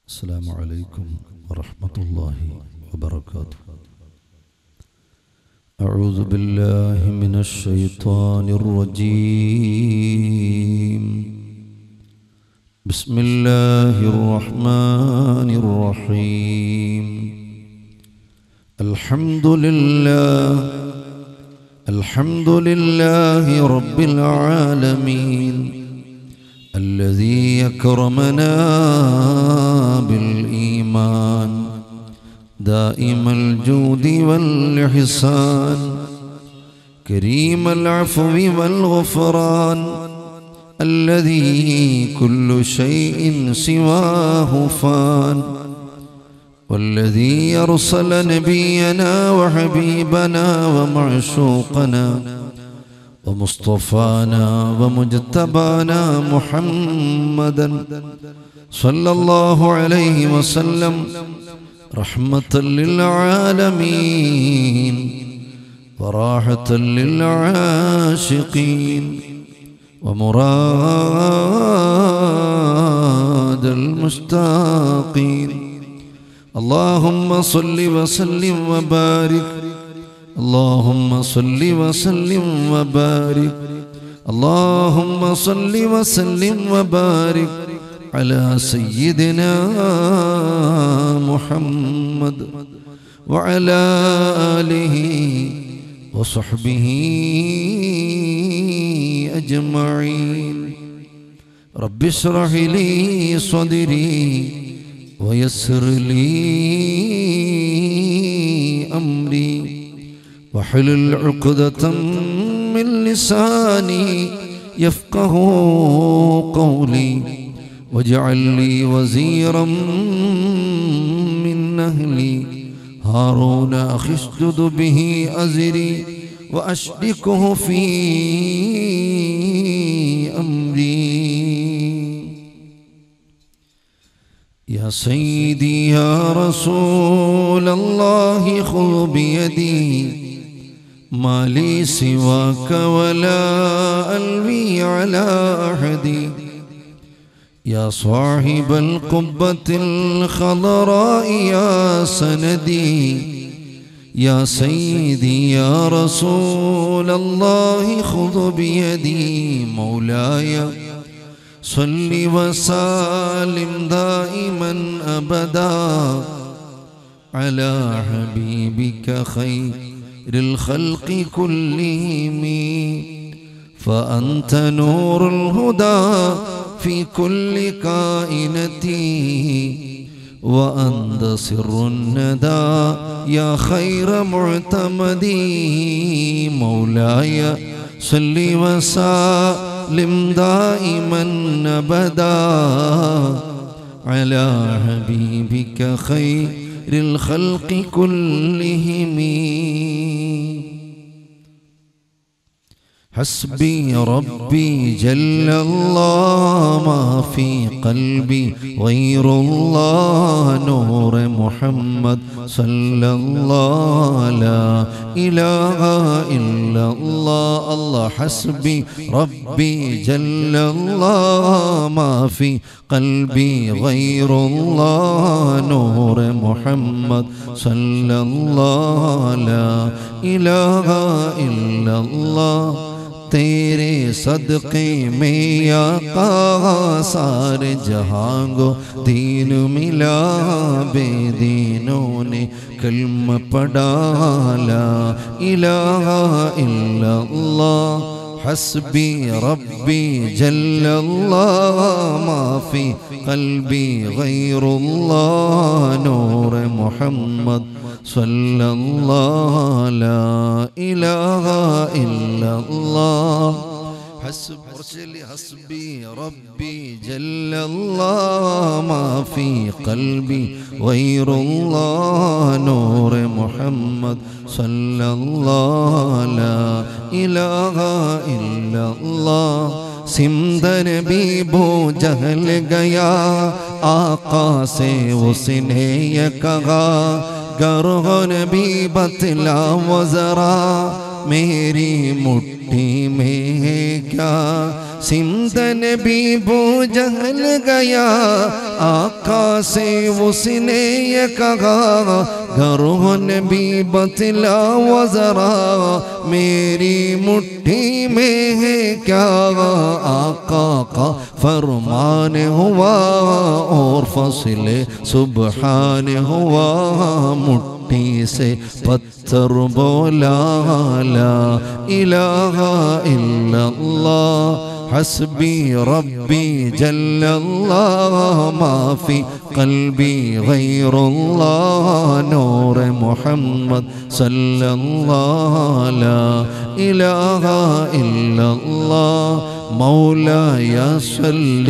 السلام عليكم ورحمة الله وبركاته أعوذ بالله من الشيطان الرجيم بسم الله الرحمن الرحيم الحمد لله الحمد لله رب العالمين الذي أكرمنا بالإيمان دائم الجود والإحسان كريم العفو والغفران الذي كل شيء سواه فان والذي أرسل نبينا وحبيبنا ومعشوقنا ومصطفانا ومجتبانا محمدا صلى الله عليه وسلم رحمة للعالمين وراحة للعاشقين ومراد المشتاقين اللهم صل وسلم وبارك اللهم صل وسلم وبارك اللهم صل وسلم وبارك على سيدنا محمد وعلى آله وصحبه أجمعين رب اشرح لي صدري ويسر لي أمري واحلل عقدة من لساني يفقه قولي واجعل لي وزيرا من أهلي هارون أخي اشدد به أزري وأشركه في أمري يا سيدي يا رسول الله خذ بيدي ما لي سواك ولا ألوي على أحد يا صاحب القبة الخضراء يا سندي يا سيدي يا رسول الله خذ بيدي مولاي صل وسلم دائما أبدا على حبيبك خير الخلق كلهم فأنت نور الهدى في كل كائنتي وأنت سر الندى يا خير معتمدي مولاي صل وسلم دائما أبدا على حبيبك خير الخلق كلهم حسبي ربي جل الله ما في قلبي غير الله نور محمد صلى الله لا إله إلا الله الله حسبي ربي جل الله ما في قلبي غير الله نور محمد صلى الله لا إله إلا الله तेरे सदक़े में आका सारे जहां को दीन मिला बेदीनों ने कलम पढ़ाला इलाहा इल्लल्लाह حسبي ربي جل الله ما في قلبي غير الله نور محمد صلى الله لا إله إلا الله حسب حسبي ربي جل الله ما في قلبي غير الله نور محمد صلى الله لا إله إلا الله सिमदर भी बो जहल गया आका से उसने ये कहा गरहन भी बतला वो जरा मेरी मुट्ठी में है क्या सिमदन भी जहल गया आका से उसने ये कहा घरों भी बतला वजरा मेरी मुट्ठी में है क्या आका का फरमान हुआ और फसल सुबहान हुआ मुट्ठी से पत्थर बोला ला इलाहा इल्लल्लाह حسبي ربي جل الله ما في قلبي غير الله نور محمد صلى الله لا إله إلا الله مولاي صل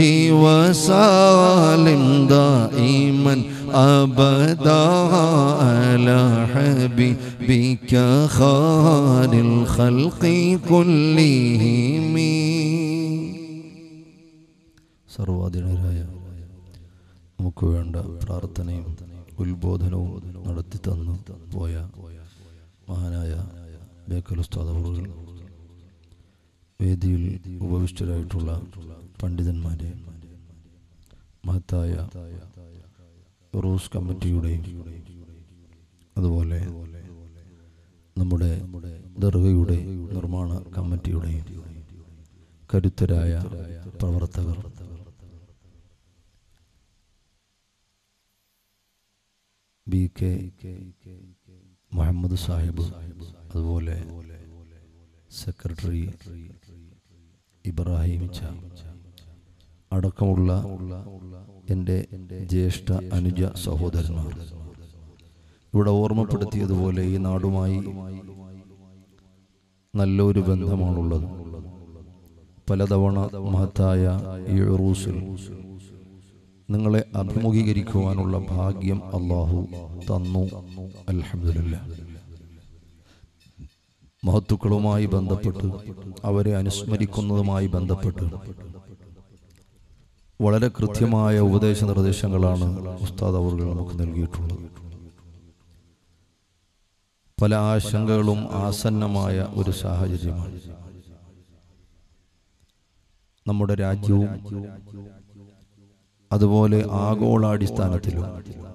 وسلم دائما أبدا على حبيبك خير الخلق كلهم സർവാധീനരായ നമുക്ക് വേണ്ട പ്രാർത്ഥനയും ഉത്ബോധനവും നടത്തി തന്നു പോയ മഹാനായ ബേക്കൽ ഉസ്താദ് അവറുകൾ വേദിയിൽ ഉപവിഷ്ടരായിട്ടുള്ള പണ്ഡിതന്മാരെ മഹത്തായ റൂസ് കമ്മിറ്റിയുടെയും അതുപോലെ നമ്മുടെ ദർഗയുടെ നിർമ്മാണ കമ്മിറ്റിയുടെയും കരുത്തരായ പ്രവർത്തകർ ബി കെ മുഹമ്മദ് സാഹിബ് അതുപോലെ സെക്രട്ടറി ഇബ്രാഹിം ച അടക്കമുള്ള എൻ്റെ ജ്യേഷ്ഠ അനുജ സഹോദരന്മാർ ഇവിടെ ഓർമ്മപ്പെടുത്തിയതുപോലെ ഈ നാടുമായി നല്ലൊരു ബന്ധമാണുള്ളത് പലതവണ മഹത്തായ ഈ ഉറൂസിൽ നിങ്ങളെ അഭിമുഖീകരിക്കുവാനുള്ള ഭാഗ്യം അള്ളാഹു തന്നു അൽഹംദുലില്ലാ മഹത്തുക്കളുമായി ബന്ധപ്പെട്ട് അവരെ അനുസ്മരിക്കുന്നതുമായി ബന്ധപ്പെട്ട് വളരെ കൃത്യമായ ഉപദേശ നിർദ്ദേശങ്ങളാണ് ഉസ്താദ് അവർ നമുക്ക് നൽകിയിട്ടുള്ളത് പല ആശങ്കകളും ആസന്നമായ ഒരു സാഹചര്യമാണ് നമ്മുടെ രാജ്യവും അതുപോലെ ആഗോളാടിസ്ഥാനത്തിലും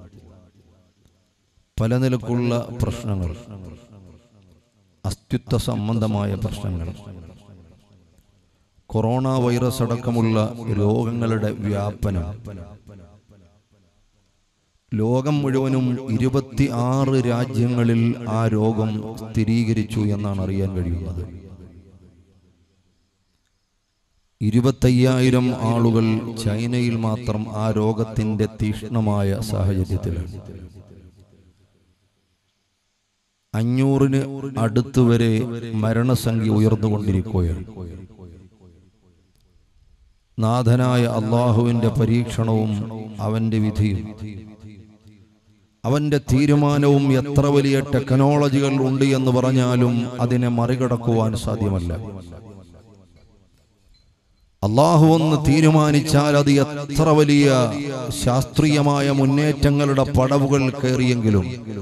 പല നിലക്കുള്ള പ്രശ്നങ്ങൾ അസ്തിത്വ സംബന്ധമായ പ്രശ്നങ്ങൾ കൊറോണ വൈറസ് അടക്കമുള്ള രോഗങ്ങളുടെ വ്യാപനം ലോകം മുഴുവനും ഇരുപത്തി ആറ് രാജ്യങ്ങളിൽ ആ രോഗം സ്ഥിരീകരിച്ചു എന്നാണ് അറിയാൻ കഴിയുന്നത് ഇരുപത്തയ്യായിരം ആളുകൾ ചൈനയിൽ മാത്രം ആ രോഗത്തിന്റെ തീക്ഷ്ണമായ സാഹചര്യത്തിലാണ് അഞ്ഞൂറിന് അടുത്തുവരെ മരണസംഖ്യ ഉയർന്നുകൊണ്ടിരിക്കുകയാണ് നാഥനായ അള്ളാഹുവിന്റെ പരീക്ഷണവും അവന്റെ വിധിയും അവന്റെ തീരുമാനവും എത്ര വലിയ ടെക്നോളജികൾ ഉണ്ട് എന്ന് പറഞ്ഞാലും അതിനെ മറികടക്കുവാൻ സാധ്യമല്ല അള്ളാഹു ഒന്ന് തീരുമാനിച്ചാൽ അത് എത്ര വലിയ ശാസ്ത്രീയമായ മുന്നേറ്റങ്ങളുടെ പടവുകൾ കയറിയെങ്കിലും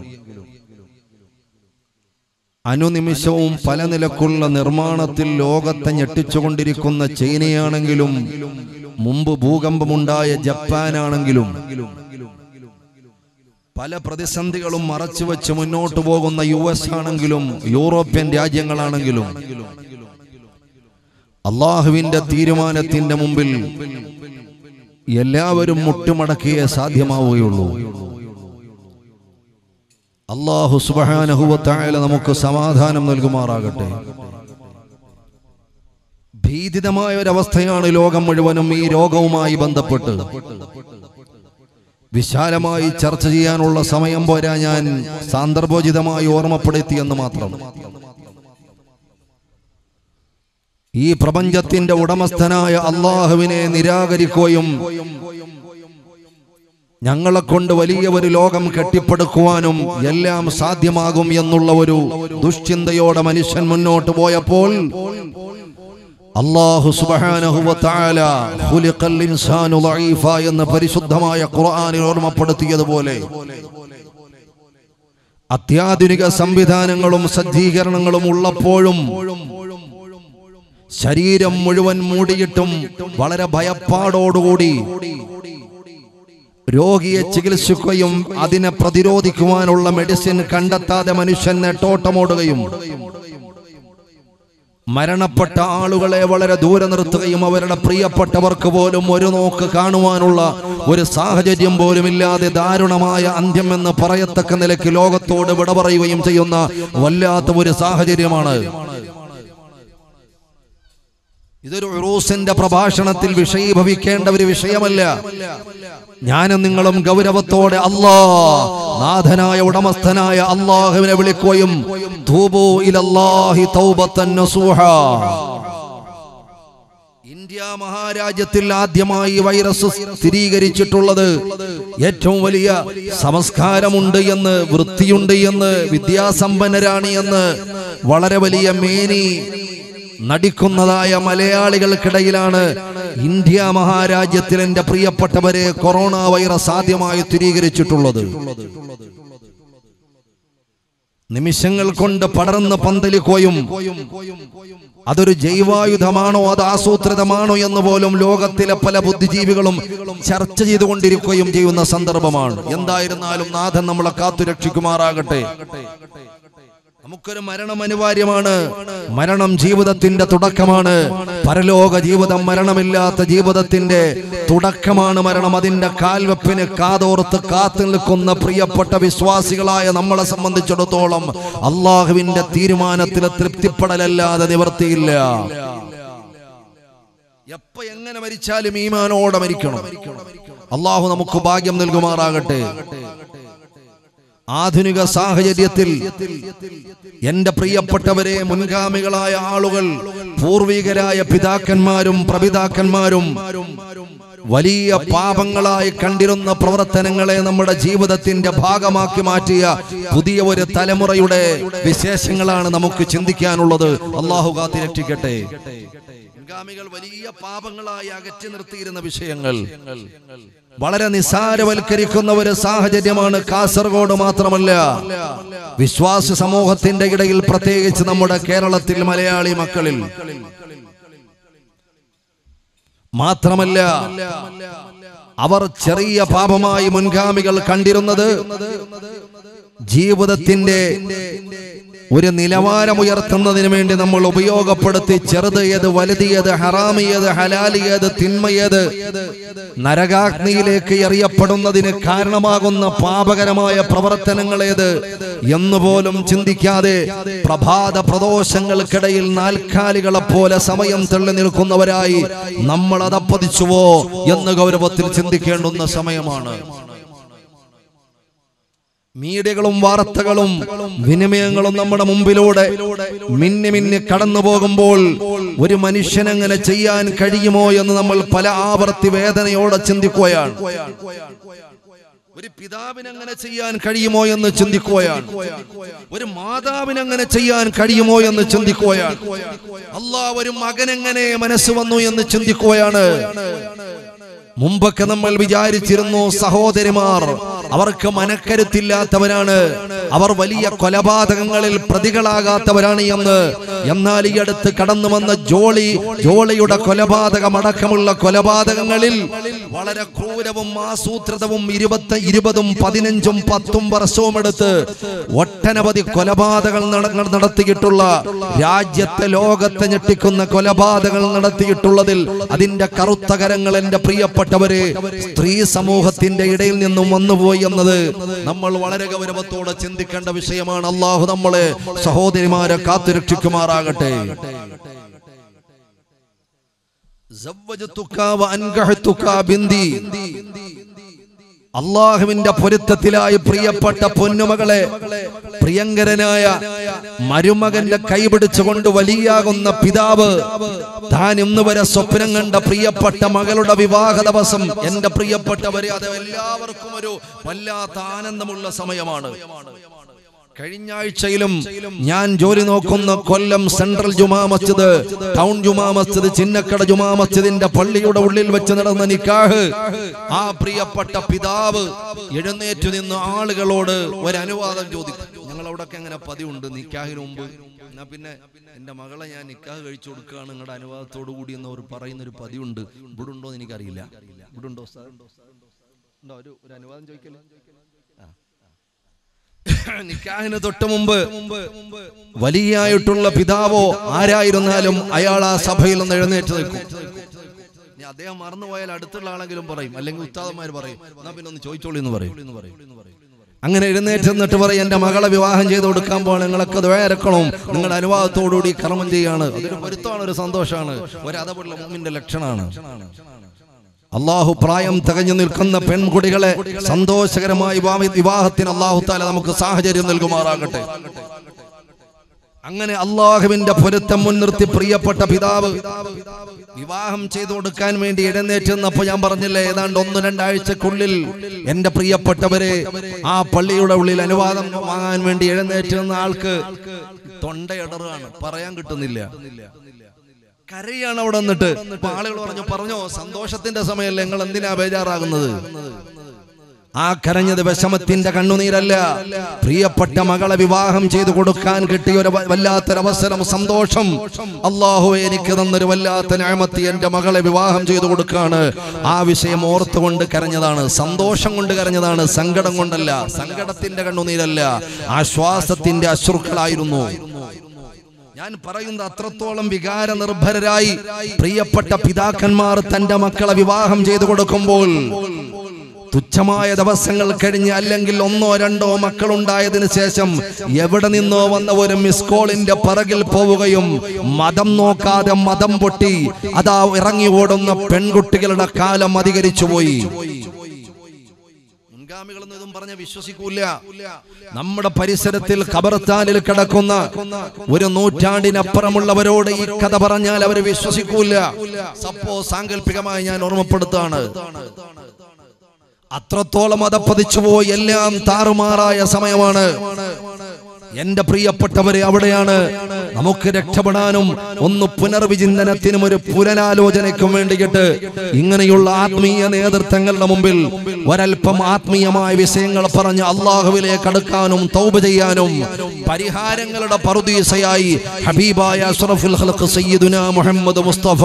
അനുനിമിഷവും പല നിലക്കുള്ള നിർമ്മാണത്തിൽ ലോകത്തെ ഞെട്ടിച്ചുകൊണ്ടിരിക്കുന്ന ചൈനയാണെങ്കിലും മുമ്പ് ഭൂകമ്പമുണ്ടായ ജപ്പാനാണെങ്കിലും പല പ്രതിസന്ധികളും മറച്ചുവെച്ച് മുന്നോട്ട് പോകുന്ന യു എസ് ആണെങ്കിലും യൂറോപ്യൻ രാജ്യങ്ങളാണെങ്കിലും അള്ളാഹുവിന്റെ തീരുമാനത്തിന്റെ മുമ്പിൽ എല്ലാവരും മുട്ടുമടക്കിയേ സാധ്യമാവുകയുള്ളൂ അള്ളാഹു സുബാനഹുവത്തായ നമുക്ക് സമാധാനം നൽകുമാറാകട്ടെ ഭീതിതമായ ഒരവസ്ഥയാണ് ലോകം മുഴുവനും ഈ രോഗവുമായി ബന്ധപ്പെട്ട് വിശാലമായി ചർച്ച ചെയ്യാനുള്ള സമയം പോരാ ഞാൻ സാന്ദർഭോചിതമായി ഓർമ്മപ്പെടുത്തിയെന്ന് മാത്രം ഈ പ്രപഞ്ചത്തിന്റെ ഉടമസ്ഥനായ അള്ളാഹുവിനെ നിരാകരിക്കുകയും ഞങ്ങളെ കൊണ്ട് വലിയ ഒരു ലോകം കെട്ടിപ്പടുക്കുവാനും എല്ലാം സാധ്യമാകും എന്നുള്ള ഒരു ദുശ്ചിന്തയോടെ മനുഷ്യൻ മുന്നോട്ട് പോയപ്പോൾ അള്ളാഹു സുബ്ഹാനഹു വ തആല ഖുലിഖൽ ഇൻസാനു ളഈഫ എന്ന പരിശുദ്ധമായ ഖുർആനിൽ ഓർമ്മപ്പെടുത്തിയതുപോലെ അത്യാധുനിക സംവിധാനങ്ങളും സജ്ജീകരണങ്ങളും ഉള്ളപ്പോഴും ശരീരം മുഴുവൻ മൂടിയിട്ടും വളരെ ഭയപ്പാടോടുകൂടി രോഗിയെ ചികിത്സിക്കുകയും അതിനെ പ്രതിരോധിക്കുവാനുള്ള മെഡിസിൻ കണ്ടെത്താതെ മനുഷ്യൻ നെട്ടോട്ടമോടുകയും മരണപ്പെട്ട ആളുകളെ വളരെ ദൂരെ നിർത്തുകയും അവരുടെ പ്രിയപ്പെട്ടവർക്ക് പോലും ഒരു നോക്ക് കാണുവാനുള്ള ഒരു സാഹചര്യം പോലും ഇല്ലാതെ ദാരുണമായ അന്ത്യം എന്ന് പറയത്തക്ക നിലയ്ക്ക് ലോകത്തോട് വിട പറയുകയും ചെയ്യുന്ന വല്ലാത്ത ഒരു സാഹചര്യമാണ് ഇതൊരു ഉറൂസിന്റെ പ്രഭാഷണത്തിൽ വിഷയീഭവിക്കേണ്ട ഒരു വിഷയമല്ല ഞാനും നിങ്ങളും ഗൗരവത്തോടെ അല്ലാ നാഥനായ ഉടമസ്ഥനായ അള്ളാഹുവിനെ വിളിക്കുകയും തൂബൂ ഇലല്ലാഹി തൗബത്തൻ നസൂഹ ഇന്ത്യ മഹാരാജ്യത്തിൽ ആദ്യമായി വൈറസ് സ്ഥിരീകരിച്ചിട്ടുള്ളത് ഏറ്റവും വലിയ സംസ്കാരമുണ്ട് എന്ന് വൃത്തിയുണ്ട് എന്ന് വിദ്യാസമ്പന്നരാണ് എന്ന് വളരെ വലിയ മേനി നടിക്കുന്നതായ മലയാളികൾക്കിടയിലാണ് ഇന്ത്യ മഹാരാജ്യത്തിൽ എന്റെ പ്രിയപ്പെട്ടവരെ കൊറോണ വൈറസ് ആദ്യമായി സ്ഥിരീകരിച്ചിട്ടുള്ളത് നിമിഷങ്ങൾ കൊണ്ട് പടർന്ന് പന്തലിക്കുകയും അതൊരു ജൈവായുധമാണോ അത് ആസൂത്രിതമാണോ എന്ന് പോലും ലോകത്തിലെ പല ബുദ്ധിജീവികളും ചർച്ച ചെയ്തുകൊണ്ടിരിക്കുകയും ചെയ്യുന്ന സന്ദർഭമാണ് എന്തായിരുന്നാലും നാഥൻ നമ്മളെ കാത്തുരക്ഷിക്കുമാറാകട്ടെ നമുക്കൊരു മരണം അനിവാര്യമാണ് മരണം ജീവിതത്തിന്റെ തുടക്കമാണ് പരലോക ജീവിതം മരണമില്ലാത്ത ജീവിതത്തിന്റെ തുടക്കമാണ് മരണം അതിന്റെ കാൽവെപ്പിന് കാതോർത്ത് കാത്തു നിൽക്കുന്ന പ്രിയപ്പെട്ട വിശ്വാസികളായ നമ്മളെ സംബന്ധിച്ചിടത്തോളം അള്ളാഹുവിന്റെ തീരുമാനത്തിൽ തൃപ്തിപ്പെടലല്ലാതെ നിവർത്തിയില്ല എപ്പ എങ്ങനെ മരിച്ചാലും ഈമാനോടെ മരിക്കണം അള്ളാഹു നമുക്ക് ഭാഗ്യം നൽകുമാറാകട്ടെ ആധുനിക സാഹചര്യത്തിൽ എന്റെ പ്രിയപ്പെട്ടവരെ മുൻഗാമികളായ ആളുകൾ പൂർവികരായ പിതാക്കന്മാരും പ്രപിതാക്കന്മാരും വലിയ പാപങ്ങളായി കണ്ടിരുന്ന പ്രവർത്തനങ്ങളെ നമ്മുടെ ജീവിതത്തിന്റെ ഭാഗമാക്കി മാറ്റിയ പുതിയ ഒരു തലമുറയുടെ വിശേഷങ്ങളാണ് നമുക്ക് ചിന്തിക്കാനുള്ളത് അള്ളാഹു കാത്തി രക്ഷിക്കട്ടെ മുൻഗാമികൾ വലിയ പാപങ്ങളായി അകറ്റി നിർത്തിയിരുന്ന വിഷയങ്ങൾ വളരെ നിസാരവൽക്കരിക്കുന്ന ഒരു സാഹചര്യമാണ് കാസർഗോഡ് മാത്രമല്ല വിശ്വാസ സമൂഹത്തിന്റെ ഇടയിൽ പ്രത്യേകിച്ച് നമ്മുടെ കേരളത്തിൽ മലയാളി മക്കളിൽ മാത്രമല്ല അവർ ചെറിയ പാപമായി മുൻഗാമികൾ കണ്ടിരുന്നത് ജീവിതത്തിന്റെ ഒരു നിലവാരം ഉയർത്തുന്നതിന് വേണ്ടി നമ്മൾ ഉപയോഗപ്പെടുത്തി ചെറുത് ഏത് വലുതിയത് ഹറാമിയത് ഹലാലിയത് തിന്മയത് നരകാഗ്നിയിലേക്ക് എറിയപ്പെടുന്നതിന് കാരണമാകുന്ന പാപകരമായ പ്രവർത്തനങ്ങളേത് എന്നുപോലും ചിന്തിക്കാതെ പ്രഭാത പ്രദോഷങ്ങൾക്കിടയിൽ നാൽക്കാലികളെ പോലെ സമയം തള്ളി നിൽക്കുന്നവരായി നമ്മൾ അതപ്പതിച്ചുവോ എന്ന് ഗൗരവത്തിൽ ചിന്തിക്കേണ്ടുന്ന സമയമാണ് മീഡിയകളും വാർത്തകളും വിനിമയങ്ങളും നമ്മുടെ മുമ്പിലൂടെ മിന്നി മിന്നി കടന്നു പോകുമ്പോൾ ഒരു മനുഷ്യൻ അങ്ങനെ ചെയ്യാൻ കഴിയുമോ എന്ന് നമ്മൾ പല ആവർത്തി വേദനയോടെ ചിന്തിക്കുകയാണ് ഒരു പിതാവിന് അങ്ങനെ ചെയ്യാൻ കഴിയുമോ എന്ന് ചിന്തിക്കുകയാണ് ഒരു മാതാവിന് അങ്ങനെ ചെയ്യാൻ കഴിയുമോ എന്ന് ചിന്തിക്കുകയാണ് അല്ലാ ഒരു മകൻ എങ്ങനെ മനസ്സ് വന്നു എന്ന് ചിന്തിക്കുകയാണ് മുമ്പൊക്കെ നമ്മൾ വിചാരിച്ചിരുന്നു സഹോദരിമാർ അവർക്ക് മനക്കരുത്തില്ലാത്തവരാണ് അവർ വലിയ കൊലപാതകങ്ങളിൽ പ്രതികളാകാത്തവരാണ് എന്ന് എന്നാൽ ഈ അടുത്ത് കടന്നു വന്ന ജോളി ജോളിയുടെ കൊലപാതകമടക്കമുള്ള കൊലപാതകങ്ങളിൽ വളരെ ക്രൂരവും ആസൂത്രിതവും ഇരുപത്തി ഇരുപതും പതിനഞ്ചും പത്തും വർഷവും എടുത്ത് ഒട്ടനവധി കൊലപാതകങ്ങൾ നട- നടത്തിയിട്ടുള്ള രാജ്യത്തെ ലോകത്തെ ഞെട്ടിക്കുന്ന കൊലപാതകങ്ങൾ നടത്തിയിട്ടുള്ളതിൽ അതിന്റെ കറുത്ത കരങ്ങൾ എന്റെ പ്രിയപ്പെട്ടവരെ സ്ത്രീ സമൂഹത്തിന്റെ ഇടയിൽ നിന്നും വന്നുപോയി എന്നത് നമ്മൾ വളരെ ഗൗരവത്തോടെ ചിന്തിക്കേണ്ട വിഷയമാണ് അള്ളാഹു നമ്മളെ സഹോദരിമാരെ കാത്തുരക്ഷിക്കുമാറാകട്ടെ സവ്വജത്തുക വഅൻകഹത്തുക ബിന്ദി. അള്ളാഹുവിന്റെ പൊരുത്തത്തിലായി പ്രിയപ്പെട്ട പൊന്നുമകളെ പ്രിയങ്കരനായ മരുമകന്റെ കൈപിടിച്ചുകൊണ്ട് വലിയാകുന്ന പിതാവ് താൻ ഇന്ന് വരെ സ്വപ്നം കണ്ട പ്രിയപ്പെട്ട മകളുടെ വിവാഹ ദിവസം എന്റെ പ്രിയപ്പെട്ടവരെ അത് എല്ലാവർക്കും ഒരു വല്ലാത്ത ആനന്ദമുള്ള സമയമാണ് കഴിഞ്ഞ ആഴ്ചയിലും ഞാൻ ജോലി നോക്കുന്ന കൊല്ലം സെൻട്രൽ ജുമാ മസ്ജിദ് ടൗൺ ജുമാ മസ്ജിദ് ചിന്നക്കട ജുമാ മസ്ജിദിന്റെ പള്ളിയുടെ ഉള്ളിൽ വെച്ച് നടന്ന നിക്കാഹ് ആ പ്രിയപ്പെട്ട പിതാവ് എഴുന്നേറ്റു നിന്ന് ആളുകളോട് ഒരു അനുവാദം ചോദിക്കും ഞങ്ങൾ അവിടെ നിങ്ങളവിടൊക്കെ എങ്ങനെ പതിവുണ്ട് നിക്കാഹിന് മുമ്പ് എന്നാ പിന്നെ എന്റെ മകളെ ഞാൻ നിക്കാഹ് കഴിച്ചു കൊടുക്കുകയാണ് നിങ്ങളുടെ അനുവാദത്തോടു കൂടി എന്ന് അവർ പറയുന്ന ഒരു പതിവുണ്ട് ഇവിടെ ഉണ്ടോ എന്ന് എനിക്കറിയില്ല ഇവിടെ ഉണ്ടോ സാർ ഉണ്ടോ ഒരു ഒരു അനുവാദം ചോദിക്കല്ലേ ആ. നിക്കാഹിന് തൊട്ട് മുമ്പ് വലിയായിട്ടുള്ള പിതാവോ ആരായിരുന്നാലും അയാൾ ആ സഭയിൽ നിന്ന് എഴുന്നേറ്റ് നിൽക്കും ഇനി അദ്ദേഹം മറന്നുപോയാൽ അടുത്തുള്ള ആളെങ്കിലും പറയും അല്ലെങ്കിൽ ഉസ്താദന്മാർ പറയും എന്നാ പിന്നെ ഒന്ന് ചോദിച്ചോളൂ എന്ന് പറയും അങ്ങനെ എഴുന്നേറ്റ് നിന്നിട്ട് പറയും എന്റെ മകളെ വിവാഹം ചെയ്ത് കൊടുക്കാൻ പോകണം നിങ്ങളൊക്കെ ദ്വയരക്കണം നിങ്ങളുടെ അനുവാദത്തോടുകൂടി കർമ്മം ചെയ്യാണ് അതൊരു പൊരുത്തമാണ് ഒരു സന്തോഷമാണ് ഒരു അതപുള്ള മുമ്മിന്റെ ലക്ഷണമാണ് അള്ളാഹു പ്രായം തികഞ്ഞു നിൽക്കുന്ന പെൺകുട്ടികളെ സന്തോഷകരമായ വിവാഹ- വിവാഹത്തിന് അള്ളാഹു താല നമുക്ക് സാഹചര്യം നൽകുമാറാകട്ടെ അങ്ങനെ അള്ളാഹുവിന്റെ പൊരുത്തം മുൻനിർത്തി പ്രിയപ്പെട്ട പിതാവ് വിവാഹം ചെയ്തു കൊടുക്കാൻ വേണ്ടി എഴുന്നേറ്റ് നിന്നപ്പോ ഞാൻ പറഞ്ഞില്ലേ ഏതാണ്ട് ഒന്ന് രണ്ടാഴ്ചക്കുള്ളിൽ എന്റെ പ്രിയപ്പെട്ടവരെ ആ പള്ളിയുടെ ഉള്ളിൽ അനുവാദം വാങ്ങാൻ വേണ്ടി എഴുന്നേറ്റ് നിന്ന ആൾക്ക് തൊണ്ടയിടറാണ് പറയാൻ കിട്ടുന്നില്ല കരയാണ് അവിടെ നിന്നിട്ട് അപ്പൊ ആളുകൾ പറഞ്ഞു പറഞ്ഞോ സന്തോഷത്തിന്റെ സമയമല്ലേ നിങ്ങൾ എന്തിനാ ബേജാറാകുന്നത് ആ കരഞ്ഞത് വിഷമത്തിന്റെ കണ്ണുനീരല്ല പ്രിയപ്പെട്ട മകളെ വിവാഹം ചെയ്തു കൊടുക്കാൻ കിട്ടിയ ഒരു വ- വല്ലാത്തൊരവസരം സന്തോഷം അള്ളാഹു എനിക്ക് തന്നൊരു വല്ലാത്ത ഞാമത്തി എന്റെ മകളെ വിവാഹം ചെയ്തു കൊടുക്കാണ് ആ വിഷയം ഓർത്തുകൊണ്ട് കരഞ്ഞതാണ് സന്തോഷം കൊണ്ട് കരഞ്ഞതാണ് സങ്കടം കൊണ്ടല്ല സങ്കടത്തിന്റെ കണ്ണുനീരല്ല ആശ്വാസത്തിന്റെ അശ്രുക്കളായിരുന്നു ഞാൻ പറയുന്നത് അത്രത്തോളം വികാര നിർഭരരായി പ്രിയപ്പെട്ട പിതാക്കന്മാർ തന്റെ മക്കളെ വിവാഹം ചെയ്തു കൊടുക്കുമ്പോൾ തുച്ഛമായ ദിവസങ്ങൾ കഴിഞ്ഞ് അല്ലെങ്കിൽ ഒന്നോ രണ്ടോ മക്കളുണ്ടായതിനു ശേഷം എവിടെ നിന്നോ വന്ന ഒരു മിസ് കോളിന്റെ പിറകിൽ പോവുകയും മതം നോക്കാതെ മതം പൊട്ടി അതാ ഇറങ്ങി ഓടുന്ന പെൺകുട്ടികളുടെ കാലം അധികരിച്ചു പോയി മുൻഗാമികളൊന്നും ഇതും പറഞ്ഞ വിശ്വസിക്കൂല നമ്മുടെ പരിസരത്തിൽ ഖബർസ്ഥാനിൽ കിടക്കുന്ന ഒരു നൂറ്റാണ്ടിനപ്പുറമുള്ളവരോട് ഈ കഥ പറഞ്ഞാൽ അവർ വിശ്വസിക്കൂല സപ്പോ സാങ്കല്പികമായി ഞാൻ ഓർമ്മപ്പെടുത്താണ് അത്രത്തോളം അതപ്പതിച്ചു പോയി എല്ലാം താറുമാറായ സമയമാണ് എന്റെ പ്രിയപ്പെട്ടവരെ അവിടെയാണ് നമുക്ക് രക്ഷപ്പെടാനും ഒന്ന് പുനർവിചിന്തനത്തിനും ഒരു പുനരാലോചനയ്ക്കും വേണ്ടിയിട്ട് ഇങ്ങനെയുള്ള ആത്മീയ നേതൃത്വങ്ങളുടെ മുമ്പിൽ ഒരൽപ്പം ആത്മീയമായ വിഷയങ്ങൾ പറഞ്ഞ് അള്ളാഹുവിലേക്ക് അടുക്കാനും തൗബ ചെയ്യാനും പരിഹാരങ്ങളുടെ പറുദീസയായി ഹബീബായ അഷ്റഫുൽ ഖൽഖ് സയ്യിദുനാ മുഹമ്മദ് മുസ്തഫ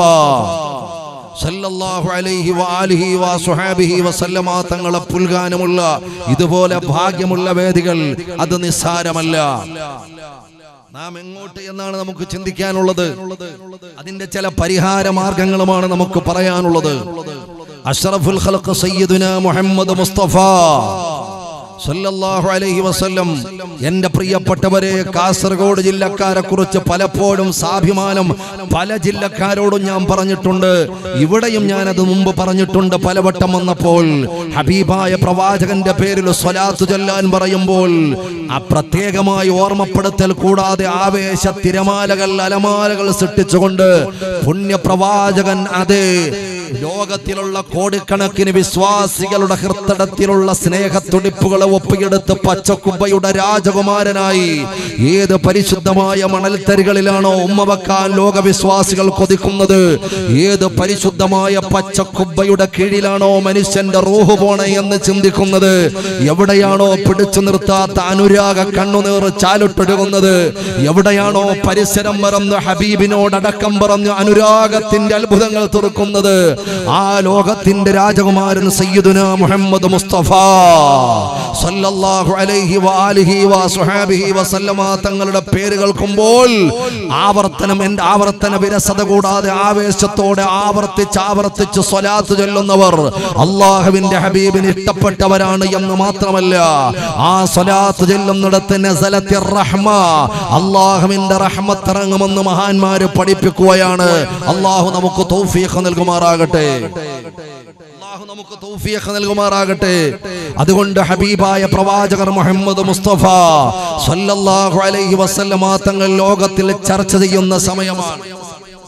സല്ലല്ലാഹു അലൈഹി വആലിഹി വസുഹാബിഹി വസല്ലമ തങ്ങളെ പുൽകാനുമുള്ള ഇതുപോലെ ഭാഗ്യമുള്ള വേദികൾ അത് നിസ്സാരമല്ല നാം എങ്ങോട്ട് എന്നാണ് നമുക്ക് ചിന്തിക്കാനുള്ളത് അതിന്റെ ചില പരിഹാര മാർഗങ്ങളുമാണ് നമുക്ക് പറയാനുള്ളത് അഷ്റഫുൽ ഖൽഖ് സയ്യിദുന മുഹമ്മദ് മുസ്തഫ സല്ലല്ലാഹു അലൈഹി വസല്ലം എന്റെ പ്രിയപ്പെട്ടവരെ കാസർഗോഡ് ജില്ലക്കാരെ കുറിച്ച് പലപ്പോഴും സാഭിമാനം പല ജില്ലക്കാരോടും ഞാൻ പറഞ്ഞിട്ടുണ്ട് ഇവിടെയും ഞാൻ അത് മുമ്പ് പറഞ്ഞിട്ടുണ്ട് പലവട്ടം വന്നപ്പോൾ ഹബീബായ പ്രവാചകന്റെ പേരിൽ സ്വലാത്തു ചൊല്ലാൻ പറയുമ്പോൾ ആ പ്രത്യേകമായ ഓർമ്മപ്പെടുത്തൽ കൂടാതെ ആവേശ തിരമാലകൾ അലമാലകൾ സൃഷ്ടിച്ചുകൊണ്ട് പുണ്യപ്രവാചകൻ അതെ ലോകത്തിലുള്ള കോടിക്കണക്കിന് വിശ്വാസികളുടെ ഹൃത്തടത്തിലുള്ള സ്നേഹത്തുടിപ്പുകളെ ഒപ്പിയെടുത്ത് പച്ചക്കുബ്ബയുടെ രാജകുമാരനായി ഏത് പരിശുദ്ധമായ മണൽത്തരികളിലാണോ ഉമ്മ വെക്കാൻ ലോകവിശ്വാസികൾ കൊതിക്കുന്നത് ഏത് പരിശുദ്ധമായ പച്ചക്കുബ്ബയുടെ കീഴിലാണോ മനുഷ്യന്റെ റൂഹ് പോണേ എന്ന് ചിന്തിക്കുന്നത് എവിടെയാണോ പിടിച്ചു നിർത്താത്ത അനുരാഗ കണ്ണുനീർ ചാലുട്ടൊഴുകുന്നത് എവിടെയാണോ പരിസരം മറന്ന് ഹബീബിനോടടക്കം പറഞ്ഞ് അനുരാഗത്തിന്റെ അത്ഭുതങ്ങൾ തുറക്കുന്നത് ആ ലോകത്തിന്റെ രാജകുമാരൻ സയ്യിദുന മുഹമ്മദ് മുസ്തഫ സല്ലല്ലാഹു അലൈഹി വആലിഹി വസുഹാബിഹി വസല്ലമ തങ്ങളുടെ പേര് കേൾക്കുമ്പോൾ ആവർത്തനം എന്റെ ആവർത്തന വിരസത കൂടാതെ ആവേശത്തോടെ ആവർത്തിച്ച് ആവർത്തിച്ച് സ്വലാത്ത് ചൊല്ലുന്നവർ അള്ളാഹുവിന്റെ ഹബീബിന് ഇഷ്ടപ്പെട്ടവരാണ് എന്ന് മാത്രമല്ല ആ സ്വലാത്ത് ചൊല്ലുന്നിടത്ത് നസലത്തി റഹ്മ അള്ളാഹുവിന്റെ റഹ്മത്ത് ഇറങ്ങുമെന്ന് മഹാന്മാര് പഠിപ്പിക്കുകയാണ് അള്ളാഹു നമുക്ക് തൗഫീഖ് നൽകുമാറാകട്ടെ അള്ളാഹു നമുക്ക് തൗഫീഖ് നൽകുമാറാകട്ടെ അതുകൊണ്ട് ഹബീബായ പ്രവാചകർ മുഹമ്മദ് മുസ്തഫ സല്ലല്ലാഹു അലൈഹി വസല്ലമ തങ്ങൾ ലോകത്തിൽ ചർച്ച ചെയ്യുന്ന സമയമാണ് പ്രവാചക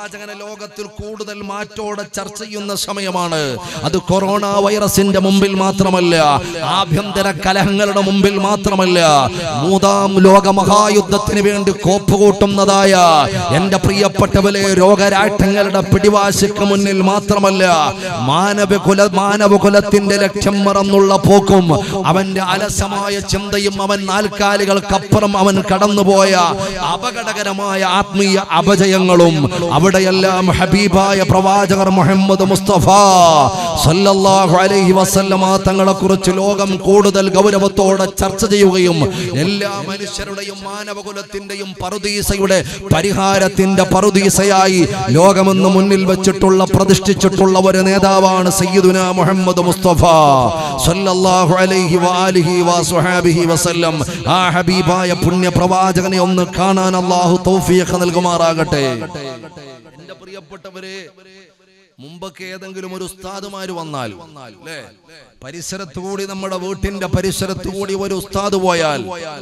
പ്രവാചകനെ ലോകത്തിൽ കൂടുതൽ മാറ്റോടെ ചർച്ച ചെയ്യുന്ന സമയമാണ് അത് കൊറോണ വൈറസിന്റെ മുമ്പിൽ മാത്രമല്ല ആഭ്യന്തര കലഹങ്ങളുടെ മുമ്പിൽ മാത്രമല്ല മൂന്നാം ലോക മഹായുദ്ധത്തിന് വേണ്ടി കോപ്പുകൂട്ടുന്നതായ എന്റെ പ്രിയപ്പെട്ടവരെ രോഗരാഷ്ട്രങ്ങളുടെ പിടിവാശിക്ക് മുന്നിൽ മാത്രമല്ല മാനവകുല മാനവകുലത്തിന്റെ ലക്ഷ്യം മറന്നുള്ള പോക്കും അവന്റെ അലസമായ ചിന്തയും അവൻ നാൽക്കാലികൾക്കപ്പുറം അവൻ കടന്നുപോയ അപകടകരമായ ആത്മീയ അപജയങ്ങളും അവിടെയെല്ലാം ഹബീബായ പ്രവാചകർ മുഹമ്മദ് മുസ്തഫ സല്ലല്ലാഹു അലൈഹി വസല്ലമ തങ്ങളെ കുറിച്ച് ലോകം കൂടുതൽ ഗൗരവത്തോടെ ചർച്ച ചെയ്യുകയും എല്ലാ മനുഷ്യരുടെയും മാനവകുലത്തിന്റെയും പറുദീസയുടെ പരിഹാരത്തിന്റെ പറുദീസയായി ലോകമെന്ന് മുന്നിൽ വെച്ചിട്ടുള്ള പ്രതിഷ്ഠിച്ചിട്ടുള്ള ഒരു നേതാവാണ് സയ്യിദുന മുഹമ്മദ് മുസ്തഫ സല്ലല്ലാഹു അലൈഹി വആലിഹി വസുഹാബിഹി വസല്ലം ആ ഹബീബായ പുണ്യ പ്രവാചകനെ ഒന്ന് കാണാൻ അല്ലാഹു തൗഫീഖ് നൽകുമാറാകട്ടെ എന്റെ പ്രിയപ്പെട്ടവരെ മുമ്പൊക്കെ ഏതെങ്കിലും ഒരു ഉസ്താദുമാര് വന്നാൽ അല്ലേ പരിസരത്തു കൂടി നമ്മുടെ വീട്ടിന്റെ പരിസരത്തു കൂടി ഒരു ഉസ്താദ് പോയാൽ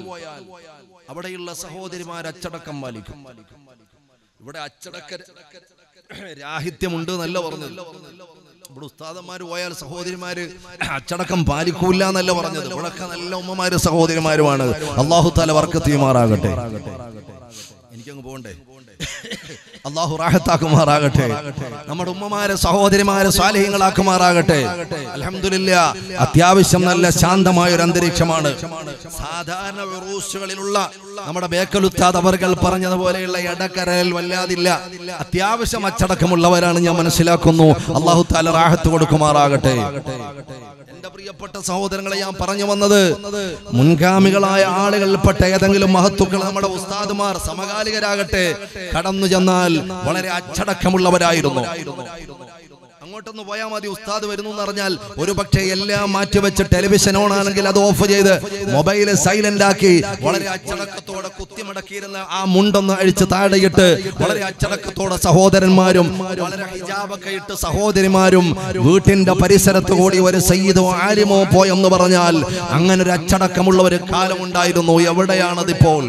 അവിടെയുള്ള സഹോദരിമാർ അച്ചടക്കം പാലിക്കും ഇവിടെ അച്ചടക്ക രാഹിത്യമുണ്ട് എന്നല്ല പറഞ്ഞത് ഇവിടെ ഉസ്താദന്മാര് പോയാൽ സഹോദരിമാര് അച്ചടക്കം പാലിക്കൂല എന്നല്ല പറഞ്ഞത് ഇവിടൊക്കെ നല്ല ഉമ്മമാര് സഹോദരിമാരുമാണ് അള്ളാഹു താല വർക്കത്തിയുമാറാകട്ടെ എനിക്കങ്ങ് പോകണ്ടേ അള്ളാഹു റാഹത്താക്കുമാറാകട്ടെ നമ്മുടെ ഉമ്മമാരെ സഹോദരിമാരെ സ്വാലഹ്യങ്ങളാക്കുമാറാകട്ടെ അലഹമില്ല അത്യാവശ്യം നല്ല ശാന്തമായ ഒരു അന്തരീക്ഷമാണ് സാധാരണ ഉറൂസുകളിലുള്ള നമ്മുടെ ബേക്കലുത്താത് അവർകൾ പറഞ്ഞതുപോലെയുള്ള ഇടക്കരൽ വല്ലാതില്ല അത്യാവശ്യം അച്ചടക്കമുള്ളവരാണ് ഞാൻ മനസ്സിലാക്കുന്നു അള്ളാഹു താല റാഹത്ത് കൊടുക്കുമാറാകട്ടെ എന്റെ പ്രിയപ്പെട്ട സഹോദരങ്ങളെ ഞാൻ പറഞ്ഞു വന്നത് മുൻഗാമികളായ ആളുകളിൽപ്പെട്ട ഏതെങ്കിലും മഹത്തുക്കൾ നമ്മുടെ ഉസ്താദുമാർ സമകാലികരാകട്ടെ കടന്നു ചെന്നാൽ വളരെ അച്ചടക്കമുള്ളവരായിരുന്നു അങ്ങോട്ടൊന്ന് പോയാൽ മതി ഉസ്താദ് വരുന്നു എന്ന് പറഞ്ഞാൽ ഒരു പക്ഷേ എല്ലാം മാറ്റിവെച്ച് ടെലിവിഷൻ ഓൺ ആണെങ്കിൽ അത് ഓഫ് ചെയ്ത് മൊബൈൽ സൈലന്റ് ആക്കി വളരെ അച്ചടക്കത്തോടെ കുത്തിമടക്കിയിരുന്ന ആ മുണ്ടൊന്ന് അഴിച്ച് താഴെയിട്ട് വളരെ അച്ചടക്കത്തോടെ സഹോദരന്മാരും വളരെ ഹിജാബൊക്കെ ഇട്ട് സഹോദരിമാരും വീട്ടിന്റെ പരിസരത്ത് കൂടി ഒരു സയ്യിദോ ആലിമോ പോയെന്ന് പറഞ്ഞാൽ അങ്ങനെ ഒരു അച്ചടക്കമുള്ള ഒരു കാലമുണ്ടായിരുന്നു എവിടെയാണതിപ്പോൾ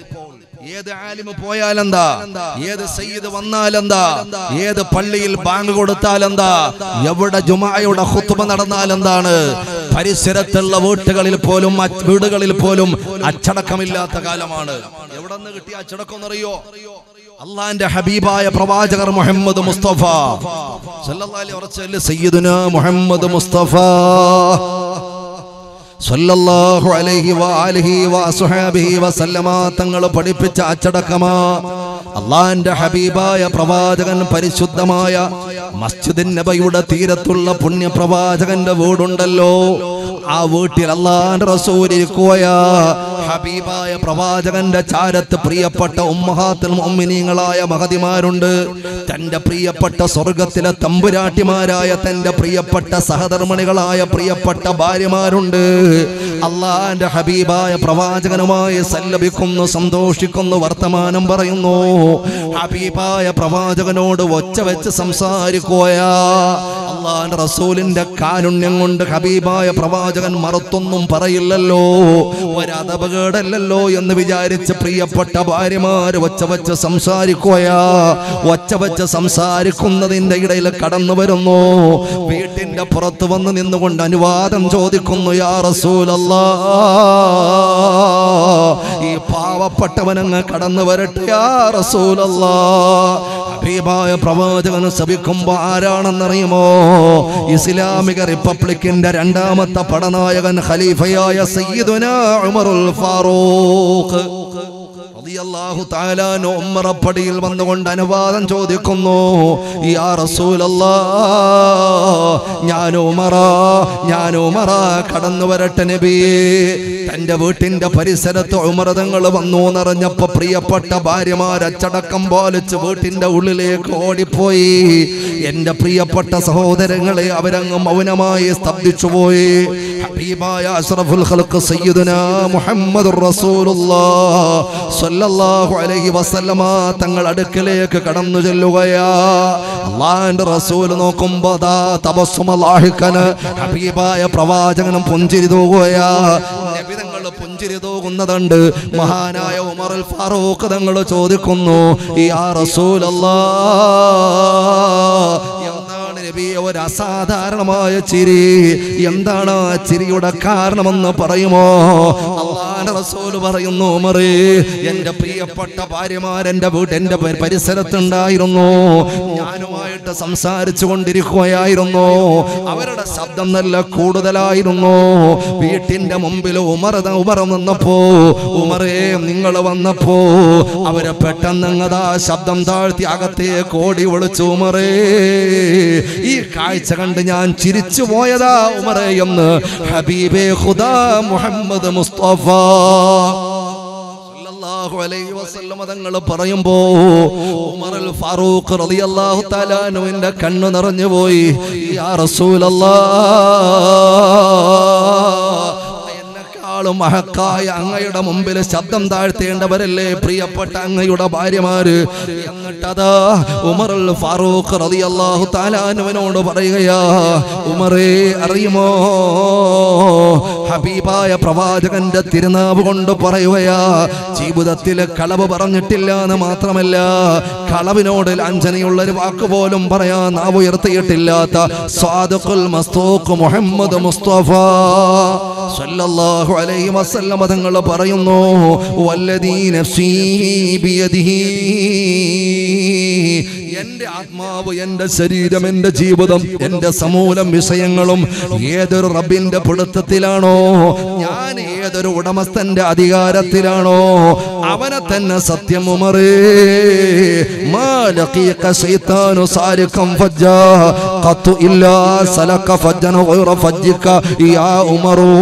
ഏത് ആലിമ് പോയാലെന്താ ഏത് സയ്യിദ് വന്നാലെന്താ ഏത് പള്ളിയിൽ ബാങ്ക് കൊടുത്താലെന്താ എവിടെ ജുമായുടെ ഹുത്തുബ നടന്നാലെന്താണ് പരിസരത്തുള്ള വീട്ടുകളിൽ പോലും അച്ച് വീടുകളിൽ പോലും അച്ചടക്കമില്ലാത്ത കാലമാണ് എവിടെ നിന്ന് കിട്ടിയ അച്ചടക്കം എന്നറിയോ അള്ളാന്റെ ഹബീബായ പ്രവാചകർ മുഹമ്മദ് മുസ്തഫ സല്ലല്ലാഹു അലൈഹി വസല്ലം സയ്യിദുന മുഹമ്മദ് മുസ്തഫ സല്ലല്ലാഹു അലൈഹി വആലിഹി വഅസ്ഹാബിഹി വസല്ലമ തങ്ങൾ പഠിപ്പിച്ച അച്ചടക്കമാ അള്ളാന്റെ ഹബീബായ പ്രവാചകൻ പരിശുദ്ധമായ മസ്ജിദിൻ നബിയുടെ തീരത്തുള്ള പുണ്യ പ്രവാചകന്റെ വീടുണ്ടല്ലോ ആ വീട്ടിൽ അള്ളാന്റെ റസൂൽ ഇരിക്കുകയാ ഹബീബായ പ്രവാചകന്റെ ചാരത്ത് പ്രിയപ്പെട്ട ഉമ്മഹാത്തുൽ മുഅ്മിനീങ്ങളായ മഹതിമാരുണ്ട് തന്റെ പ്രിയപ്പെട്ട സ്വർഗത്തിലെ തമ്പുരാട്ടിമാരായ തന്റെ പ്രിയപ്പെട്ട സഹധർമ്മിണികളായ പ്രിയപ്പെട്ട ഭാര്യമാരുണ്ട് അള്ളാന്റെ ഹബീബായ പ്രവാചകനുമായി സല്ലപിക്കുന്നു സന്തോഷിക്കുന്നു വർത്തമാനം പറയുന്നു ഹബീബായ പ്രവാചകനോട് ഒച്ച വെച്ച് സംസാരിക്കുകയാ അള്ളാന്റെ റസൂലിന്റെ കാരുണ്യം കൊണ്ട് ഹബീബായ പ്രവാചകൻ മറുത്തൊന്നും പറയില്ലല്ലോ ഒരതപകേടല്ലല്ലോ എന്ന് വിചാരിച്ച് പ്രിയപ്പെട്ട ഭാര്യമാര് ഒച്ച വെച്ച് സംസാരിക്കുകയാ ഒച്ച വെച്ച് സംസാരിക്കുന്നതിന്റെ ഇടയിൽ കടന്നു വരുന്നു വീട്ടിന്റെ പുറത്ത് വന്ന് നിന്നുകൊണ്ട് അനുവാദം ചോദിക്കുന്നു യാ റസൂലല്ലാ ഈ പാവപ്പെട്ടവനങ്ങ് കടന്നു വരട്ടെ യാ റസൂലല്ലാ ഹബീബായ പ്രവാചകൻ സഭിക്കുമ്പോ ആരാണെന്നറിയുമോ ഇസ്ലാമിക റിപ്പബ്ലിക്കിന്റെ രണ്ടാമത്തെ പടനായകൻ ഖലീഫയായ സയ്യിദുന ഉമറുൽ ഫാറൂഖ് റളിയല്ലാഹു തആല അൻഹു ഉമ്മറപ്പടിയിൽ വന്നുകൊണ്ട് അനുവാദം ചോദിക്കുന്നു യാ റസൂലല്ലാ ഞാൻ ഉമറ ഞാൻ ഉമറ കടന്നു വരട്ടെ നബിയേ തന്റെ വീട്ടിന്റെ പരിസരത്ത് ഉമറതങ്ങൾ വന്നു നിറഞ്ഞപ്പോ പ്രിയപ്പെട്ട ഭാര്യമാർ അച്ചടക്കം പാലിച്ച് വീട്ടിന്റെ ഉള്ളിലേക്ക് ഓടിപ്പോയി എന്റെ പ്രിയപ്പെട്ട സഹോദരങ്ങളെ അവരങ്ങ് മൗനമായി സ്തബ്ധിച്ചു പോയി ഹബീബായ അഷ്റഫുൽ ഖൽഖ് സയ്യിദുനാ മുഹമ്മദുർ റസൂലുള്ളാഹ് സ്വല്ലല്ലാഹു അലൈഹി വസല്ലമ തങ്ങൾ അടുക്കലേക്ക് കടന്നു ചെല്ലുകയാ അള്ളാഹിന്റെ റസൂൽ നോക്കുമ്പോ ദാ തബസ്സുമല്ലാഹിക്കന് ഹബീബായ പ്രവാചകനും പുഞ്ചിരി തൂകുകയാ നബിതങ്ങൾ പുഞ്ചിരി തൂകുന്നു പോകുന്നതുണ്ട് മഹാനായ ഉമർ അൽ ഫാറൂഖ് തങ്ങൾ ചോദിക്കുന്നു യാ റസൂലല്ലാ എന്താണ് നബിയെ ഒരു അസാധാരണമായ ചിരി എന്താണ് ആ ചിരിയുടെ കാരണമെന്ന് പറയുമോ അള്ളാന്റെ റസൂല് പറയുന്നു ഉമറേ എന്റെ പ്രിയപ്പെട്ട ഭാര്യമാർ എന്റെ വീട് എന്റെ പ- പരിസരത്തുണ്ടായിരുന്നു ഞാനുമായിട്ട് സംസാരിച്ചു കൊണ്ടിരിക്കുകയായിരുന്നു അവരുടെ ശബ്ദം നല്ല കൂടുതലായിരുന്നു വീട്ടിന്റെ മുമ്പിൽ ഉമർ ഉമർ നിന്നപ്പോ ഉമറേ നിങ്ങൾ വന്നപ്പോ അവരെ പെട്ടെന്ന് അങ്ങതാ ശബ്ദം താഴ്ത്തി അകത്തെ കോടി വിളിച്ചു ഉമറേ ഈ കാഴ്ച കണ്ട് ഞാൻ ചിരിച്ചു പോയതാ ഉമറേ എന്ന് ഹബീബേ ഖുദാ മുഹമ്മദ് മുസ്തഫ സല്ലല്ലാഹു അലൈഹി വസല്ലമ തങ്ങൾ പറയുമ്പോ ഉമർ അൽ ഫാറൂഖ് റളിയല്ലാഹു തആല അൻഹുവിന്റെ കണ്ണ് നിറഞ്ഞു പോയി യാ റസൂലല്ലാഹ് എന്നെക്കാളും മഹക്കായ അങ്ങയുടെ മുമ്പിൽ ശബ്ദം താഴ്ത്തേണ്ടവരല്ലേ പ്രിയപ്പെട്ട അങ്ങയുടെ ഭാര്യമാര് എന്നിട്ടതാ ഉമറുൽ ഫാറൂഖ് റളിയല്ലാഹു താലാനുവിനോട് പറയുകയാ ഉമറേ അറിയുമോ ഹബീബായ പ്രവാചകന്റെ തിരുനാവ് കൊണ്ട് പറയുകയാ ജീവിതത്തിൽ കളവ് പറഞ്ഞിട്ടില്ല എന്ന് മാത്രമല്ല കളവിനോട് ലാഞ്ചനയുള്ള ഒരു വാക്ക് പോലും പറയാൻ നാവ് ഉയർത്തിയിട്ടില്ലാത്ത സ്വാദുൽ മസ്തൂഖ് മുഹമ്മദ് മുസ്തഫ സല്ലല്ലാഹു അലൈഹി വസല്ലമ തങ്ങൾ പറയുന്നു വല്ലദീ നഫ്സീ ബിയദിഹി എന്റെ ആത്മാവ് എന്റെ ശരീരം എന്റെ ജീവിതം എന്റെ സമൂലം വിഷയങ്ങളും ഏതൊരു റബ്ബിന്റെ പിടുത്തത്തിലാണോ ഞാൻ ഏതൊരു ഉടമസ്ഥന്റെ അധികാരത്തിലാണോ അവനെ തന്നെ സത്യം ഉമറേ മാ ലഖീക ശൈത്താനു സാരികം ഫജ്ജാ ഖത്തു ഇല്ലാ സലക ഫജ്ജന ഗൈറ ഫജ്ജിക യാ ഉമറൂ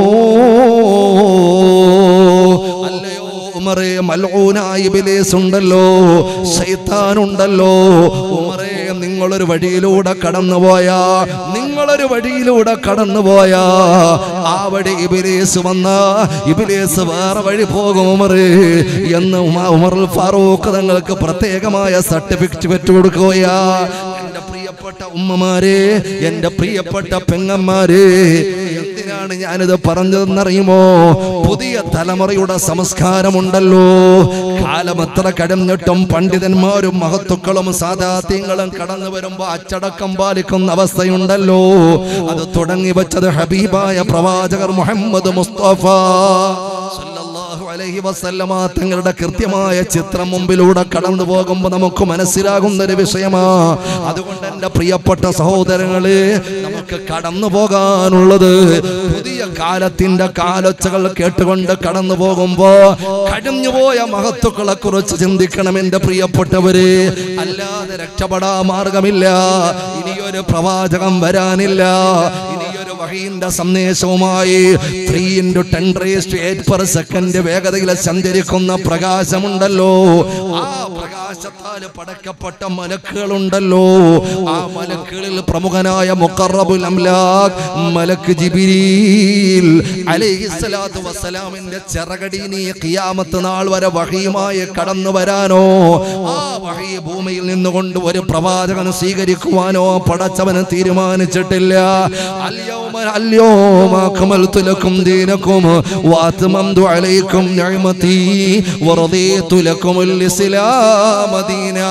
അല്ലയോ ഉമറേ മൽഊനായ ഇബ്ലീസ് ഉണ്ടല്ലോ ശൈത്താൻ ഉണ്ടല്ലോ ഉമറേ നിങ്ങളൊരു വഴിയിലൂടെ കടന്നുപോയാ നിങ്ങളൊരു വഴിയിലൂടെ കടന്നുപോയാ ആ വഴി ഇബിലേസ് വന്ന ഇബിലേസ് വേറെ വഴി പോകും ഉമറേ എന്ന് ഉമ- ഉമർ ഫാറൂഖ് തങ്ങൾക്ക് പ്രത്യേകമായ സർട്ടിഫിക്കറ്റ് കൊടുക്കുകയാ എന്റെ പ്രിയപ്പെട്ട ഉമ്മമാരെ എന്റെ പ്രിയപ്പെട്ട പെങ്ങന്മാരെ എന്തിനാണ് ഞാനിത് പറഞ്ഞതെന്നറിയുമോ പുതിയ തലമുറയുടെ സംസ്കാരമുണ്ടല്ലോ കാലം എത്ര കടന്നിട്ടും പണ്ഡിതന്മാരും മഹത്തുക്കളും സാധാത്യങ്ങളും കടന്നു വരുമ്പോ അച്ചടക്കം പാലിക്കുന്ന അവസ്ഥയുണ്ടല്ലോ അത് തുടങ്ങി വെച്ചത് ഹബീബായ പ്രവാചകർ മുഹമ്മദ് മുസ്തഫ സല്ലല്ലാഹു അലൈഹി വസല്ലമ തങ്ങളുടെ കൃത്യമായ ചിത്രം മുമ്പിലൂടെ കടന്നു പോകുമ്പോൾ നമുക്ക് മനസ്സിലാകുന്ന ഒരു വിഷയമാ അതുകൊണ്ട് എൻ്റെ പ്രിയപ്പെട്ട സഹോദരങ്ങളെ നമുക്ക് കടന്നു പോകാനുള്ളത് പുതിയ കാലത്തിന്റെ കാലൊച്ചകൾ കേട്ടുകൊണ്ട് കടന്നു പോകുമ്പോ കഴിഞ്ഞുപോയ മഹത്വക്കളെ കുറിച്ച് ചിന്തിക്കണം എൻ്റെ പ്രിയപ്പെട്ടവര് അല്ലാതെ രക്ഷപ്പെടാ മാർഗമില്ല ഇനിയൊരു പ്രവാചകം വരാനില്ല ഇനിയൊരു വഹീന്റെ സന്ദേശവുമായി three into ten raised eight per second വേഗതയിൽ സഞ്ചരിക്കുന്ന പ്രകാശമുണ്ടല്ലോ ആ പ്രകാശത്താൽ പടക്കപ്പെട്ട മലക്കുകളുണ്ടല്ലോ ആ മലക്കുകളിൽ പ്രമുഖനായ മുഖറബുൽ അംലാഖ് മലക്ക് ജിബിരീൽ അലൈഹിസ്സലാത്തു വസ്സലാമിന്റെ ചിറകടീനി ഖിയാമത്ത് നാൾ വരെ വഹിയുമായി കടന്നു വരാനോ ആ വഹി ഭൂമിയിൽ നിന്നുകൊണ്ട് ഒരു പ്രവാചകൻ സ്വീകരിക്കുവാനോ പടച്ചവന് തീരുമാനിച്ചിട്ടില്ല അല്യോമ അല്യോമ അക്മൽതു ലക്കും ദീനക്കും വാത്മംതു അലൈക്കും നിഅമതി വറദീതു ലക്കുമുൽ ഇസ്ലാമ ദീനാ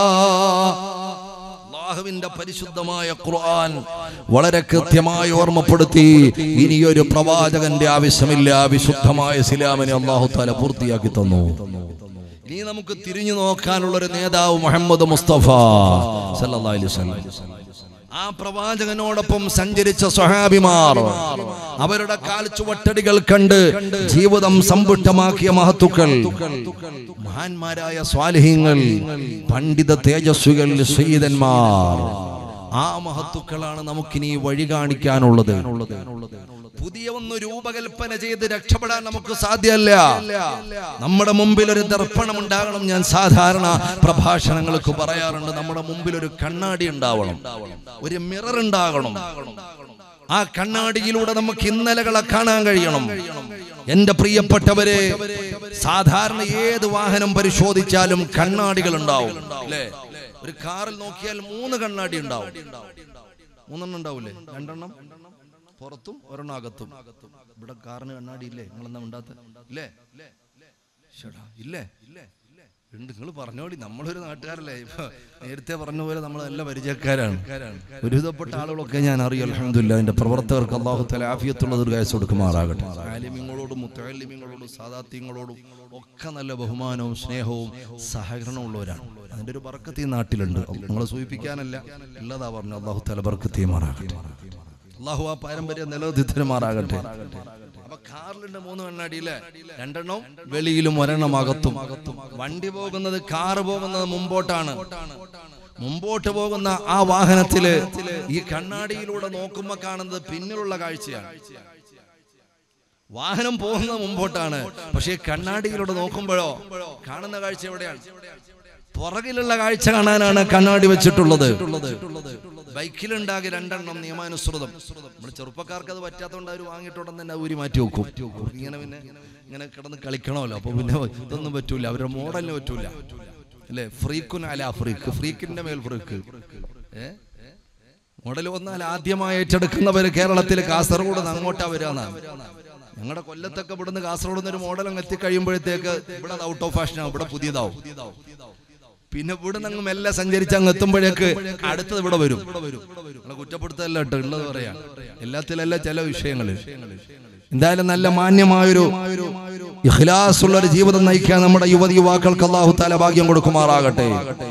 അള്ളാഹുവിന്റെ പരിശുദ്ധമായ ഖുർആൻ വളരെ കൃത്യമായി ഓർമ്മപ്പെടുത്തി ഇനിയൊരു പ്രവാചകന്റെ ആവശ്യമില്ല വിശുദ്ധമായ ഇസ്ലാമിനെ അള്ളാഹു താല പൂർത്തിയാക്കി തന്നു ഇനി നമുക്ക് തിരിഞ്ഞു നോക്കാനുള്ള ഒരു നേതാവ് മുഹമ്മദ് മുസ്തഫ സല്ലല്ലാഹു അലൈഹി വസല്ലം ആ പ്രവാചകനോടൊപ്പം സഞ്ചരിച്ച സ്വഹാബിമാർ അവരുടെ കാൽച്ചുവട്ടടികൾ കണ്ട് ജീവിതം സമ്പുഷ്ടമാക്കിയ മഹത്തുക്കൾ മഹാന്മാരായ സ്വാലിഹ്യങ്ങൾ പണ്ഡിത തേജസ്വികൾ സയ്യിദന്മാർ ആ മഹത്തുക്കളാണ് നമുക്കിനി വഴി കാണിക്കാനുള്ളത് പുതിയ ഒന്ന് രൂപകൽപ്പന ചെയ്ത് രക്ഷപ്പെടാൻ നമുക്ക് സാധ്യമല്ല നമ്മുടെ മുമ്പിൽ ഒരു ദർപ്പണം ഉണ്ടാകണം ഞാൻ സാധാരണ പ്രഭാഷണങ്ങൾക്ക് പറയാറുണ്ട് നമ്മുടെ മുമ്പിൽ ഒരു കണ്ണാടി ഉണ്ടാവണം ഒരു മിറർ ഉണ്ടാകണം ആ കണ്ണാടിയിലൂടെ നമുക്ക് ഇന്നലകളെ കാണാൻ കഴിയണം എന്റെ പ്രിയപ്പെട്ടവരെ സാധാരണ ഏത് വാഹനം പരിശോധിച്ചാലും കണ്ണാടികൾ ഉണ്ടാവും അല്ലേ ഒരു കാറിൽ നോക്കിയാൽ മൂന്ന് കണ്ണാടി ഉണ്ടാവും മൂന്നെണ്ണം ഉണ്ടാവൂലേ രണ്ടെണ്ണം പുറത്തും ഒരെണ്ണം അകത്തും ഇവിടെ കാറിന് കണ്ണാടി ഇല്ലേ നിങ്ങളെന്താ ഉണ്ടാത്ത ഇല്ലേ ചേട്ടാ ഇല്ലേ ഉണ്ട് നിങ്ങൾ പറഞ്ഞോടി നമ്മളൊരു നാട്ടുകാരല്ലേ ഇപ്പൊ നേരത്തെ പറഞ്ഞ പോലെ നമ്മൾ നല്ല പരിചയക്കാരാണ് ഒരുവിധപ്പെട്ട ആളുകളൊക്കെ ഞാൻ അറിയാം അലഹമില്ല അതിന്റെ പ്രവർത്തകർക്ക് അള്ളാഹു തല ആഫിയത്തുള്ള ദീർഘായുസ് കൊടുക്കുമാറാകട്ടെ ആലിമ്യങ്ങളോടും മുത്തലിമ്യങ്ങളോടും സാദാത്യങ്ങളോടും ഒക്കെ നല്ല ബഹുമാനവും സ്നേഹവും സഹകരണവും ഉള്ളവരാണ് അതിന്റെ ഒരു ബർക്കത്ത് ഈ നാട്ടിലുണ്ട് നിങ്ങളെ സൂചിപ്പിക്കാനല്ല ഉള്ളതാ പറഞ്ഞു അള്ളാഹു തല ബർക്കത്തിയുമാറാകട്ടെ അള്ളാഹു ആ പാരമ്പര്യം നിലനിർത്തിമാറാകട്ടെ അപ്പൊ കാറിലുണ്ട് മൂന്ന് കണ്ണാടിയില്ലേ രണ്ടെണ്ണം വെളിയിലും ഒരെണ്ണം അകത്തും വണ്ടി പോകുന്നത് കാറ് പോകുന്നത് മുമ്പോട്ടാണ് മുമ്പോട്ട് പോകുന്ന ആ വാഹനത്തില് ഈ കണ്ണാടിയിലൂടെ നോക്കുമ്പോ കാണുന്നത് പിന്നിലുള്ള കാഴ്ചയാണ് വാഹനം പോകുന്നത് മുമ്പോട്ടാണ് പക്ഷേ കണ്ണാടിയിലൂടെ നോക്കുമ്പോഴോ കാണുന്ന കാഴ്ച എവിടെയാണ് പുറകിലുള്ള കാഴ്ച കാണാനാണ് കണ്ണാടി വെച്ചിട്ടുള്ളത് ബൈക്കിലുണ്ടാകെ രണ്ടെണ്ണം നിയമാനുസൃതം നമ്മൾ ചെറുപ്പക്കാർക്ക് അത് പറ്റാത്തതുകൊണ്ട് അവർ വാങ്ങിയിട്ടുണ്ടെന്ന് തന്നെ ഊരി മാറ്റി വെക്കും ഇങ്ങനെ പിന്നെ ഇങ്ങനെ കിടന്ന് കളിക്കണമല്ലോ അപ്പൊ പിന്നെ ഇതൊന്നും പറ്റൂല അവരുടെ മോഡലിന് പറ്റൂല അല്ലേ ഫ്രീക്കുൻ അല ഫ്രീക്ക് ഫ്രീക്കിന്റെ മേൽ ഫ്രീക്ക് ഏ മോഡൽ വന്നാൽ ആദ്യമായി ഏറ്റെടുക്കുന്നവര് കേരളത്തിൽ കാസർഗോഡ് നിന്ന് അങ്ങോട്ടാ വരാന്നാണ് ഞങ്ങളുടെ കൊല്ലത്തൊക്കെ ഇവിടുന്ന് കാസർഗോഡ് നിന്ന് ഒരു മോഡൽ അങ്ങ് എത്തിക്കഴിയുമ്പോഴത്തേക്ക് ഇവിടെ ഔട്ട് ഓഫ് ഫാഷനാവും ഇവിടെ പുതിയതാവും പിന്നെ ഇവിടെ നിന്ന് അങ്ങ് മെല്ലെ സഞ്ചരിച്ച് അങ്ങ് എത്തുമ്പോഴേക്ക് അടുത്തത് ഇവിടെ വരും നമ്മളെ കുറ്റപ്പെടുത്തല്ല കേട്ടോ ഉള്ളത് പറയാം എല്ലാത്തിലല്ല ചില വിഷയങ്ങള് എന്തായാലും നല്ല മാന്യമായൊരു ഇഖ്ലാസുള്ള ഒരു ജീവിതം നയിക്കാൻ നമ്മുടെ യുവതി യുവാക്കൾക്ക് അള്ളാഹു താല ഭാഗ്യം കൊടുക്കുമാറാകട്ടെ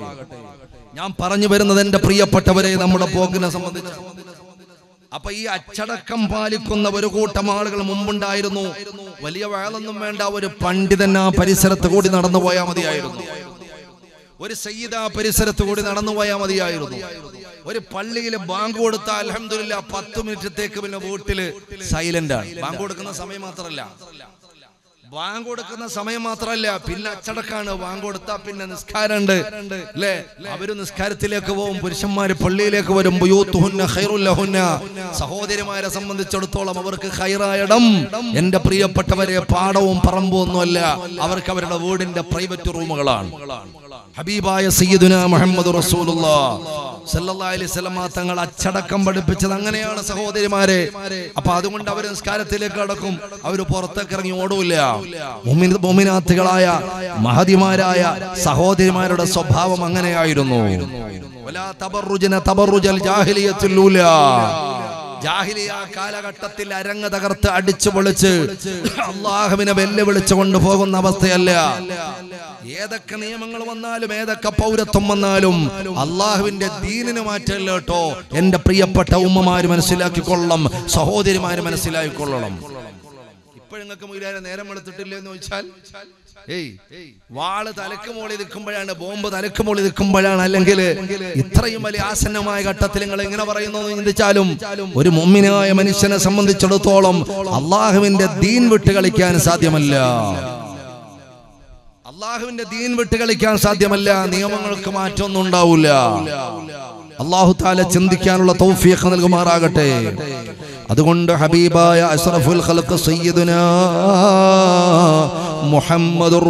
ഞാൻ പറഞ്ഞു വരുന്നത് എന്റെ പ്രിയപ്പെട്ടവരെ നമ്മുടെ പോക്കിനെ സംബന്ധിച്ച് അപ്പൊ ഈ അച്ചടക്കം പാലിക്കുന്ന ഒരു കൂട്ടം ആളുകൾ മുമ്പുണ്ടായിരുന്നു വലിയ വേളൊന്നും വേണ്ട ഒരു പണ്ഡിതൻ ആ പരിസരത്ത് കൂടി നടന്നു പോയാൽ മതിയായിരുന്നു ഒരു സയ്യിദ് ആ പരിസരത്ത് കൂടി നടന്നു പോയാൽ മതിയായിരുന്നു ഒരു പള്ളിയിൽ ബാങ്ക് കൊടുത്ത അലഹമില്ല പത്ത് മിനിറ്റത്തേക്ക് പിന്നെ വീട്ടില് സൈലന്റ് ആണ് ബാങ്ക് കൊടുക്കുന്ന സമയം മാത്രമല്ല ബാങ്ക് കൊടുക്കുന്ന സമയം മാത്രമല്ല പിന്നെ അച്ചടക്കാണ് ബാങ്ക് കൊടുത്താ പിന്നെ നിസ്കാരമുണ്ട് അല്ലേ അവര് നിസ്കാരത്തിലേക്ക് പോകും പുരുഷന്മാര് പള്ളിയിലേക്ക് വരും ബുയൂത്തുഹുന്ന ഖൈറുല്ലഹുന്ന. സഹോദരിമാരെ സംബന്ധിച്ചിടത്തോളം അവർക്ക് ഹൈറായിടം എന്റെ പ്രിയപ്പെട്ടവരെ പാടവും പറമ്പും ഒന്നുമല്ല അവർക്ക് അവരുടെ വീടിന്റെ പ്രൈവറ്റ് റൂമുകളാണ് ഹബീബായ സയ്യിദുന മുഹമ്മദ് സല്ലല്ലാഹു അലൈഹി വസല്ലമ തങ്ങൾ അച്ചടക്കം പഠിപ്പിച്ചത് അങ്ങനെയാണ് സഹോദരിമാരെ അപ്പൊ അതുകൊണ്ട് അവർ നിസ്കാരത്തിലേക്ക് കടക്കും അവർ പുറത്തേക്ക് ഇറങ്ങി ഓടൂല മുഅ്മിൻ- മുഅ്മിനാത്തുകളായ മഹതിമാരായ സഹോദരിമാരുടെ സ്വഭാവം അങ്ങനെയായിരുന്നു വലാ തബറുജന തബറുജൽ ജാഹിലിയത്തുൽ ഊലാ. ജാഹിലിയ കാലഘട്ടത്തിൽ അരങ്ങ് തകർത്ത് അടിച്ചു പൊളിച്ച് അള്ളാഹുവിനെ വെല്ലുവിളിച്ചു കൊണ്ടുപോകുന്ന അവസ്ഥയല്ല ഏതൊക്കെ നിയമങ്ങൾ വന്നാലും ഏതൊക്കെ പൗരത്വം വന്നാലും അള്ളാഹുവിന്റെ ദീനിന് മാറ്റല്ല കേട്ടോ എന്റെ പ്രിയപ്പെട്ട ഉമ്മമാര് മനസ്സിലാക്കിക്കൊള്ളണം സഹോദരിമാര് മനസ്സിലാക്കിക്കൊള്ളണം ഇപ്പോഴങ്ങൾക്ക് മുയിലാരെ നേരം വെളുത്തിട്ടില്ല എന്ന് ചോദിച്ചാൽ ഏയ് വാള് തലക്ക് മോളി നിൽക്കുമ്പോഴാണ് ബോംബ് തലക്ക് മോളി നിൽക്കുമ്പോഴാണ് അല്ലെങ്കിൽ ഇത്രയും വലിയ ആസന്നമായ ഘട്ടത്തിൽ നിങ്ങൾ എങ്ങനെ പറയുന്നു എന്ന് ചിന്തിച്ചാലും ഒരു മുമ്മിനായ മനുഷ്യനെ സംബന്ധിച്ചിടത്തോളം അള്ളാഹുവിന്റെ ദീൻ വിട്ട് കളിക്കാൻ സാധ്യമല്ല അള്ളാഹുവിന്റെ ദീൻ വിട്ട് കളിക്കാൻ സാധ്യമല്ല നിയമങ്ങൾക്ക് മാറ്റമൊന്നും ഉണ്ടാവില്ല അള്ളാഹു താല ചിന്തിക്കാനുള്ള തൗഫീഖ് നൽകുമാറാകട്ടെ അതുകൊണ്ട് ഹബീബായ അഷ്റഫുൽ ഖൽഖ് സയ്യിദുന മുഹമ്മദുർ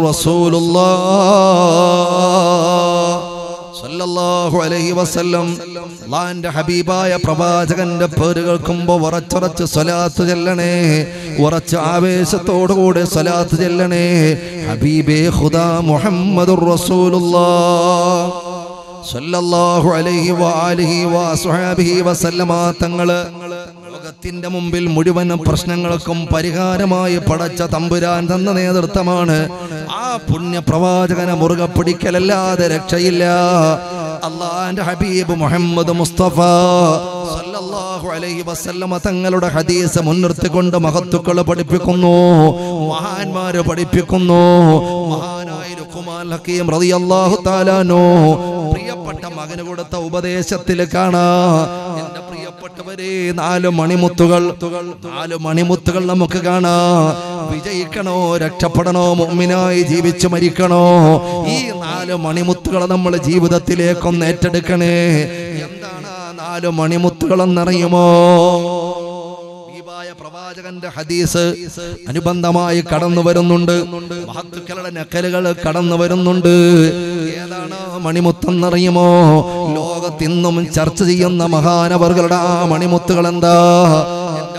റസൂലുള്ളാഹ് സല്ലല്ലാഹു അലൈഹി വസല്ലം അള്ളാന്റെ ഹബീബായ പ്രവാചകന്റെ പേര് കേൾക്കുമ്പോ ഉറച്ചുറച്ച് സ്വലാത്ത് ചെല്ലണേ ഉറച്ച് ആവേശത്തോടുകൂടെ സ്വലാത്ത് ചെല്ലണേ ഹബീബേ ഖുദാ മുഹമ്മദുർ റസൂലുള്ളാഹ് സല്ലല്ലാഹു അലൈഹി വആലിഹി വസ്വഹാബിഹി വസല്ലമ തങ്ങള് ലോകത്തിന്റെ മുമ്പിൽ മുഴുവൻ പ്രശ്നങ്ങൾക്കും പരിഹാരമായി പടച്ച തമ്പുരാൻ തന്ന നേതൃത്വമാണ് ആ പുണ്യ പ്രവാചകനെ മുറുകെ പിടിക്കലല്ലാതെ രക്ഷയില്ല അള്ളാന്റെ ഹബീബ് മുഹമ്മദ് മുസ്തഫ സല്ലല്ലാഹു അലൈഹി വസല്ലമ തങ്ങളുടെ ഹദീസ് മുൻനിർത്തിക്കൊണ്ട് മഹത്തുക്കൾ പഠിപ്പിക്കുന്നു മഹാന്മാര് പഠിപ്പിക്കുന്നു മഹാനായ ലുഖ്മാൻ ഹക്കീം റളിയല്ലാഹു തആലാനോ പ്രിയപ്പെട്ട മകന് കൊടുത്ത ഉപദേശത്തിൽ കാണാ എന്റെ പ്രിയപ്പെട്ടവരെ നാല് മണിമുത്തുകൾ നാല് മണിമുത്തുകൾ നമുക്ക് കാണാ വിജയിക്കണോ രക്ഷപ്പെടണോ മുമ്മിനായി ജീവിച്ചു മരിക്കണോ ഈ നാല് മണിമുത്തുകൾ നമ്മൾ ജീവിതത്തിലേക്കൊന്ന് ഏറ്റെടുക്കണേ എന്താണ് ആ നാല് മണിമുത്തുകളെന്നറിയുമോ ഹബീബായ പ്രവാചകന്റെ ഹദീസ് അനുബന്ധമായി കടന്നു വരുന്നുണ്ട് മഹത്തുക്കളുടെ നക്കലുകൾ കടന്നു വരുന്നുണ്ട് ഏതാണ് ആ മണിമുത്തെന്നറിയുമോ ലോകത്തിന്നും ചർച്ച ചെയ്യുന്ന മഹാനവറുകളുടെ ആ മണിമുത്തുകൾ എന്താ എന്റെ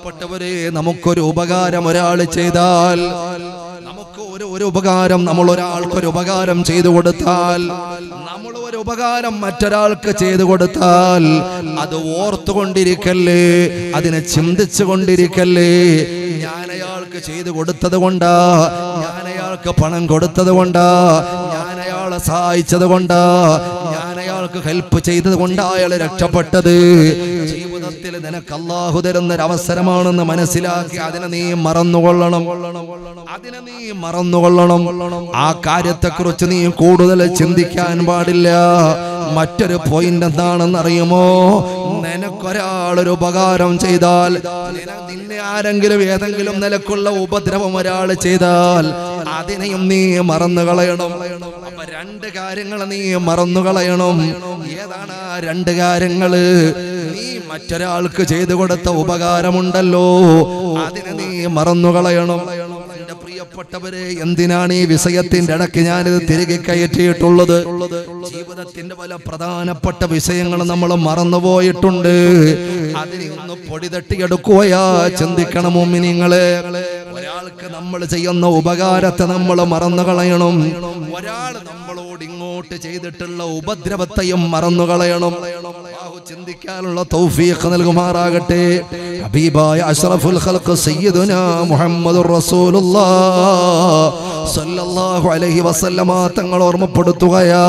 പ്രിയപ്പെട്ടവരെ നമുക്കൊരു ഉപകാരം ഒരാൾ ചെയ്താൽ നമുക്ക് ഒരു ഒരു ഉപകാരം നമ്മൾ ഒരാൾക്ക് ഒരു ഉപകാരം ചെയ്തു കൊടുത്താൽ നമ്മൾ ഒരു ഉപകാരം മറ്റൊരാൾക്ക് ചെയ്തു കൊടുത്താൽ അത് ഓർത്തുകൊണ്ടിരിക്കല്ലേ അതിനെ ചിന്തിച്ചു കൊണ്ടിരിക്കല്ലേ ഞാൻ അയാൾക്ക് ചെയ്തു കൊടുത്തത് കൊണ്ടാ ഞാൻ അയാൾക്ക് പണം കൊടുത്തത് കൊണ്ടാ ഞാൻ അയാളെ സഹായിച്ചത് കൊണ്ടാ ഞാൻ അയാൾക്ക് ഹെൽപ്പ് ചെയ്തത് കൊണ്ടാ അയാൾ രക്ഷപ്പെട്ടത് ജീവിതത്തിൽ നിനക്ക് അള്ളാഹു തരുന്ന ഒരു അവസരമാണെന്ന് മനസ്സിലാക്കി അതിനെ നീ മറന്നുകൊള്ളണം അതിനെ നീ മറന്നുകൊള്ളണം ആ കാര്യത്തെക്കുറിച്ച് നീ കൂടുതൽ ചിന്തിക്കാൻ പാടില്ല മറ്റൊരു പോയിന്റ് എന്താണെന്ന് അറിയുമോ നിനക്കൊരാളൊരു ഉപകാരം ചെയ്താൽ നിന- നിന്നെ ആരെങ്കിലും ഏതെങ്കിലും നിലക്കുള്ള ഉപദ്രവം ഒരാൾ ചെയ്താൽ അതിനെയും നീ മറന്നു കളയണം അപ്പൊ രണ്ട് കാര്യങ്ങൾ നീ മറന്നു കളയണം ഏതാണ് ആ രണ്ട് കാര്യങ്ങള് നീ മറ്റൊരാൾക്ക് ചെയ്തു കൊടുത്ത ഉപകാരമുണ്ടല്ലോ അതിനെ നീ മറന്നു കളയണം എന്റെ പ്രിയപ്പെട്ടവരെ എന്തിനാണ് ഈ വിഷയത്തിന്റെ ഇടയ്ക്ക് ഞാനിത് തിരികെ കയറ്റിയിട്ടുള്ളത് ജീവിതത്തിന്റെ പല പ്രധാനപ്പെട്ട വിഷയങ്ങൾ നമ്മൾ മറന്നുപോയിട്ടുണ്ട് അതിനെ ഒന്ന് പൊടി തട്ടിയെടുക്കുകയാ ചിന്തിക്കണം നിങ്ങളെ ഒരാൾക്ക് നമ്മൾ ചെയ്യുന്ന ഉപകാരത്തെ നമ്മൾ മറന്നു കളയണം ഒരാൾ നമ്മളോട് ഇങ്ങോട്ട് ചെയ്തിട്ടുള്ള ഉപദ്രവത്തെയും മറന്നു കളയണം അല്ലാഹു ചിന്തിക്കാനുള്ള തൗഫീഖ് നൽകുമാറാകട്ടെ ഹബീബായ അഷ്റഫുൽ ഖൽഖ് സയ്യിദുനാ മുഹമ്മദുർ റസൂലുള്ളാഹ് സല്ലല്ലാഹു അലൈഹി വസല്ലമ തങ്ങൾ ഓർമ്മപ്പെടുത്തുകയാ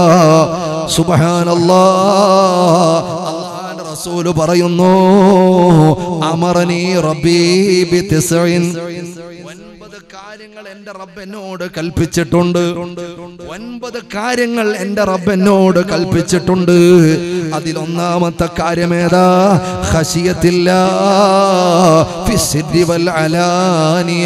സുബ്ഹാനല്ലാഹ് അല്ലാഹുവിന്റെ റസൂല് പറയുന്നു അമറനി റബ്ബി ബിതിസ്ഇൻ ഒൻപത് കാര്യങ്ങൾ എന്റെ റബ്ബ് എന്നോട് കൽപ്പിച്ചിട്ടുണ്ട് ഒൻപത് കാര്യങ്ങൾ എന്റെ റബ്ബ് എന്നോട് കൽപ്പിച്ചിട്ടുണ്ട് അതിലൊന്നാമത്തെ കാര്യം ഏതാ ഹസിയത്തില്ല ഫിസ്സിരി വൽ അലാനിയ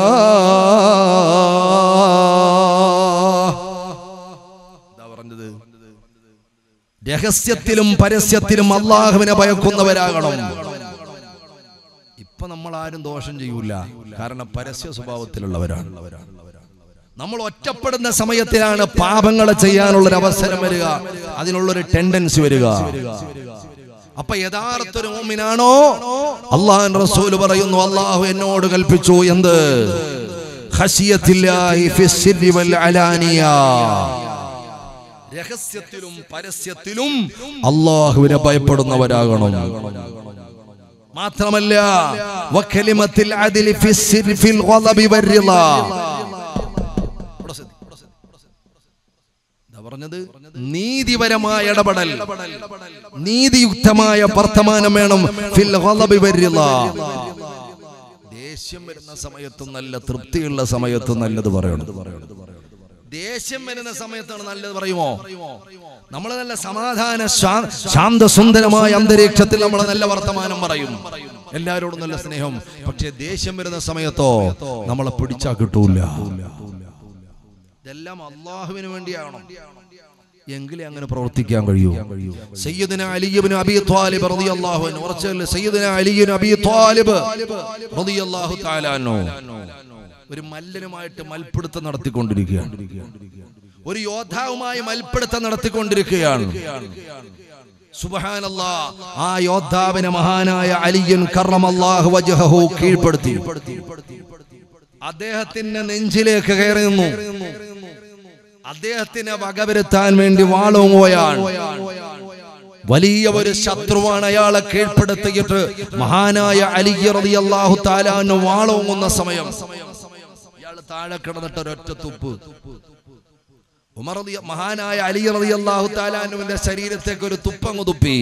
എന്താ പറഞ്ഞത് രഹസ്യത്തിലും പരസ്യത്തിലും അള്ളാഹുവിനെ ഭയക്കുന്നവരാകണം ഇപ്പൊ നമ്മൾ ആരും ദോഷം ചെയ്യൂല കാരണം പരസ്യ സ്വഭാവത്തിലുള്ളവരാണ് നമ്മൾ ഒറ്റപ്പെടുന്ന സമയത്തിലാണ് പാപങ്ങൾ ചെയ്യാനുള്ള ഒരു അവസരം വരിക അതിനുള്ളൊരു ടെൻഡൻസി വരിക അപ്പൊ യഥാർത്ഥ ഒരു മോമിനാണോ അള്ളാഹു റസൂല് പറയുന്നു അള്ളാഹു എന്നോട് കൽപ്പിച്ചു എന്ത് ഖശിയത്തില്ലാഹി ഫിസ്സിരി വൽ അലാനിയ രഹസ്യത്തിലും പരസ്യത്തിലും അള്ളാഹുവിനെ ഭയപ്പെടുന്നവരാകണം മാത്രമല്ല വക്കലിമത്തിൽ അദിലി ഫിസ്സിരി ഫിൽ ഗളബി വരിള പറഞ്ഞത് നീതിപരമായ ഇടപെടൽ നീതിയുക്തമായ വർത്തമാനം വേണം ഫിൽ ഗളബി വരിള ദേഷ്യം വരുന്ന സമയത്തും നല്ല തൃപ്തിയുള്ള സമയത്തും നല്ലത് പറയണം ദേഷ്യം വരുന്ന സമയത്താണ് നല്ലത് പറയുമോ നമ്മൾ നല്ല സമാധാന ശാ- ശാന്തസുന്ദരമായ അന്തരീക്ഷത്തിൽ നമ്മൾ നല്ല വർത്തമാനം പറയും എല്ലാവരോടും നല്ല സ്നേഹം പക്ഷെ ദേഷ്യം വരുന്ന സമയത്തോ നമ്മളെ പിടിച്ചാ കിട്ടൂല ഇതെല്ലാം അള്ളാഹുവിന് വേണ്ടിയാണോ എങ്കിലേ അങ്ങനെ പ്രവർത്തിക്കാൻ കഴിയൂ സയ്യിദുന അലിബ്നു അബീ ത്വാലിബ് റളിയല്ലാഹു അൻഹു ഉറച്ചല്ലേ സയ്യിദുന അലിബ്നു അബീ ത്വാലിബ് റളിയല്ലാഹു തആല അൻഹു ഒരു മല്ലനുമായിട്ട് മൽപ്പിടുത്തം നടത്തിക്കൊണ്ടിരിക്കുകയാണ് ഒരു യോദ്ധാവുമായി മൽപ്പിടുത്തം നടത്തിക്കൊണ്ടിരിക്കുകയാണ് സുബ്ഹാനല്ലാ ആ യോദ്ധാവിനെ മഹാനായ അലിയൻ കറമല്ലാഹു വജ്ഹഹു കീഴ്പ്പെടുത്തി അദ്ദേഹത്തിന്റെ നെഞ്ചിലേക്ക് കയറി നിന്നു അദ്ദേഹത്തിനെ വകവരുത്താൻ വേണ്ടി വാളുങ്ങുകയാണ് വലിയ ഒരു ശത്രുവാണ് അയാളെ കീഴ്പ്പെടുത്തിയിട്ട് മഹാനായ അലി റളിയല്ലാഹു താലാന് വാളോങ്ങുന്ന സമയം ഇയാൾ താഴെ കിടന്നിട്ട് ഒരൊറ്റ തുപ്പ് ഉമർ റളിയ- മഹാനായ അലി റളിയല്ലാഹു താലാനുവിന്റെ ശരീരത്തേക്ക് ഒരു തുപ്പങ്ങ് തുപ്പി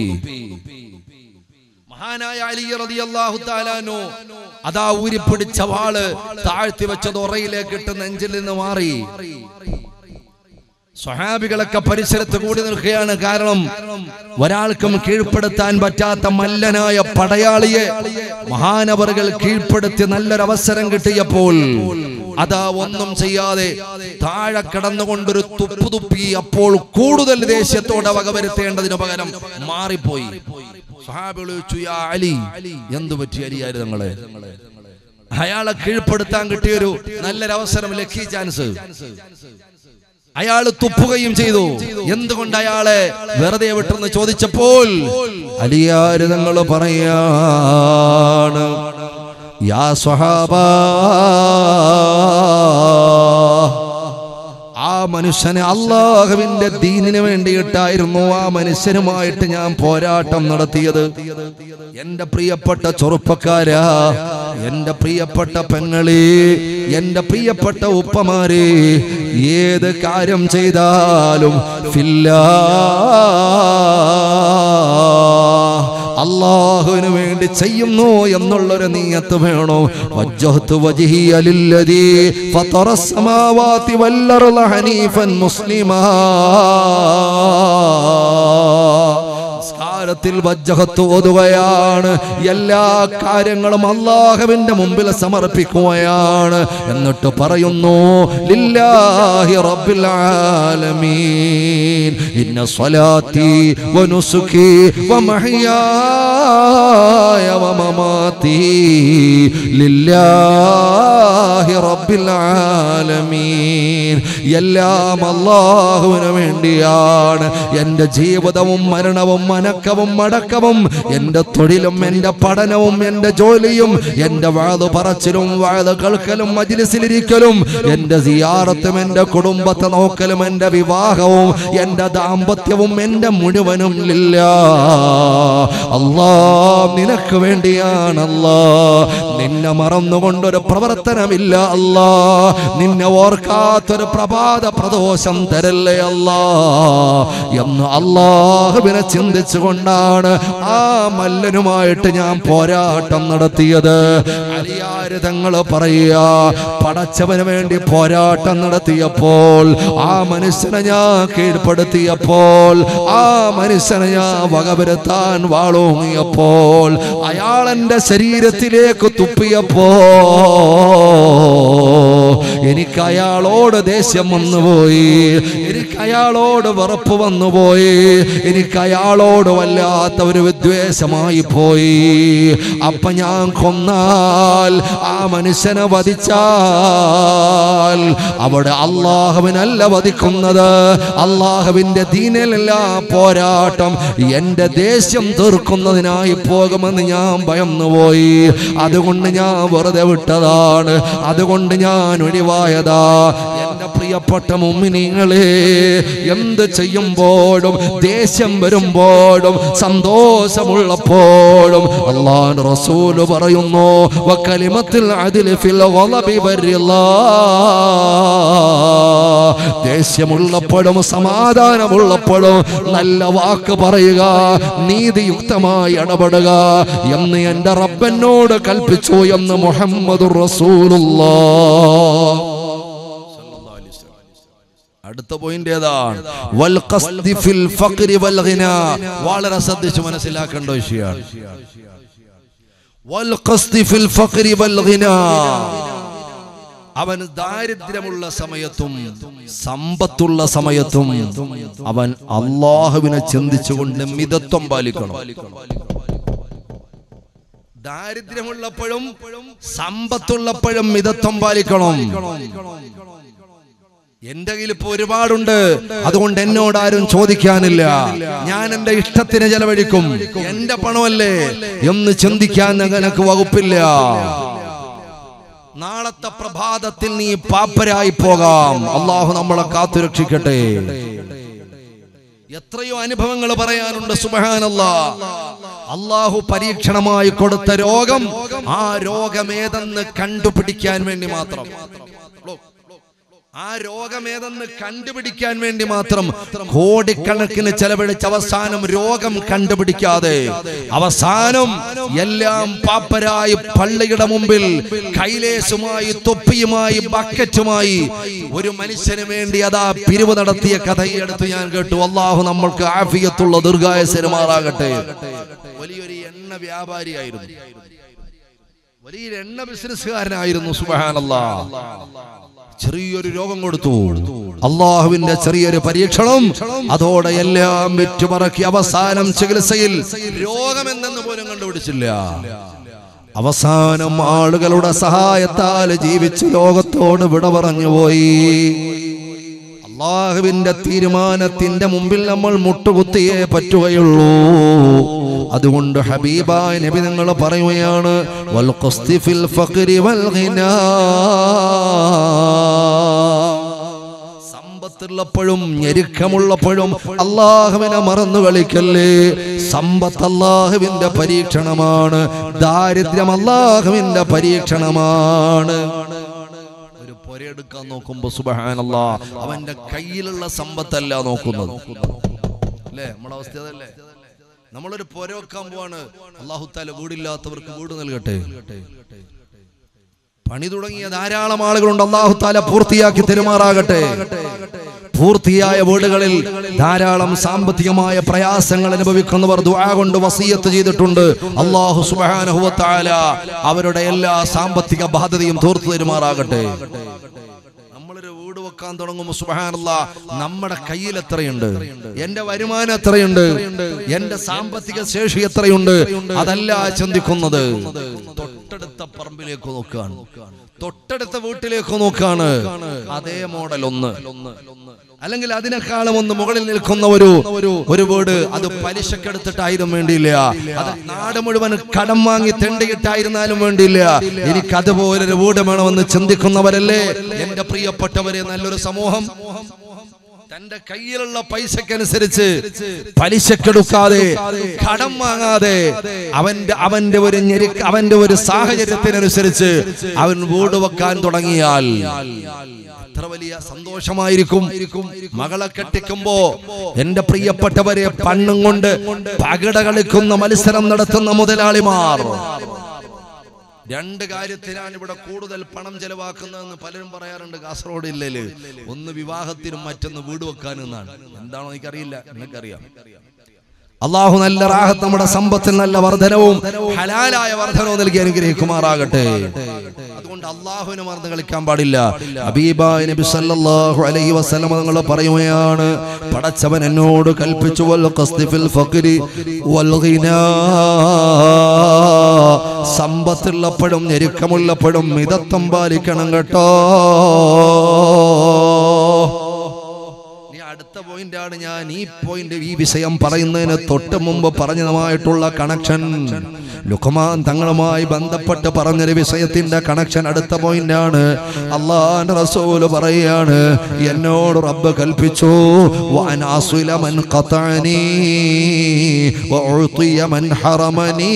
മഹാനായ അലി റളിയല്ലാഹു താലാനു അതാ ഊരിപ്പിടിച്ച വാള് താഴ്ത്തി വെച്ചത് ഉറയിലേക്ക് ഇട്ട് നെഞ്ചിൽ നിന്ന് മാറി സ്വഹാബികളൊക്കെ പരിസരത്ത് കൂടി നിൽക്കുകയാണ് കാരണം ഒരാൾക്കും കീഴ്പ്പെടുത്താൻ പറ്റാത്ത മല്ലനായ പടയാളിയെ മഹാനവറുകൾ കീഴ്പ്പെടുത്തി നല്ലൊരു അവസരം കിട്ടിയപ്പോൾ അതാ ഒന്നും ചെയ്യാതെ താഴെ കിടന്നുകൊണ്ടൊരു തുപ്പു തുപ്പി അപ്പോൾ കൂടുതൽ ദേഷ്യത്തോടെ വകവരുത്തേണ്ടതിന് പകരം മാറിപ്പോയി സ്വഹാബികൾ ചോദിച്ചു യാ അലി എന്തു പറ്റി അലിയാര് നിങ്ങളെ അയാളെ കീഴ്പ്പെടുത്താൻ കിട്ടിയൊരു നല്ലൊരു അവസരം ലക്കി ചാൻസ് അയാൾ തുപ്പുകയും ചെയ്തു എന്തുകൊണ്ട് അയാളെ വെറുതെ വിട്ടെന്ന് ചോദിച്ചപ്പോൾ അലിയാര് തങ്ങൾ പറയാണ് യാ സ്വഹാബ ആ മനുഷ്യനെ അള്ളാഹുവിന്റെ ദീനിന് വേണ്ടിയിട്ടായിരുന്നു ആ മനുഷ്യനുമായിട്ട് ഞാൻ പോരാട്ടം നടത്തിയത് എന്റെ പ്രിയപ്പെട്ട ചെറുപ്പക്കാരാ എന്റെ പ്രിയപ്പെട്ട പെങ്ങളെ എന്റെ പ്രിയപ്പെട്ട ഉപ്പമാരെ ഏത് കാര്യം ചെയ്താലും ഫില്ലാ അള്ളാഹുവിന് വേണ്ടി ചെയ്യുന്നു എന്നുള്ളൊരു നീയത്ത് വേണോ വജ്ജഹ്തു വജ്ഹിയ ലില്ലദീ ഫതറ السماوات والأرض ഹനീഫൻ മുസ്ലിമാ നിസ്കാരത്തിൽ വജ്ജഹത്ത് ഓതുകയാണ് എല്ലാ കാര്യങ്ങളും അള്ളാഹുവിന്റെ മുമ്പിൽ സമർപ്പിക്കുകയാണ് എന്നിട്ട് പറയുന്നു ലില്ലാഹി റബ്ബിൽ ആലമീൻ ഇന്ന സ്വലാത്തി വനുസുഖി വമഹ്യായ വമമാതി ലില്ലാഹി റബ്ബിൽ ആലമീൻ എല്ലാം അള്ളാഹുവിന് വേണ്ടിയാണ് എൻ്റെ ജീവിതവും മരണവും അനക്കവും മടക്കവും എൻ്റെ തൊഴിലും എൻ്റെ പഠനവും എൻ്റെ ജോലിയും എൻ്റെ വാത് പറച്ചിലും വാത് കേൾക്കലും മജിലിസിലിരിക്കലും എൻ്റെ സിയാറത്തും എൻ്റെ കുടുംബത്തെ നോക്കലും എൻ്റെ വിവാഹവും എൻ്റെ ദാമ്പത്യവും എൻ്റെ മുഴുവനും ഇല്ല അല്ലാ നിനക്ക് വേണ്ടിയാണല്ലാ നിന്നെ മറന്നുകൊണ്ടൊരു പ്രവർത്തനമില്ല അല്ലാ നിന്നെ ഓർക്കാത്തൊരു പ്രഭാത പ്രദോഷം തരല്ലേ അല്ലാ എന്ന് അള്ളാഹുവിനെ ചിന്തിച്ചുകൊണ്ടാണ് ആ മല്ലനുമായിട്ട് ഞാൻ പോരാട്ടം നടത്തിയത് അലിയാര് തങ്ങൾ പറയുക പടച്ചവന് വേണ്ടി പോരാട്ടം നടത്തിയപ്പോൾ ആ മനുഷ്യനെ ഞാൻ കീഴ്പ്പെടുത്തിയപ്പോൾ ആ മനുഷ്യനെ ഞാൻ വകവരുത്താൻ വാളോങ്ങിയപ്പോൾ അയാൾ എൻ്റെ ശരീരത്തിലേക്ക് തുപ്പിയപ്പോ എനിക്ക് അയാളോട് ദേഷ്യം വന്നുപോയി എനിക്ക് അയാളോട് വെറുപ്പ് വന്നുപോയി എനിക്ക് അയാളോട് വല്ലാത്ത ഒരു വിദ്വേഷമായി പോയി അപ്പൊ ഞാൻ കൊന്നാൽ ആ മനുഷ്യനെ വധിച്ചാൽ അവിടെ അള്ളാഹുവിനല്ല വധിക്കുന്നത് അള്ളാഹുവിന്റെ ദീനിലല്ല പോരാട്ടം എന്റെ ദേഷ്യം തീർക്കുന്നതിനായി പോകുമെന്ന് ഞാൻ ഭയന്നുപോയി അതുകൊണ്ട് ഞാൻ വെറുതെ വിട്ടതാണ് അതുകൊണ്ട് ഞാൻ ഒഴിവായതാ എന്റെ പ്രിയപ്പെട്ട മുമ്മിനിങ്ങളെ എന്ത് ചെയ്യുമ്പോഴും ദേഷ്യം വരുമ്പോഴും സന്തോഷമുള്ളപ്പോഴും അള്ളാൻ റസൂല് പറയുന്നു വക്കലിമത്തിൽ അതില് ഫിൽ ഗളബി വരില്ലാ ദേഷ്യമുള്ളപ്പോഴും സമാധാനമുള്ളപ്പോഴും നല്ല വാക്ക് പറയുക നീതിയുക്തമായി ഇടപെടുക എന്ന് എന്റെ റബ്ബനോട് കൽപ്പിച്ചു എന്ന് മുഹമ്മദ് റസൂലുള്ള അടുത്ത പോയിന്റ് ഏതാണ് വൽ ഖസ്ദി ഫിൽ ഫഖ്രി വൽ ഗിന വളരെ ശ്രദ്ധിച്ച് മനസ്സിലാക്കേണ്ട വിഷയമാണ് വൽ ഖസ്ദി ഫിൽ ഫഖ്രി വൽ ഗിന അവൻ ദാരിദ്ര്യമുള്ള സമയത്തും സമ്പത്തുള്ള സമയത്തും അവൻ അള്ളാഹുവിനെ ചിന്തിച്ചുകൊണ്ട് മിതത്വം പാലിക്കണം ദാരിദ്ര്യമുള്ളപ്പോഴും സമ്പത്തുള്ളപ്പോഴും മിതത്വം പാലിക്കണം എന്റെ കയ്യിൽ ഇപ്പൊ ഒരുപാടുണ്ട് അതുകൊണ്ട് എന്നോട് ആരും ചോദിക്കാനില്ല ഞാൻ എന്റെ ഇഷ്ടത്തിന് ചെലവഴിക്കും എന്റെ പണമല്ലേ എന്ന് ചിന്തിക്കാൻ നിനക്ക് വകുപ്പില്ല നാളത്തെ പ്രഭാതത്തിൽ നീ പാപ്പരായി പോകാം അള്ളാഹു നമ്മളെ കാത്തുരക്ഷിക്കട്ടെ എത്രയോ അനുഭവങ്ങൾ പറയാനുണ്ട് സുബഹാനല്ല അള്ളാഹു പരീക്ഷണമായി കൊടുത്ത രോഗം ആ രോഗമേതെന്ന് കണ്ടുപിടിക്കാൻ വേണ്ടി മാത്രം ആ രോഗമേതെന്ന് കണ്ടുപിടിക്കാൻ വേണ്ടി മാത്രം കോടിക്കണക്കിന് ചെലവഴിച്ച് അവസാനം രോഗം കണ്ടുപിടിക്കാതെ അവസാനം എല്ലാം പാപ്പരായി പള്ളിയുടെ മുമ്പിൽ കൈലേശുമായി തൊപ്പിയുമായി ബക്കറ്റുമായി ഒരു മനുഷ്യന് വേണ്ടി അതാ പിരിവ് നടത്തിയ കഥയെടുത്ത് ഞാൻ കേട്ടു അള്ളാഹു നമ്മൾക്ക് ആഫിയത്തുള്ള ദീർഘായസരമാറാകട്ടെ വലിയൊരു എണ്ണ വ്യാപാരിയായിരുന്നു വലിയൊരു എണ്ണ ബിസിനസ്സുകാരനായിരുന്നു സുബഹാനല്ലാ ചെറിയൊരു രോഗം കൊടുത്തു അള്ളാഹുവിന്റെ ചെറിയൊരു പരീക്ഷണം അതോടെ എല്ലാം വിറ്റുമറക്കി അവസാനം ചികിത്സയിൽ രോഗമെന്തെന്ന് പോലും കണ്ടുപിടിച്ചില്ല അവസാനം ആളുകളുടെ സഹായത്താൽ ജീവിച്ച് ലോകത്തോട് വിട പറഞ്ഞുപോയി അള്ളാഹുവിന്റെ തീരുമാനത്തിന്റെ മുമ്പിൽ നമ്മൾ മുട്ടുകുത്തിയേ പറ്റുകയുള്ളൂ അതുകൊണ്ട് ഹബീബായ നബി നിങ്ങൾ പറയുകയാണ് വൽ ഖസ്തി ഫിൽ ഫഖ്രി വൽ ഗിനാ സമ്പത്തുള്ളപ്പോഴും ഞെരുക്കമുള്ളപ്പോഴും അള്ളാഹുവിനെ മറന്നു കളിക്കല്ലേ സമ്പത്ത് അള്ളാഹുവിന്റെ പരീക്ഷണമാണ് ദാരിദ്ര്യം അള്ളാഹുവിന്റെ പരീക്ഷണമാണ് ഒരു പൊരയെടുക്കാൻ നോക്കുമ്പോ സുബഹാനല്ല അവന്റെ കയ്യിലുള്ള സമ്പത്തല്ല നോക്കുന്നത് അല്ലേ നമ്മുടെ അവസ്ഥ അതല്ലേ നമ്മളൊരു പൊര വെക്കാൻ പോവാണ് അള്ളാഹുത്താല വീടില്ലാത്തവർക്ക് വീട് നൽകട്ടെ പണി തുടങ്ങിയ ധാരാളം ആളുകളുണ്ട് അള്ളാഹു താല പൂർത്തിയാക്കി തെരുമാറാകട്ടെ പൂർത്തിയായ വീടുകളിൽ ധാരാളം സാമ്പത്തികമായ പ്രയാസങ്ങൾ അനുഭവിക്കുന്നവർ ദുആ കൊണ്ട് വസീയത്ത് ചെയ്തിട്ടുണ്ട് അള്ളാഹു സുബ്ഹാനഹു വ തആല അവരുടെ എല്ലാ സാമ്പത്തിക ബാധ്യതയും തീർത്തു തരുമാറാകട്ടെ നമ്മളൊരു വീട് വെക്കാൻ തുടങ്ങുമ്പോൾ സുബഹാനല്ല നമ്മുടെ കയ്യിൽ എത്രയുണ്ട് എന്റെ വരുമാനം എത്രയുണ്ട് എന്റെ സാമ്പത്തിക ശേഷി എത്രയുണ്ട് അതല്ല ചിന്തിക്കുന്നത് തൊട്ടടുത്ത പറമ്പിലേക്ക് നോക്കുകയാണ് തൊട്ടടുത്ത വീട്ടിലേക്ക് നോക്കുകയാണ് അതേ മോഡൽ ഒന്ന് അല്ലെങ്കിൽ അതിനേക്കാളും ഒന്ന് മുകളിൽ നിൽക്കുന്ന ഒരു ഒരു വീട് അത് പലിശക്കെടുത്തിട്ടായാലും വേണ്ടിയില്ല അത് നാട് മുഴുവൻ കടം വാങ്ങി തെണ്ടിയിട്ടായിരുന്നാലും വേണ്ടിയില്ല എനിക്ക് അതുപോലൊരു വീട് വേണമെന്ന് ചിന്തിക്കുന്നവരല്ലേ എന്റെ പ്രിയപ്പെട്ടവരെ നല്ലൊരു സമൂഹം തന്റെ കയ്യിലുള്ള പൈസക്കനുസരിച്ച് പലിശക്കെടുക്കാതെ കടം വാങ്ങാതെ അവന്റെ അവന്റെ ഒരു ഞെരുക്ക അവന്റെ ഒരു സാഹചര്യത്തിനനുസരിച്ച് അവൻ വീട് വെക്കാൻ തുടങ്ങിയാൽ എത്ര വലിയ സന്തോഷമായിരിക്കും മകളെ കെട്ടിക്കുമ്പോ എന്റെ പ്രിയപ്പെട്ടവരെ പണ്ണും കൊണ്ട് പകട കളിക്കുന്ന മത്സരം നടത്തുന്ന മുതലാളിമാർ രണ്ട് കാര്യത്തിനാണ് ഇവിടെ കൂടുതൽ പണം ചെലവാക്കുന്നതെന്ന് പലരും പറയാറുണ്ട് കാസർഗോഡ് ജില്ലയില് ഒന്ന് വിവാഹത്തിനും മറ്റൊന്ന് വീട് വെക്കാനും എന്നാണ് എന്താണോ എനിക്കറിയില്ല നിനക്കറിയാം അള്ളാഹു നല്ല റാഹത്ത് നമ്മുടെ സമ്പത്തിൽ നല്ല വർധനവും ഹലാലായ വർധനവും നൽകി അനുഗ്രഹിക്കുമാറാകട്ടെ അതുകൊണ്ട് അള്ളാഹുവിനെ മറന്ന് കളിക്കാൻ പാടില്ല ഹബീബായ നബി സല്ലല്ലാഹു അലൈഹി വസല്ലം നിങ്ങൾ പറയുകയാണ് പടച്ചവൻ എന്നോട് കൽപ്പിച്ചു വൽ ഖസ്തി ഫിൽ ഫഖ്രി വൽ ഗിനാ സമ്പത്തുള്ളപ്പോഴും ഞെരുക്കമുള്ളപ്പോഴും മിതത്വം പാലിക്കണം കേട്ടോ ഇനി അടുത്ത പോയിന്റ് ആണ് ഞാൻ ഈ പോയിന്റ് ഈ വിഷയം പറയുന്നതിന് തൊട്ട് മുമ്പ് പറഞ്ഞതുമായിട്ടുള്ള കണക്ഷൻ ലുഖമാൻ തങ്ങളുമായി ബന്ധപ്പെട്ട് പറഞ്ഞൊരു വിഷയത്തിന്റെ കണക്ഷൻ അടുത്ത പോയിന്റ് ആണ് അള്ളാന്റെ റസൂല് പറയാണ് എന്നോട് റബ്ബ് കൽപ്പിച്ചു വഅൻ അസ്വില മൻ ഖതഅനി വഉതിയ മൻ ഹറമനി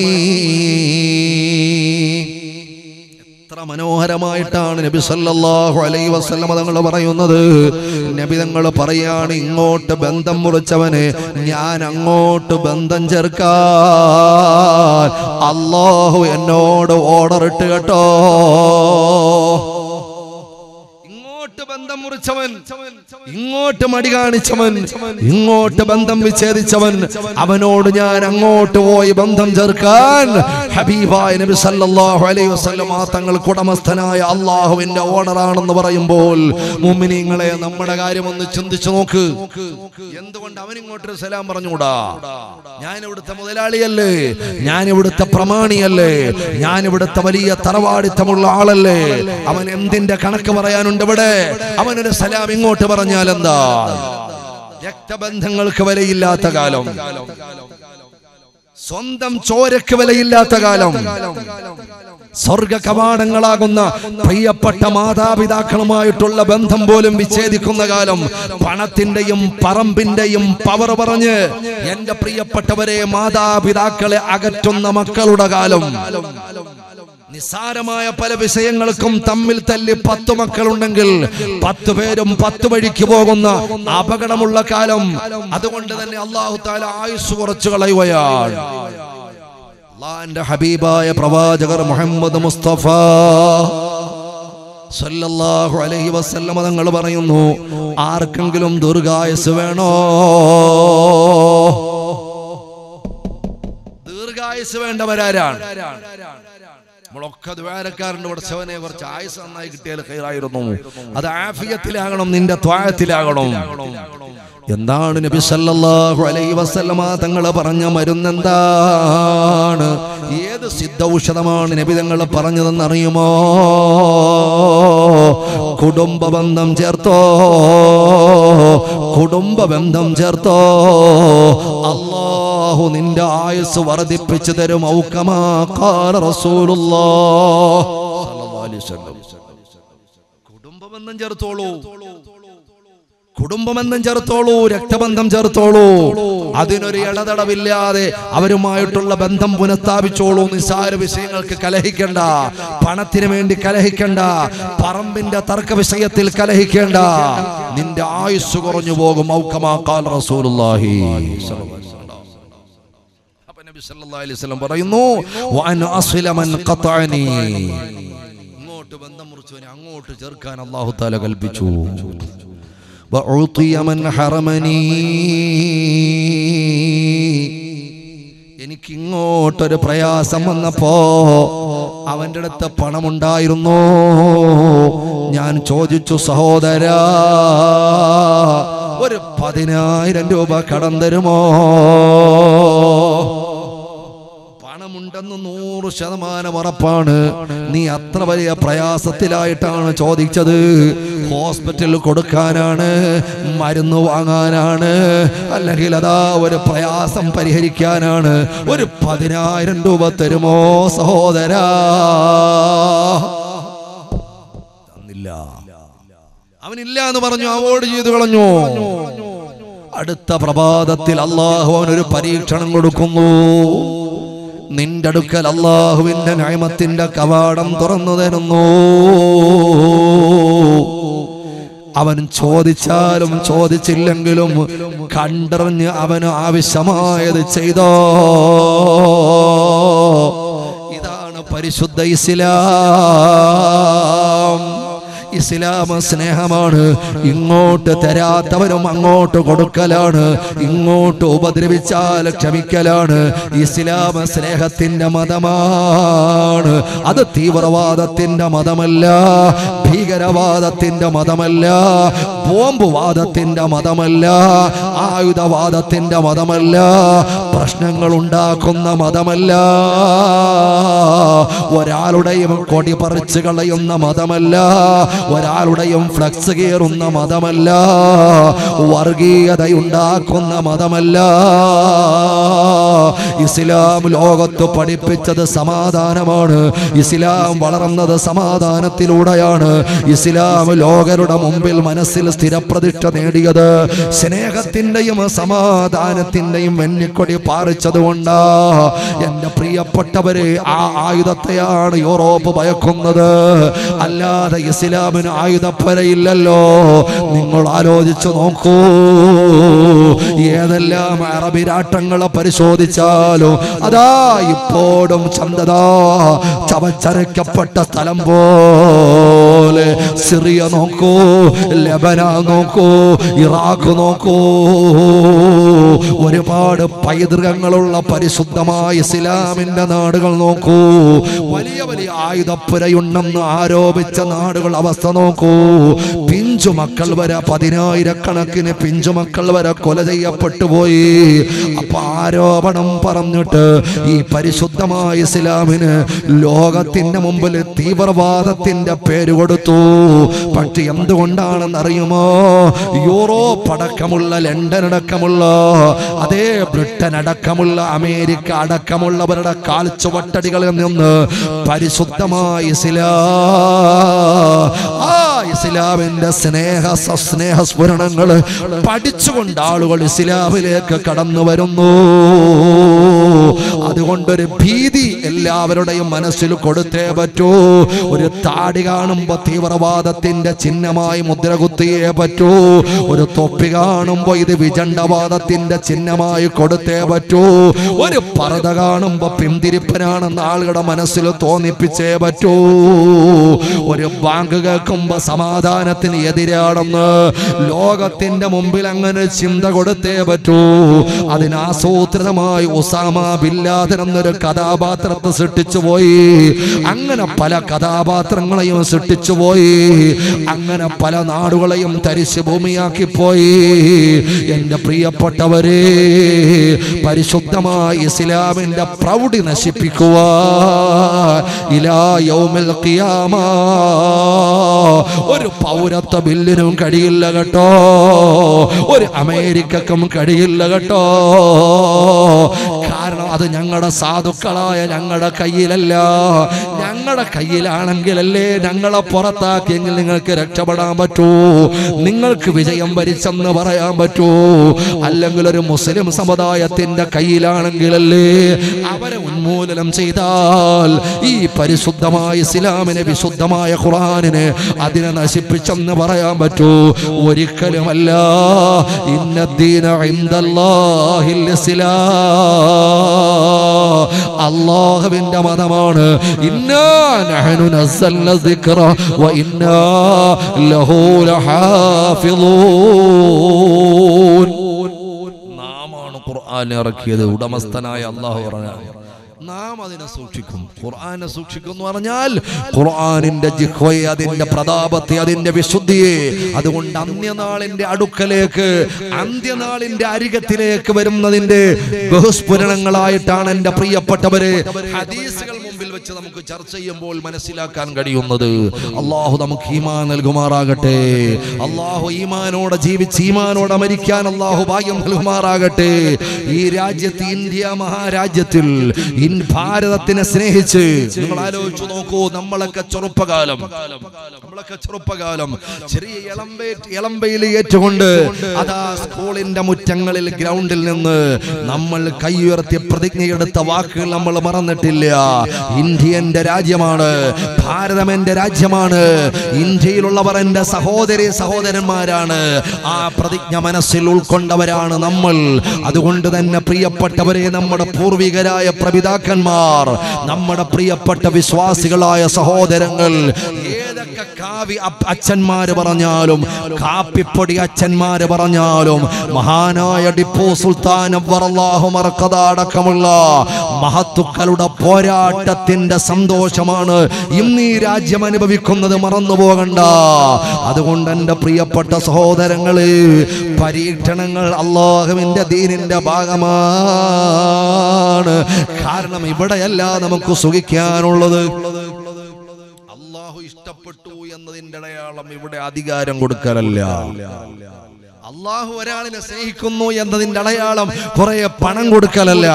എത്ര മനോഹരമായിട്ടാണ് നബി സല്ലല്ലാഹു അലൈഹി വസല്ലമ തങ്ങൾ പറയുന്നത് നബി തങ്ങൾ പറയാണ് ഇങ്ങോട്ട് ബന്ധം മുറിച്ചവന് ഞാൻ അങ്ങോട്ട് ബന്ധം ചേർക്കാൻ അള്ളാഹു എന്നോട് ഓർഡർ ഇട്ട് കേട്ടോ ഇങ്ങോട്ട് ബന്ധം മുറിച്ചവൻ ഇങ്ങോട്ട് മടി കാണിച്ചവൻ ഇങ്ങോട്ട് ബന്ധം വിച്ഛേദിച്ചവൻ അവനോട് ഞാൻ അങ്ങോട്ട് പോയി ബന്ധം ചേർക്കാൻ ഹബീബായ നബി സല്ലല്ലാഹു അലൈഹി വസല്ലം ആ തങ്ങൾക്ക് ഉടമസ്ഥനായ അള്ളാഹുവിന്റെ ഓർഡറാണെന്ന് പറയുമ്പോൾ മുഅ്മിനീങ്ങളെ നമ്മുടെ കാര്യം ഒന്ന് ചിന്തിച്ചു നോക്ക് എന്തുകൊണ്ട് അവൻ ഇങ്ങോട്ടൊരു സലാം പറഞ്ഞുകൂടാ ഞാൻ ഇവിടുത്തെ മുതലാളിയല്ലേ ഞാൻ ഇവിടുത്തെ പ്രമാണിയല്ലേ ഞാൻ ഇവിടുത്തെ വലിയ തറവാടിത്തമുള്ള ആളല്ലേ അവൻ എന്തിന്റെ കണക്ക് പറയാനുണ്ട് ഇവിടെ അവനൊരു സലാം ഇങ്ങോട്ട് പറഞ്ഞാൽ എന്താ രക്തബന്ധങ്ങൾക്ക് വിലയില്ലാത്ത കാലം സ്വന്തം ചോരക്ക് വിലയില്ലാത്ത കാലം സ്വർഗ കവാടങ്ങളാകുന്ന പ്രിയപ്പെട്ട മാതാപിതാക്കളുമായിട്ടുള്ള ബന്ധം പോലും വിച്ഛേദിക്കുന്ന കാലം പണത്തിന്റെയും പറമ്പിന്റെയും പവർ പറഞ്ഞ് എന്റെ പ്രിയപ്പെട്ടവരെ മാതാപിതാക്കളെ അകറ്റുന്ന മക്കളുടെ കാലം നിസ്സാരമായ പല വിഷയങ്ങൾക്കും തമ്മിൽ തല്ലി പത്തു മക്കളുണ്ടെങ്കിൽ പത്ത് പേരും പത്ത് വഴിക്ക് പോകുന്ന അപകടമുള്ള കാലം അതുകൊണ്ട് തന്നെ അള്ളാഹു താല ആയുസ് കുറച്ചു കളയുകയാണ് അള്ളാന്റെ ഹബീബായ പ്രവാചകർ മുഹമ്മദ് മുസ്തഫ സല്ലല്ലാഹു അലൈഹി വസല്ലമ തങ്ങൾ പറയുന്നു ആർക്കെങ്കിലും ദീർഘായുസ് വേണോ ദീർഘായുസ് വേണ്ടവരാരാണ് നമ്മളൊക്കെ ദ്വാരക്കാരന്റെ പഠിച്ചവനെ കുറച്ച് ആയുസ് നന്നായി കിട്ടിയാൽ കയറായിരുന്നു അത് ആഫിയത്തിലാകണം നിന്റെ ത്വായത്തിലാകണം എന്താണ് നബി സല്ലല്ലാഹു അലൈഹി വസല്ലമ തങ്ങൾ പറഞ്ഞ മരുന്നെന്താണ് ഏത് സിദ്ധ ഔഷധമാണ് നബി തങ്ങൾ പറഞ്ഞതെന്ന് അറിയുമോ കുടുംബ ബന്ധം ചേർത്തോ കുടുംബ ബന്ധം ചേർത്തോ അള്ളാഹു നിന്റെ ആയുസ് വർദ്ധിപ്പിച്ചു തരും ഔക്കമാ ഖാല റസൂലുള്ളാഹ് സല്ലല്ലാഹു അലൈഹി വസല്ലം. കുടുംബ ബന്ധം ചേർത്തോളൂ കുടുംബബന്ധം ചേർത്തോളൂ രക്തബന്ധം ചേർത്തോളൂ അതിനൊരു ഇടതടവില്ലാതെ അവരുമായിട്ടുള്ള ബന്ധം പുനഃസ്ഥാപിച്ചോളൂ നിസ്സാര വിഷയങ്ങൾക്ക് കലഹിക്കണ്ട പണത്തിന് വേണ്ടി കലഹിക്കണ്ട പറമ്പിന്റെ തർക്ക വിഷയത്തിൽ കലഹിക്കേണ്ട നിന്റെ ആയുസ് കുറഞ്ഞു പോകും ഔക്കമാക്കാൽ റസൂലുള്ളാഹി അപ്പൊ നബി സല്ലല്ലാഹു അലൈഹി വസല്ലം പറയുന്നു വഅൻ അസ്ല മൻ ഖതഅനി ഇങ്ങോട്ട് ബന്ധം മുറിച്ചവനെ അങ്ങോട്ട് ചേർക്കാൻ അല്ലാഹു തആല കൽപ്പിച്ചു വഉതിയ മൻ ഹറമനി എനിക്ക് ഇങ്ങോട്ടൊരു പ്രയാസം വന്നപ്പോ അവന്റെ അടുത്ത് പണമുണ്ടായിരുന്നു ഞാൻ ചോദിച്ചു സഹോദരാ ഒരു പതിനായിരം രൂപ കടം തരുമോ പണമുണ്ടെന്ന് നൂറ് ശതമാനം ഉറപ്പാണ് നീ അത്ര വലിയ പ്രയാസത്തിലായിട്ടാണ് ചോദിച്ചത് ഹോസ്പിറ്റലിൽ കൊടുക്കാനാണ് മരുന്ന് വാങ്ങാനാണ് അല്ലെങ്കിൽ അതാ ഒരു പ്രയാസം പരിഹരിക്കാനാണ് ഒരു പതിനായിരം രൂപ തരുമോ സഹോദരാ തന്നില്ല അവനില്ല എന്ന് പറഞ്ഞു അവോയ്ഡ് ചെയ്തു കളഞ്ഞു അടുത്ത പ്രഭാതത്തിൽ അള്ളാഹു അവനൊരു പരീക്ഷണം കൊടുക്കുന്നു നിന്റെ അടുക്കൽ അള്ളാഹുവിന്റെ നയമത്തിന്റെ കവാടം തുറന്നു തരുന്നു അവൻ ചോദിച്ചാലും ചോദിച്ചില്ലെങ്കിലും കണ്ടറിഞ്ഞ് അവന് ആവശ്യമായത് ചെയ്തോ ഇതാണ് പരിശുദ്ധ ഇസ്ലാം ഇസ്ലാം സ്നേഹമാണ് ഇങ്ങോട്ട് തരാത്തവരും അങ്ങോട്ട് കൊടുക്കലാണ് ഇങ്ങോട്ട് ഉപദ്രവിച്ചാൽ ക്ഷമിക്കലാണ് ഇസ്ലാം സ്നേഹത്തിന്റെ മതമാണ് അത് തീവ്രവാദത്തിന്റെ മതമല്ല ഭീകരവാദത്തിന്റെ മതമല്ല ബോംബ് വാദത്തിന്റെ മതമല്ല ആയുധവാദത്തിന്റെ മതമല്ല പ്രശ്നങ്ങൾ ഉണ്ടാക്കുന്ന മതമല്ല ഒരാളുടെയും കൊടി പറിച്ചു കളയുന്ന മതമല്ല ഒരാളുടെയും ഫ്ലക്സ് കയറുന്ന മതമല്ല വർഗീയതയുണ്ടാക്കുന്ന മതമല്ല ഇസ്ലാം ലോകത്ത് പഠിപ്പിച്ചത് സമാധാനമാണ് ഇസ്ലാം വളർന്നത് സമാധാനത്തിലൂടെയാണ് ഇസ്ലാം ലോകരുടെ മുമ്പിൽ മനസ്സിൽ സ്ഥിരപ്രതിഷ്ഠ നേടിയത് സ്നേഹത്തിന്റെയും സമാധാനത്തിന്റെയും വെന്നിക്കൊടി പാറിച്ചതുകൊണ്ടാ എന്റെ പ്രിയപ്പെട്ടവരെ ആ ആയുധത്തെയാണ് യൂറോപ്പ് ഭയക്കുന്നത് അല്ലാതെ ഇസ്ലാമിന് ആയുധപ്പരയില്ലല്ലോ നിങ്ങൾ ആലോചിച്ചു നോക്കൂ ഏതെല്ലാം അറബി രാഷ്ട്രങ്ങളെ പരിശോധിച്ചാലും അതാ ഇപ്പോഴും ചന്തതാ ചവച്ചരയ്ക്കപ്പെട്ട സ്ഥലം പോലെ സിറിയ നോക്കൂ ലെബനാൻ നോക്കൂ ഇറാഖ് നോക്കൂ ഒരുപാട് പൈതൃകങ്ങളുള്ള പരിശുദ്ധമായ ഇസ്ലാമിന്റെ നാടുകൾ നോക്കൂ വലിയ വലിയ ആയുധപ്പുരയുണ്ടെന്ന് ആരോപിച്ച നാടുകൾ അവസ്ഥ നോക്കൂ പിഞ്ചു മക്കൾ വരെ പതിനായിരക്കണക്കിന് പിഞ്ചു മക്കൾ വരെ കൊല ചെയ്യപ്പെട്ടു പോയി അപ്പൊ ആരോപണം പറഞ്ഞിട്ട് ഈ പരിശുദ്ധമായ ഇസ്ലാമിന് ലോകത്തിന്റെ മുമ്പിൽ തീവ്രവാദത്തിന്റെ പേര് കൊടുത്തു പക്ഷെ എന്തുകൊണ്ടാണെന്ന് അറിയുമോ യൂറോപ്പ് അടക്കമുള്ള ലണ്ടൻ അടക്കമുള്ള അതേ ബ്രിട്ടൻ അടക്കമുള്ള അമേരിക്ക അടക്കമുള്ളവരുടെ കാൽച്ചുവട്ടടികളിൽ നിന്ന് പരിശുദ്ധമായ ഇസ്ലാം ആ ഇസ്ലാമിന്റെ സ്നേഹ സസ്നേഹ സ്ഫുരണങ്ങൾ പഠിച്ചുകൊണ്ട് ആളുകൾ ഇസ്ലാമിലേക്ക് കടന്നു വരുന്നു അതുകൊണ്ടൊരു ഭീതി എല്ലാവരുടെയും മനസ്സിൽ കൊടുത്തേ പറ്റൂ ഒരു താടി കാണുമ്പോ തീവ്രവാദത്തിന്റെ ചിഹ്നമായി മുദ്ര കുത്തിയേ പറ്റൂ ഒരു തൊപ്പി കാണുമ്പോ ഇത് വിചണ്ഡവാദത്തിന്റെ ചിഹ്നമായി കൊടുത്തേ പറ്റൂ ഒരു പർദ്ദ കാണുമ്പോ പിന്തിരിപ്പനാണെന്ന് ആളുകളുടെ മനസ്സിൽ തോന്നിപ്പിച്ചേ പറ്റൂ ഒരു ബാങ്ക് കേൾക്കുമ്പോ സമാധാനത്തിന് എതിരാണെന്ന് ലോകത്തിന്റെ മുമ്പിൽ അങ്ങനെ ചിന്ത കൊടുത്തേ പറ്റൂ അതിനാസൂത്രിതമായി ഉസാമ ബില്ലാദൻ എന്നൊരു കഥാപാത്രത്തെ സൃഷ്ടിച്ചു പോയി അങ്ങനെ പല കഥാപാത്രങ്ങളെയും സൃഷ്ടിച്ചു പോയി അങ്ങനെ പല നാടുകളെയും തരിശു ഭൂമിയാക്കി പോയി എന്റെ പ്രിയപ്പെട്ടവരെ പരിശുദ്ധമായ ഇസ്ലാമിന്റെ പ്രൗഢി നശിപ്പിക്കുക ഇലാ യൗമിൽ ഖിയാമ ഒരു പൗരത്വ ബില്ലിനും കഴിയില്ല കേട്ടോ ഒരു അമേരിക്കക്കും കഴിയില്ല കേട്ടോ കാരണം അത് ഞങ്ങളുടെ സാധുക്കളായ ഞങ്ങളുടെ കയ്യിലല്ല ഞങ്ങളുടെ കയ്യിലാണെങ്കിലല്ലേ ഞങ്ങളെ പുറത്താക്കിയെങ്കിൽ നിങ്ങൾക്ക് രക്ഷപ്പെടാൻ പറ്റൂ നിങ്ങൾക്ക് വിജയം വരിച്ചെന്ന് പറയാൻ പറ്റൂ അല്ലെങ്കിൽ ഒരു മുസ്ലിം സമുദായത്തിന്റെ കയ്യിലാണെങ്കിലല്ലേ അവരെ ഉന്മൂലനം ചെയ്താൽ ഈ പരിശുദ്ധമായ ഇസ്ലാമിനെ വിശുദ്ധമായ ഖുർആനിനെ അതിനെ നശിപ്പിച്ചെന്ന് പറയാൻ പറ്റൂ ഒരിക്കലുമല്ല ഇന്നദ്ദീന ഇൻദല്ലാഹിൽ ഇസ്ലാം അള്ളാഹുവിന്റെ മതമാണ് ഇന്നാ നഹ്നു നസ്സൽന ദിക്റ വ ഇന്നാ ലഹു ലഹാഫിളൂൻ നാമാണ് ഖുർആൻ ഇറക്കിയത് ഉടമസ്ഥനായ അള്ളാഹു പറഞ്ഞു നാം അതിനെ സൂക്ഷിക്കും ഖുർആനെ സൂക്ഷിക്കും എന്ന് പറഞ്ഞാൽ ഖുർആനിന്റെ ജിഹ്വയെ അതിന്റെ പ്രതാപത്തെ അതിന്റെ വിശുദ്ധിയെ അതുകൊണ്ട് അന്ത്യനാളിന്റെ അടുക്കലേക്ക് അന്ത്യനാളിന്റെ അരികത്തിലേക്ക് വരുന്നതിന്റെ ബഹുസ്ഫുരണങ്ങളായിട്ടാണ് എന്റെ പ്രിയപ്പെട്ടവരെ ഹദീസുകൾ മുമ്പിൽ വെച്ച് നമുക്ക് ചർച്ച ചെയ്യുമ്പോൾ മനസ്സിലാക്കാൻ കഴിയുന്നത് അള്ളാഹു നമുക്ക് ഈമാൻ നൽകുമാറാകട്ടെ അള്ളാഹു ഈമാനോടെ ജീവിച്ച് ഈമാനോടെ മരിക്കാൻ അള്ളാഹു ഭാഗ്യം നൽകുമാറാകട്ടെ ഈ രാജ്യത്ത് ഇന്ത്യ മഹാരാജ്യത്തിൽ ഇൻ ഭാരതത്തിനെ സ്നേഹിച്ച് നിങ്ങൾ ആലോചിച്ചു നോക്കൂ നമ്മളൊക്കെ ചെറുപ്പകാലം നമ്മളൊക്കെ ചെറുപ്പകാലം ചെറിയ ഇളമ്പേ ഇളമ്പയിൽ ഏറ്റുകൊണ്ട് അതാ സ്കൂളിന്റെ മുറ്റങ്ങളിൽ ഗ്രൗണ്ടിൽ നിന്ന് നമ്മൾ കൈയുയർത്തി പ്രതിജ്ഞയെടുത്ത വാക്കുകൾ നമ്മൾ മറന്നിട്ടില്ല ഇന്ത്യ എന്റെ രാജ്യമാണ് ഭാരതം എന്റെ രാജ്യമാണ് ഇന്ത്യയിലുള്ളവർ എന്റെ സഹോദരി സഹോദരന്മാരാണ് ആ പ്രതിജ്ഞ മനസ്സിൽ ഉൾക്കൊണ്ടവരാണ് നമ്മൾ അതുകൊണ്ട് തന്നെ പ്രിയപ്പെട്ടവരെ നമ്മുടെ പൂർവികരായ പ്രപിതാക്കന്മാർ നമ്മുടെ പ്രിയപ്പെട്ട വിശ്വാസികളായ സഹോദരങ്ങൾ ഏതൊക്കെ കാവി അപ്പ- അച്ഛന്മാര് പറഞ്ഞാലും കാപ്പിപ്പൊടി അച്ഛന്മാര് പറഞ്ഞാലും മഹാനായ ടിപ്പു സുൽത്താൻ അബ്ബറല്ലാഹു മറക്കഥ അടക്കമുള്ള മഹത്തുക്കളുടെ പോരാട്ടത്തിന്റെ സന്തോഷമാണ് ഇന്ന് ഈ രാജ്യം അനുഭവിക്കുന്നത് മറന്നു പോകണ്ട അതുകൊണ്ട് എൻ്റെ പ്രിയപ്പെട്ട സഹോദരങ്ങള് പരീക്ഷണങ്ങൾ അള്ളാഹുവിന്റെ ദീനിന്റെ ഭാഗമാണ് കാരണം ഇവിടെയല്ല നമുക്ക് സുഖിക്കാനുള്ളത് അള്ളാഹു ഇഷ്ടപ്പെട്ടു എന്നതിന്റെ അടയാളം ഇവിടെ അധികാരം കൊടുക്കലല്ല അള്ളാഹു ഒരാളിനെ സ്നേഹിക്കുന്നു എന്നതിന്റെ അടയാളം കുറെ പണം കൊടുക്കലല്ല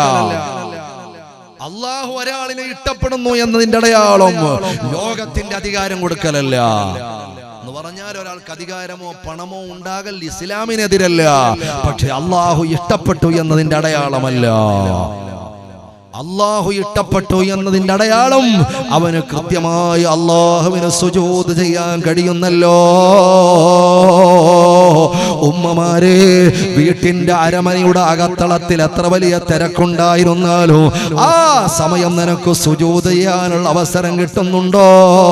അള്ളാഹു ഒരാളിനെ ഇഷ്ടപ്പെടുന്നു എന്നതിന്റെ അടയാളം ലോകത്തിന്റെ അധികാരം കൊടുക്കലല്ല എന്ന് പറഞ്ഞാൽ ഒരാൾക്ക് അധികാരമോ പണമോ ഉണ്ടാകൽ ഇസ്ലാമിനെതിരല്ല പക്ഷെ അള്ളാഹു ഇഷ്ടപ്പെട്ടു എന്നതിന്റെ അടയാളമല്ല അള്ളാഹു ഇഷ്ടപ്പെട്ടു എന്നതിന്റെ അടയാളം അവന് കൃത്യമായി അള്ളാഹുവിന് സുജൂത് ചെയ്യാൻ കഴിയുന്നല്ലോ ഉമ്മമാരെ വീട്ടിന്റെ അരമനയുടെ അകത്തളത്തിൽ എത്ര വലിയ തിരക്കുണ്ടായിരുന്നാലും ആ സമയം നിനക്ക് സുജൂത് ചെയ്യാനുള്ള അവസരം കിട്ടുന്നുണ്ടോ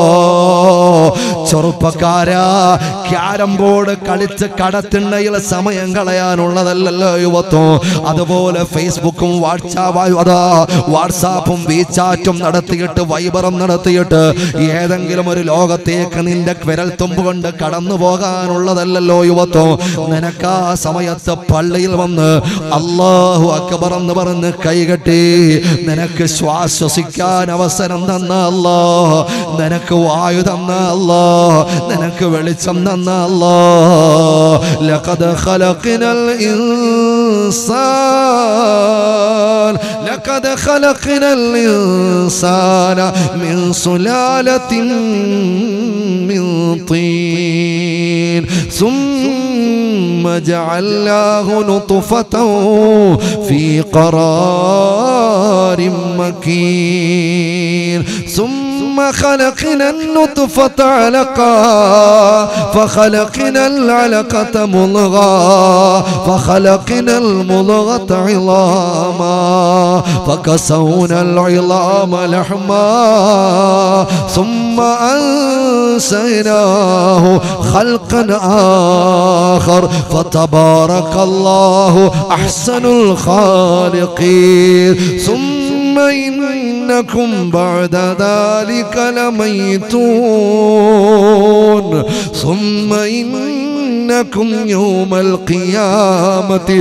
ചെറുപ്പക്കാരാ ക്യാരം ബോർഡ് കളിച്ച് കടത്തിണ്ണയിൽ സമയം കളയാനുള്ളതല്ലല്ലോ യുവത്വം അതുപോലെ ഫേസ്ബുക്കും വാട്സാപ്പ് അതാ വാട്സാപ്പും വീചാറ്റും നടത്തിയിട്ട് വൈബറും നടത്തിയിട്ട് ഏതെങ്കിലും ഒരു ലോകത്തേക്ക് നിന്റെ വിരൽ തുമ്പ് കൊണ്ട് കടന്നു പോകാനുള്ളതല്ലല്ലോ യുവത്വം നിനക്ക് ആ സമയത്ത് പള്ളിയിൽ വന്ന് അള്ളാഹു അക്ബർ എന്ന് പറഞ്ഞ് കൈകെട്ടി നിനക്ക് ശ്വാസിക്കാൻ അവസരം തന്ന അല്ലോ നിനക്ക് വായു തന്ന അല്ലോ നിനക്ക് വെളിച്ചം തന്ന അല്ലോ ലഖദ് ഖലഖനൽ ഇൻസാൻ لقد خلقنا الإنسان من سلالة من طين ثم جعلناه نطفة في قرار مكين ثم خلقنا النطفة علقا فخلقنا العلقة مضغة فخلقنا المضغة عظاما فكسونا العظام لحما ثم أنسيناه خلقا آخر فتبارك الله أحسن الخالقين ثم إنكم بعد ذلك لميتون ثم إنكم يوم القيامة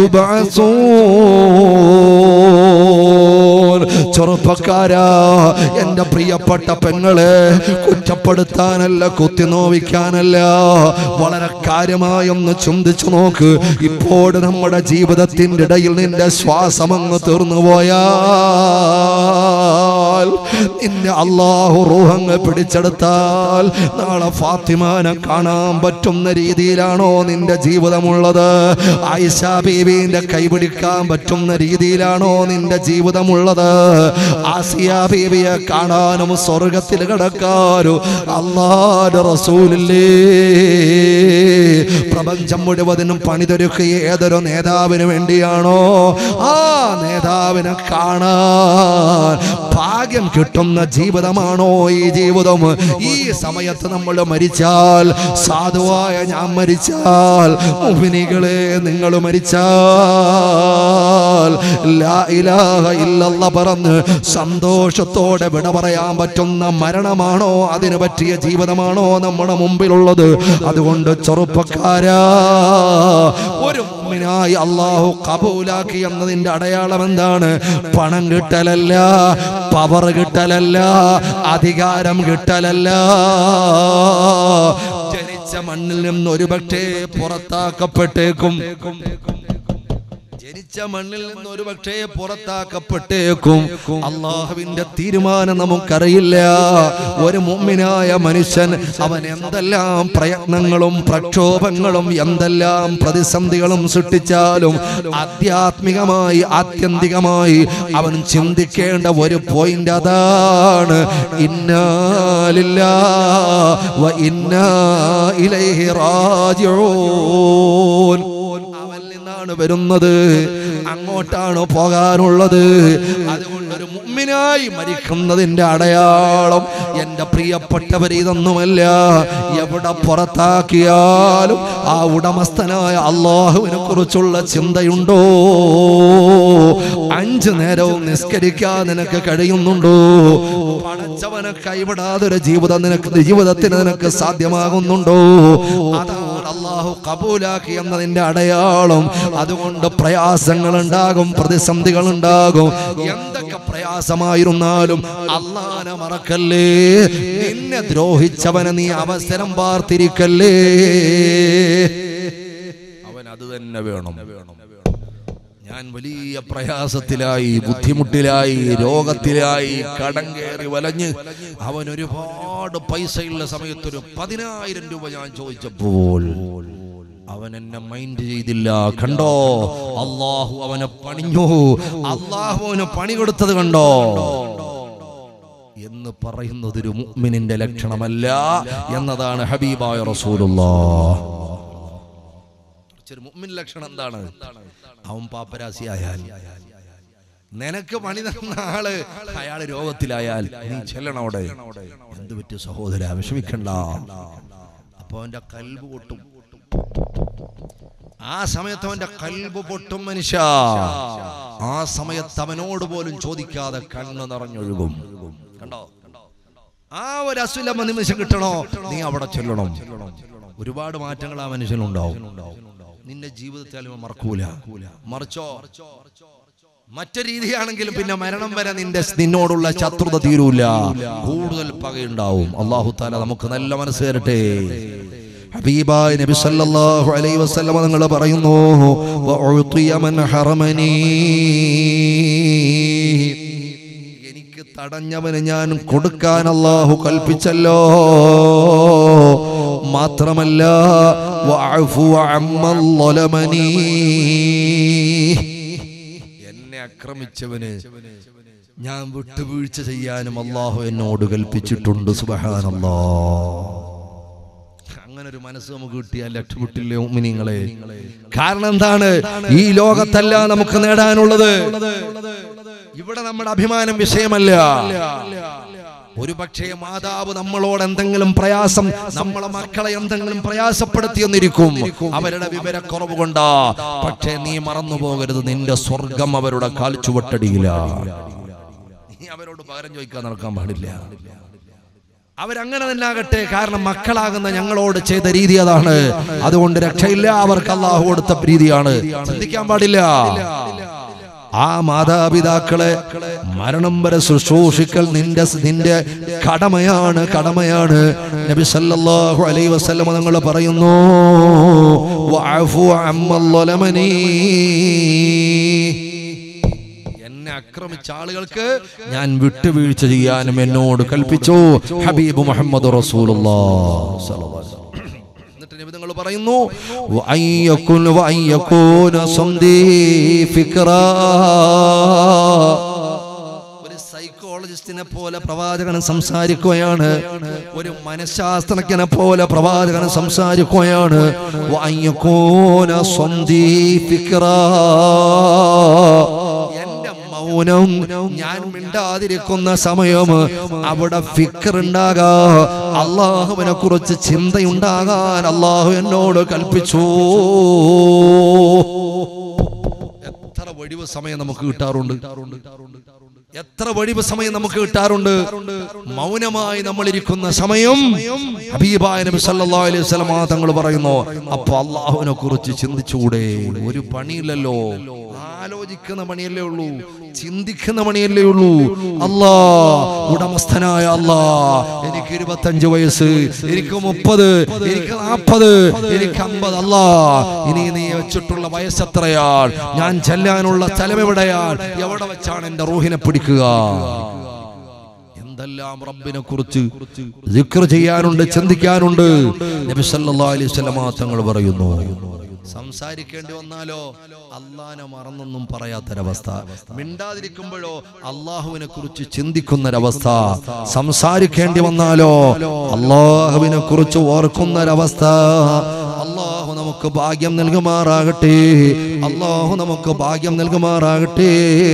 تبعثون ചെറുപ്പക്കാരാ എന്റെ പ്രിയപ്പെട്ട പെങ്ങളെ കുറ്റപ്പെടുത്താനല്ല കുത്തി നോവിക്കാനല്ല വളരെ കാര്യമായൊന്ന് ചിന്തിച്ചു നോക്ക് ഇപ്പോൾ നമ്മുടെ ജീവിതത്തിന്റെ ഇടയിൽ നിന്റെ ശ്വാസം അങ്ങ് തീർന്നു പോയാൽ നിന്നെ അള്ളാഹു റൂഹങ്ങ് പിടിച്ചെടുത്താൽ നാളെ ഫാത്തിമാനെ കാണാൻ പറ്റുന്ന രീതിയിലാണോ നിന്റെ ജീവിതമുള്ളത് ആയിഷ ബീവിന്റെ കൈപിടിക്കാൻ പറ്റുന്ന രീതിയിലാണോ നിന്റെ ജീവിതമുള്ളത് ആസിയ ബീവിയെ കാണാനും സ്വർഗത്തിൽ കിടക്കാനും അള്ളാന്റെ റസൂലില്ലേ പ്രപഞ്ചം മുഴുവതിനും പണിതൊരുക്കുക ഏതൊരു നേതാവിന് വേണ്ടിയാണോ ആ നേതാവിനെ കാണാൻ ഭാഗ്യം കിട്ടുന്ന ജീവിതമാണോ ഈ ജീവിതം ഈ സമയത്ത് നമ്മൾ മരിച്ചാൽ സാധുവായ ഞാൻ മരിച്ചാൽ മുഹിനികളെ നിങ്ങൾ മരിച്ചാൽ ലാ ഇലാഹ ഇല്ലല്ല പറഞ്ഞ് സന്തോഷത്തോടെ വിട പറയാൻ പറ്റുന്ന മരണമാണോ അതിന് പറ്റിയ ജീവിതമാണോ നമ്മുടെ മുമ്പിലുള്ളത് അതുകൊണ്ട് ചെറുപ്പക്കാരാ ഒരു മുമ്മിനായി അള്ളാഹു കബൂലാക്കി എന്നതിന്റെ അടയാളം എന്താണ് പണം കിട്ടലല്ല പവർ കിട്ടലല്ല അധികാരം കിട്ടലല്ല ജനിച്ച മണ്ണിൽ നിന്ന് ഒരുപക്ഷേ പുറത്താക്കപ്പെട്ടേക്കും ജനിച്ച മണ്ണിൽ നിന്ന് ഒരു പക്ഷേ പുറത്താക്കപ്പെട്ടേക്കും അള്ളാഹുവിന്റെ തീരുമാനം നമുക്കറിയില്ല ഒരു മുമ്മിനായ മനുഷ്യൻ അവൻ എന്തെല്ലാം പ്രയത്നങ്ങളും പ്രക്ഷോഭങ്ങളും എന്തെല്ലാം പ്രതിസന്ധികളും സൃഷ്ടിച്ചാലും ആധ്യാത്മികമായി ആത്യന്തികമായി അവൻ ചിന്തിക്കേണ്ട ഒരു പോയിന്റ് അതാണ് ഇന്നാലില്ല വ ഇന്നാ ഇലൈഹി റാജിഊൻ അവനിൽ നിന്നാണ് വരുന്നത് അങ്ങോട്ടാണ് പോകാനുള്ളത് അതുകൊണ്ട് ഒരു മുമ്മിനായി മരിക്കുന്നതിന്റെ അടയാളം എന്റെ പ്രിയപ്പെട്ടവർ ഇതൊന്നുമല്ല എവിടെ പുറത്താക്കിയാലും ആ ഉടമസ്ഥനായ അള്ളാഹുവിനെ കുറിച്ചുള്ള ചിന്തയുണ്ടോ അഞ്ചു നേരവും നിസ്കരിക്കാൻ നിനക്ക് കഴിയുന്നുണ്ടോ പടച്ചവനെ കൈവിടാതെ ഒരു ജീവിതം നിനക്ക് ജീവിതത്തിന് നിനക്ക് സാധ്യമാകുന്നുണ്ടോ അതാണ് അള്ളാഹു കബൂലാക്കി എന്നതിന്റെ അടയാളം അതുകൊണ്ട് പ്രയാസങ്ങൾ ഉണ്ടാകും പ്രതിസന്ധികൾ ഉണ്ടാകും എന്തൊക്കെ പ്രയാസമായിരുന്നാലും അള്ളാനെ മറക്കല്ലേ നിന്നെ ദ്രോഹിച്ചവനെ നീ അവസരം പാർത്തിരിക്കല്ലേ അവൻ അത് തന്നെ വേണം ഞാൻ വലിയ പ്രയാസത്തിലായി ബുദ്ധിമുട്ടിലായി രോഗത്തിലായി കടം കയറി വലഞ്ഞ് അവൻ ഒരുപാട് പൈസയുള്ള സമയത്ത് ഒരു പതിനായിരം രൂപ ഞാൻ ചോദിച്ചപ്പോൾ അവൻ എന്നെ മൈൻഡ് ചെയ്തില്ല കണ്ടോ അള്ളാഹു അവനെ പണിഞ്ഞു അള്ളാഹു അവന് പണി കൊടുത്തത് കണ്ടോ എന്ന് പറയുന്നത് ഒരു മുഅ്മിനിന്റെ ലക്ഷണമല്ല എന്നതാണ് ഹബീബായ റസൂലുള്ളാഹ് ഒരു മുഅ്മിൻ ലക്ഷണം എന്താണ് അവൻ പാപ്പരാശിയായാൽ നിനക്ക് പണി തന്ന ആള് അയാള് രോഗത്തിലായാൽ നീ ചെല്ലണം അവിടെ എന്ത് പറ്റിയ സഹോദര വിഷമിക്കണ്ട അപ്പൊ അവന്റെ കൽബ് പൊട്ടും ആ സമയത്ത് അവന്റെ കൽബ് പൊട്ടും മനുഷ്യ ആ സമയത്ത് അവനോട് പോലും ചോദിക്കാതെ കണ്ണ് നിറഞ്ഞൊഴുകും കണ്ടോ ആ ഒരു അസുലമ നിമിഷം കിട്ടണോ നീ അവിടെ ചെല്ലണം ഒരുപാട് മാറ്റങ്ങൾ ആ മനുഷ്യനുണ്ടാവും നിന്റെ ജീവിതത്തിൽ അവൻ മറക്കൂല മറിച്ചോ മറ്റു രീതിയാണെങ്കിലും പിന്നെ മരണം വരെ നിന്റെ നിന്നോടുള്ള ശത്രുത തീരൂല കൂടുതൽ പകയുണ്ടാവും അള്ളാഹു താല നമുക്ക് നല്ല മനസ്സ് തരട്ടെ ഹബീബായ നബി സല്ലല്ലാഹു അലൈഹി വസല്ലമ നിങ്ങൾ പറയുന്നു വഉതിയ മൻ ഹറമനി എനിക്ക് തടഞ്ഞവന് ഞാൻ കൊടുക്കാൻ അല്ലാഹു കൽപ്പിച്ചല്ലോ മാത്രമല്ല വഅഫു അമ്മൻ ളലമനി എന്നെ ആക്രമിച്ചവന് ഞാൻ വിട്ടുവീഴ്ച ചെയ്യാനും അള്ളാഹു എന്നോട് കൽപ്പിച്ചിട്ടുണ്ട് സുബഹാനല്ലാ അങ്ങനെ ഒരു മനസ്സ് നമുക്ക് കിട്ടിയാൽ രക്ഷപ്പെട്ടില്ലേ ഉമ്മിനിങ്ങളെ കാരണം എന്താണ് ഈ ലോകത്തല്ല നമുക്ക് നേടാനുള്ളത് ഇവിടെ നമ്മുടെ അഭിമാനം വിഷയമല്ല ഒരു പക്ഷേ മാതാവ് നമ്മളോട് എന്തെങ്കിലും പ്രയാസം നമ്മളെ മക്കളെ എന്തെങ്കിലും പ്രയാസപ്പെടുത്തിയെന്നിരിക്കും അവരുടെ വിവരക്കുറവ് കൊണ്ടാ പക്ഷേ നീ മറന്നു പോകരുത് നിന്റെ സ്വർഗം അവരുടെ കാൽച്ചുവട്ടടിയില്ല നീ അവരോട് പകരം ചോദിക്കാൻ നടക്കാൻ പാടില്ല അവരങ്ങനെ തന്നെ ആകട്ടെ കാരണം മക്കളാകുന്ന ഞങ്ങളോട് ചെയ്ത രീതി അതാണ് അതുകൊണ്ട് രക്ഷയില്ല അവർക്ക് അള്ളാഹു കൊടുത്ത രീതിയാണ് ചിന്തിക്കാൻ പാടില്ല ആ മാതാപിതാക്കളെ മരണം വരെ ശുശ്രൂഷിക്കൽ നിന്റെ നിന്റെ കടമയാണ് കടമയാണ് നബി സല്ലല്ലാഹു അലൈഹി വസല്ലം തങ്ങൾ പറയുന്നു വഅഫു അമ്മൽ ളലമനീ എന്നെ ആക്രമിച്ച ആളുകൾക്ക് ഞാൻ വിട്ടുവീഴ്ച ചെയ്യാനും എന്നോട് കൽപ്പിച്ചു ഹബീബ് മുഹമ്മദ് റസൂലുള്ളാഹി സ്വല്ലല്ലാഹു അലൈഹി വസല്ലം. എന്നിട്ട് നബി തങ്ങൾ പറയുന്നു വഅയ്യകുൻ വഅയ്യകൂന സ്വന്ദീ ഫിക്റാ ഒരു സൈക്കോളജിസ്റ്റിനെ പോലെ പ്രവാചകൻ സംസാരിക്കുകയാണ് ഒരു മനഃശാസ്ത്രജ്ഞനെ പോലെ പ്രവാചകൻ സംസാരിക്കുകയാണ് വഅയ്യകൂന സ്വന്ദീ ഫിക്റാ എന്റെ മൗനം ഞാൻ മിണ്ടാതിരിക്കുന്ന സമയം അവിടെ ഫിക്കർ ഉണ്ടാകാ അള്ളാഹുവിനെ കുറിച്ച് ചിന്തയുണ്ടാകാൻ അള്ളാഹു എന്നോട് കൽപ്പിച്ചു എത്ര വഴിവ് സമയം നമുക്ക് കിട്ടാറുണ്ട് എത്ര വഴിവ് സമയം നമുക്ക് കിട്ടാറുണ്ട് മൗനമായി നമ്മൾ ഇരിക്കുന്ന സമയം ഹബീബായ നബി സല്ലല്ലാഹു അലൈഹി വസല്ലം തങ്ങൾ പറയുന്നു അപ്പൊ അള്ളാഹുവിനെ കുറിച്ച് ചിന്തിച്ചുകൂടെ ഒരു പണിയില്ലല്ലോ ആലോചിക്കുന്ന പണിയല്ലേ ഉള്ളൂ ചിന്തിക്കുന്ന പണിയല്ലേ ഉള്ളൂ അല്ലാ ഉടമസ്ഥനായ അല്ലാ എനിക്ക് ഇരുപത്തഞ്ച് വയസ്സ് എനിക്ക് മുപ്പത് എനിക്ക് നാൽപ്പത് എനിക്ക് അമ്പത് അല്ലാ ഇനി നീ വെച്ചിട്ടുള്ള വയസ്സ് എത്രയാൾ ഞാൻ ചെല്ലാനുള്ള സ്ഥലം എവിടെയാൾ എവിടെ വെച്ചാണ് എന്റെ റൂഹിനെ പിടിക്കുക എന്തെല്ലാം റബ്ബിനെ കുറിച്ച് ദിക്ർ ചെയ്യാനുണ്ട് ചിന്തിക്കാനുണ്ട് നബി സല്ലല്ലാഹു അലൈഹി വസല്ലമ തങ്ങൾ പറയുന്നു സംസാരിക്കേണ്ടി വന്നാലോ അള്ളാനെ മറന്നൊന്നും പറയാത്തൊരവസ്ഥ മിണ്ടാതിരിക്കുമ്പോഴോ അള്ളാഹുവിനെ കുറിച്ച് ചിന്തിക്കുന്നൊരവസ്ഥ സംസാരിക്കേണ്ടി വന്നാലോ അള്ളാഹുവിനെ കുറിച്ച് ഓർക്കുന്നൊരവസ്ഥ അള്ളാഹു നമുക്ക് ഭാഗ്യം നൽകുമാറാകട്ടെ അള്ളാഹു നമുക്ക് ഭാഗ്യം നൽകുമാറാകട്ടെ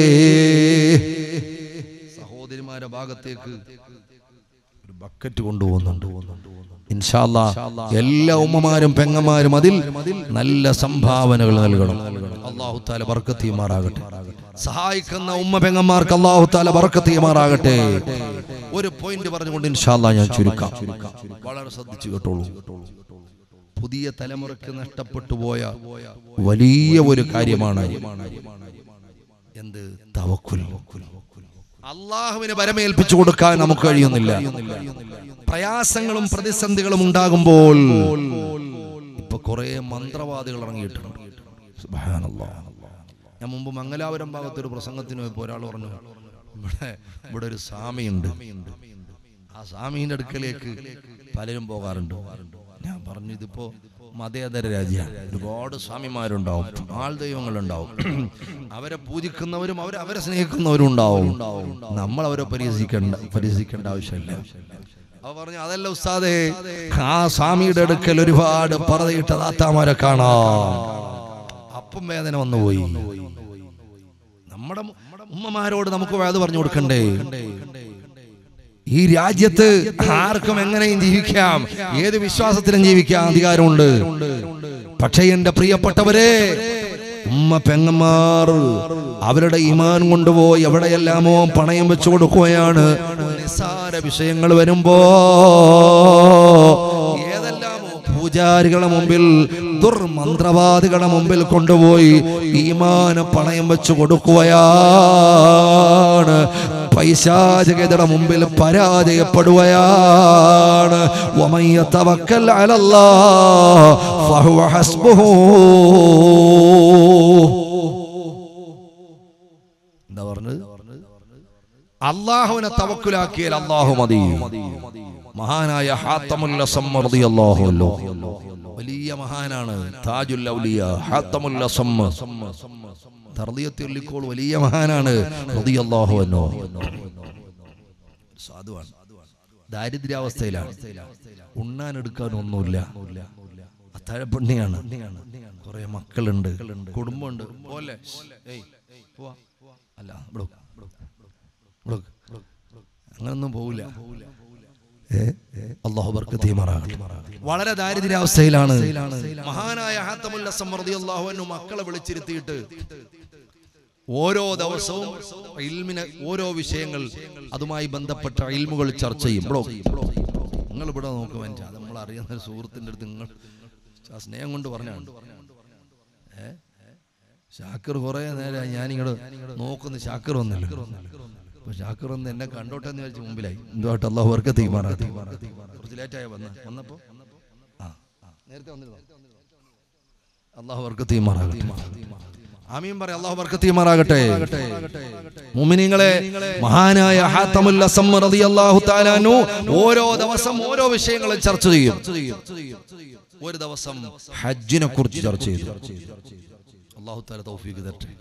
സഹോദരിമാരെ ഭാഗത്തേക്ക് ഒരു ബക്കറ്റ് കൊണ്ടുപോകുന്നുണ്ട് ഇൻഷാല്ലാ എല്ലാ ഉമ്മമാരും പെങ്ങന്മാരും അതിൽ നല്ല സംഭാവനകൾ നൽകണം അള്ളാഹു താല ബർക്കത്തിയുമാറാകട്ടെ സഹായിക്കുന്ന ഉമ്മ പെങ്ങന്മാർക്ക് അള്ളാഹു താല ബർക്കത്തിയുമാറാകട്ടെ ഒരു പോയിന്റ് പറഞ്ഞുകൊണ്ട് ഇൻഷാല്ലാ ഞാൻ ചുരുക്കാം വളരെ ശ്രദ്ധിച്ചു കേട്ടോളൂ പുതിയ തലമുറയ്ക്ക് നഷ്ടപ്പെട്ടു പോയ വലിയ ഒരു കാര്യമാണ് എന്ത് തവക്കുൽ അള്ളാഹുവിനെ വരമേൽപ്പിച്ചു കൊടുക്കാൻ നമുക്ക് കഴിയുന്നില്ല പ്രയാസങ്ങളും പ്രതിസന്ധികളും ഉണ്ടാകുമ്പോൾ ഇപ്പൊ കുറെ മന്ത്രവാദികൾ ഇറങ്ങിയിട്ടുണ്ട് സുബ്ഹാനല്ലാഹ്. ഞാൻ മുമ്പ് മംഗലാപുരം ഭാഗത്ത് ഒരു പ്രസംഗത്തിന് പോയപ്പോ ഒരാൾ പറഞ്ഞു ഇവിടെ ഇവിടെ ഒരു സ്വാമിയുണ്ട് ആ സ്വാമീന്റെ അടുക്കലേക്ക് പലരും പോകാറുണ്ട് ഞാൻ പറഞ്ഞു ഇതിപ്പോ മതേതര രാജ്യമാണ് ഒരുപാട് സ്വാമിമാരുണ്ടാവും ആൾ ദൈവങ്ങളുണ്ടാവും അവരെ പൂജിക്കുന്നവരും അവരെ അവരെ സ്നേഹിക്കുന്നവരും ഉണ്ടാവും നമ്മൾ അവരെ പരിഹസിക്കേണ്ട പരിഹസിക്കേണ്ട ആവശ്യമില്ല അവ പറഞ്ഞു അതല്ല ഉസ്താദേ ആ സ്വാമിയുടെ അടുക്കൽ ഒരുപാട് പറതയിട്ട താത്താമാരെ കാണാം അപ്പം വേദന വന്നുപോയി നമ്മുടെ ഉമ്മമാരോട് നമുക്ക് വേദ പറഞ്ഞു കൊടുക്കണ്ടേ ഈ രാജ്യത്ത് ആർക്കും എങ്ങനെയും ജീവിക്കാം ഏത് വിശ്വാസത്തിലും ജീവിക്കാം അധികാരമുണ്ട് പക്ഷേ എന്റെ പ്രിയപ്പെട്ടവരെ ഉമ്മ പെങ്ങന്മാർ അവരുടെ ഇമാൻ കൊണ്ടുപോയി എവിടെയെല്ലാമോ പണയം വെച്ചു കൊടുക്കുകയാണ് നിസ്സാര വിഷയങ്ങൾ വരുമ്പോ ഏതെല്ലാമോ പൂജാരികളുടെ മുമ്പിൽ ദുർമന്ത്രവാദികളുടെ മുമ്പിൽ കൊണ്ടുപോയി ഈമാന പണയം വെച്ചു കൊടുക്കുകയാണ് പൈശാചകതയുടെ മുമ്പിൽ പരാജയപ്പെടുകയാണ് വമൻ യതവക്കൽ അലല്ലാഹ് ഫഹുവ ഹസ്ബുഹു എന്താ പറഞ്ഞത് അള്ളാഹുവിനെ തവക്കുലാക്കിയാൽ അള്ളാഹു മതി മഹാനായ ഹാത്തമുല്ല സമ്മർദി അല്ലാഹുവല്ലോ വലിയ മഹാനാണ് താജുൽ ഔലിയ ഹാത്തമുല്ല സമ്മ തർദിയത്തുല്ലിക്കോൾ വലിയ മഹാനാണ് റളിയല്ലാഹു അൻഹു സാധുവാണ് ദാരിദ്ര്യാവസ്ഥയിലാണ് ഉണ്ണാൻ എടുക്കാൻ ഒന്നുമില്ല അത്താഴപ്പണ്ണിയാണ് കുറെ മക്കളുണ്ട് കുടുംബമുണ്ട് പോലെ ഏയ് പോവാ അല്ല ഇവിടെ വെക്ക്. ഇവിടെ വെക്ക്. അങ്ങനൊന്നും പോവില്ല അള്ളാഹു ബർക്കത്ത് ചെയ്യുമാറാകട്ടെ. വളരെ ദാരിദ്ര്യാവസ്ഥയിലാണ് മഹാനായ ഹാത്തമുൽ അസം റളിയല്ലാഹു അൻഹു മക്കളെ വിളിച്ചിരുത്തിയിട്ട് ഓരോ ദിവസവും ഇൽമിനെ ഓരോ വിഷയങ്ങൾ അതുമായി ബന്ധപ്പെട്ട ഇൽമുകൾ ചർച്ച ചെയ്യും ബ്ലോ നിങ്ങൾ ഇവിടെ നോക്കും എൻ്റെ അത് നമ്മൾ അറിയുന്ന ഒരു സുഹൃത്തിൻ്റെ അടുത്ത് നിങ്ങൾ ആ സ്നേഹം കൊണ്ട് പറഞ്ഞാണ് ഏ ഷാക്കിർ കുറേ നേരം ഞാനിങ്ങോട്ട് നോക്കുന്നു ഷാക്കിർ വന്നല്ലോ അപ്പൊ ഷാക്കിർ വന്ന് എന്നെ കണ്ടോട്ടെ എന്ന് വെച്ച് മുമ്പിലായി എന്തുമായിട്ട് അള്ളാഹു വർക്ക് തീമാറാ കുറച്ച് ലേറ്റായ വന്ന വന്നപ്പോ ആ ആ. നേരത്തെ വന്നിരുന്നോ അള്ളാഹു വർക്ക് തീമാറാകട്ടെ ആമീൻ പറ അള്ളാഹു ബർക്കത്ത് ചെയ്യുമാറാകട്ടെ മുഅ്മിനീങ്ങളെ മഹാനായ ഹാത്തമുൽ അസം റളിയല്ലാഹു തആല അൻഹു ഓരോ ദിവസം ഓരോ വിഷയങ്ങൾ ചർച്ച ചെയ്യും ഒരു ദിവസം ഹജ്ജിനെ കുറിച്ച് ചർച്ച ചെയ്തു അള്ളാഹു തആല തൗഫീഖ് തരട്ടെ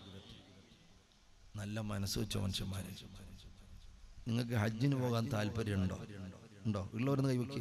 നല്ല മനസ്സ് വെച്ച മനുഷ്യന്മാരെ നിങ്ങൾക്ക് ഹജ്ജിന് പോകാൻ താല്പര്യമുണ്ടോ ഉണ്ടോ ഉള്ളവരെന്ന് കൈവയ്ക്കുക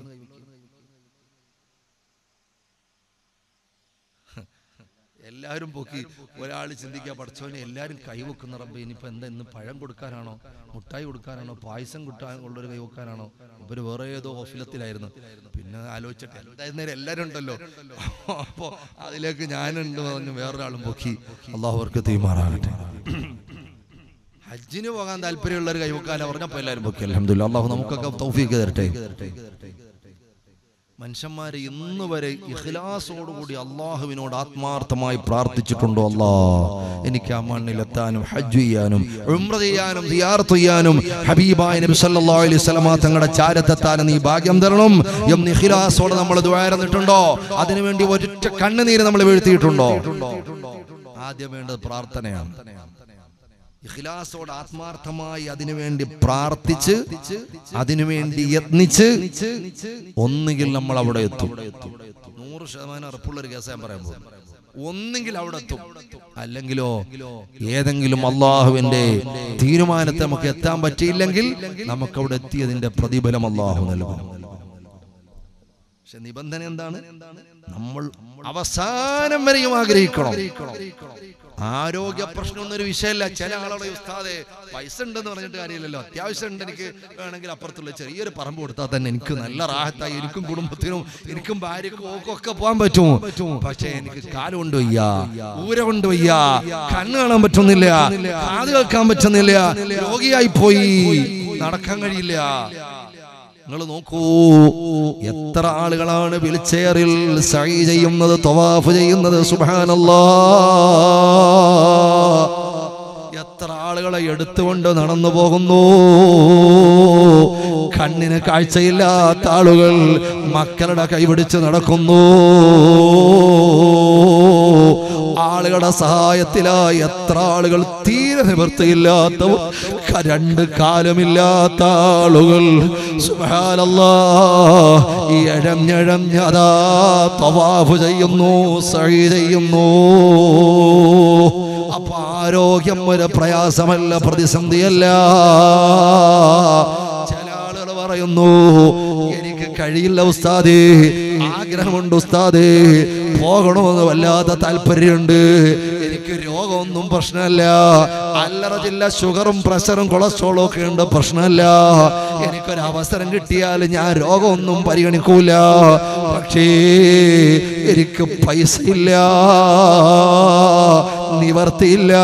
എല്ലാവരും പൊക്കി ഒരാൾ ചിന്തിക്കുക പഠിച്ചവനെ എല്ലാവരും കൈവെക്കുന്ന റബ്ബെ ഇനിയിപ്പോ എന്താ ഇന്ന് പഴം കൊടുക്കാനാണോ മുട്ടായി കൊടുക്കാനാണോ പായസം കിട്ടാൻ ഉള്ളൊരു കൈവെക്കാനാണോ ഇവര് വേറെ ഏതോ ഓഫിലത്തിലായിരുന്നു പിന്നെ ആലോചിച്ചിട്ട് എന്തായിരുന്നേരം എല്ലാവരും ഉണ്ടല്ലോ അപ്പോ അതിലേക്ക് ഞാനുണ്ട് പറഞ്ഞു വേറൊരാളും പൊക്കി അള്ളാഹു അവർക്ക് തീമാറാകട്ടെ ഹജ്ജിന് പോകാൻ താല്പര്യമുള്ള ഒരു കൈവക്കാല പറഞ്ഞപ്പോ എല്ലാവരും പൊക്കി അലഹമില്ല അള്ളാഹു നമുക്കൊക്കെ തൗഫീക്ക് തരട്ടെ മനുഷ്യന്മാരെ ഇന്ന് വരെ ഇഖ്ലാസോടുകൂടി അള്ളാഹുവിനോട് ആത്മാർത്ഥമായി പ്രാർത്ഥിച്ചിട്ടുണ്ടോ അല്ലാ എനിക്ക് ആ മണ്ണിലെത്താനും ഹജ്ജ് ചെയ്യാനും ഉംറ ചെയ്യാനും സിയാറത്ത് ചെയ്യാനും ഹബീബായ നബി സല്ലല്ലാഹു അലൈഹി വസല്ലമ തങ്ങളുടെ ചാരത്തെത്താനും നീ ഭാഗ്യം തരണം എന്ന് ഇഖ്ലാസോടെ നമ്മൾ ദ്വാരന്നിട്ടുണ്ടോ അതിനുവേണ്ടി ഒരൊറ്റ കണ്ണുനീര് നമ്മൾ വീഴ്ത്തിയിട്ടുണ്ടോ ആദ്യം വേണ്ടത് പ്രാർത്ഥനയാണ് ഇഖ്ലാസോട് ആത്മാർത്ഥമായി അതിനുവേണ്ടി പ്രാർത്ഥിച്ച് അതിനുവേണ്ടി യത്നിച്ച് ഒന്നുകിൽ നമ്മൾ അവിടെ എത്തും നൂറ് ശതമാനം ഉറപ്പുള്ള ഒരു കേസ് ഞാൻ പറയാൻ പോകും ഒന്നെങ്കിൽ അവിടെ എത്തും അല്ലെങ്കിലോ ഏതെങ്കിലും അള്ളാഹുവിന്റെ തീരുമാനത്തെ നമുക്ക് എത്താൻ പറ്റിയില്ലെങ്കിൽ നമുക്ക് അവിടെ എത്തിയതിന്റെ പ്രതിഫലം അള്ളാഹു നൽകും പക്ഷെ നിബന്ധന എന്താണ് നമ്മൾ അവസാനം വരെയും ആഗ്രഹിക്കണം ആരോഗ്യ പ്രശ്നമൊന്നും ഒരു വിഷയമല്ല ചില ആളുകളെ ഉസ്താദെ പൈസ ഉണ്ടെന്ന് പറഞ്ഞിട്ട് കാര്യമില്ലല്ലോ അത്യാവശ്യം ഉണ്ട് എനിക്ക് വേണമെങ്കിൽ അപ്പുറത്തുള്ള ചെറിയൊരു പറമ്പ് കൊടുത്താൽ തന്നെ എനിക്ക് നല്ല റാഹത്തായി എനിക്കും കുടുംബത്തിനും എനിക്കും ഭാര്യക്കും ഒക്കെ പോകാൻ പറ്റും പക്ഷേ എനിക്ക് കാല് കൊണ്ട് വയ്യ ഊര കൊണ്ട് വയ്യ കണ്ണ് കാണാൻ പറ്റുന്നില്ല കാത് കേൾക്കാൻ പറ്റുന്നില്ല രോഗിയായി പോയി നടക്കാൻ കഴിയില്ല നിങ്ങൾ നോക്കൂ എത്ര ആളുകളാണ് വിളിച്ചേറിൽ സൈ ചെയ്യുന്നത് തവാഫ് ചെയ്യുന്നത് സുബാനല്ലാ എത്ര ആളുകളെ എടുത്തുകൊണ്ട് നടന്നു പോകുന്നു കണ്ണിന് കാഴ്ചയില്ലാത്ത ആളുകൾ മക്കളുടെ കൈപിടിച്ച് നടക്കുന്നു ആളുകളുടെ സഹായത്തിലായി എത്ര ആളുകൾ തീരെ നിവൃത്തിയില്ലാത്തവർ ക- രണ്ട് കാലമില്ലാത്ത ആളുകൾ സുബ്ഹാനല്ലാ, ഈ എഴഞ്ഞഴഞ്ഞതാ തവാഫ് ചെയ്യുന്നു സഴി ചെയ്യുന്നു അപ്പൊ ആരോഗ്യം ഒരു പ്രയാസമല്ല പ്രതിസന്ധിയല്ല ചില ആളുകൾ പറയുന്നു എനിക്ക് കഴിയില്ല ഉസ്താദേ ആഗ്രഹമുണ്ട് ഉസ്താദേ പോകണമെന്ന് വല്ലാത്ത താല്പര്യമുണ്ട് എനിക്ക് രോഗമൊന്നും പ്രശ്നമല്ല അല്ലറ ചില്ല ഷുഗറും പ്രഷറും കൊളസ്ട്രോളും ഒക്കെ ഉണ്ട് പ്രശ്നമല്ല എനിക്കൊരു അവസരം കിട്ടിയാൽ ഞാൻ രോഗമൊന്നും പരിഗണിക്കൂല പക്ഷേ എനിക്ക് പൈസ ഇല്ല നിവർത്തിയില്ല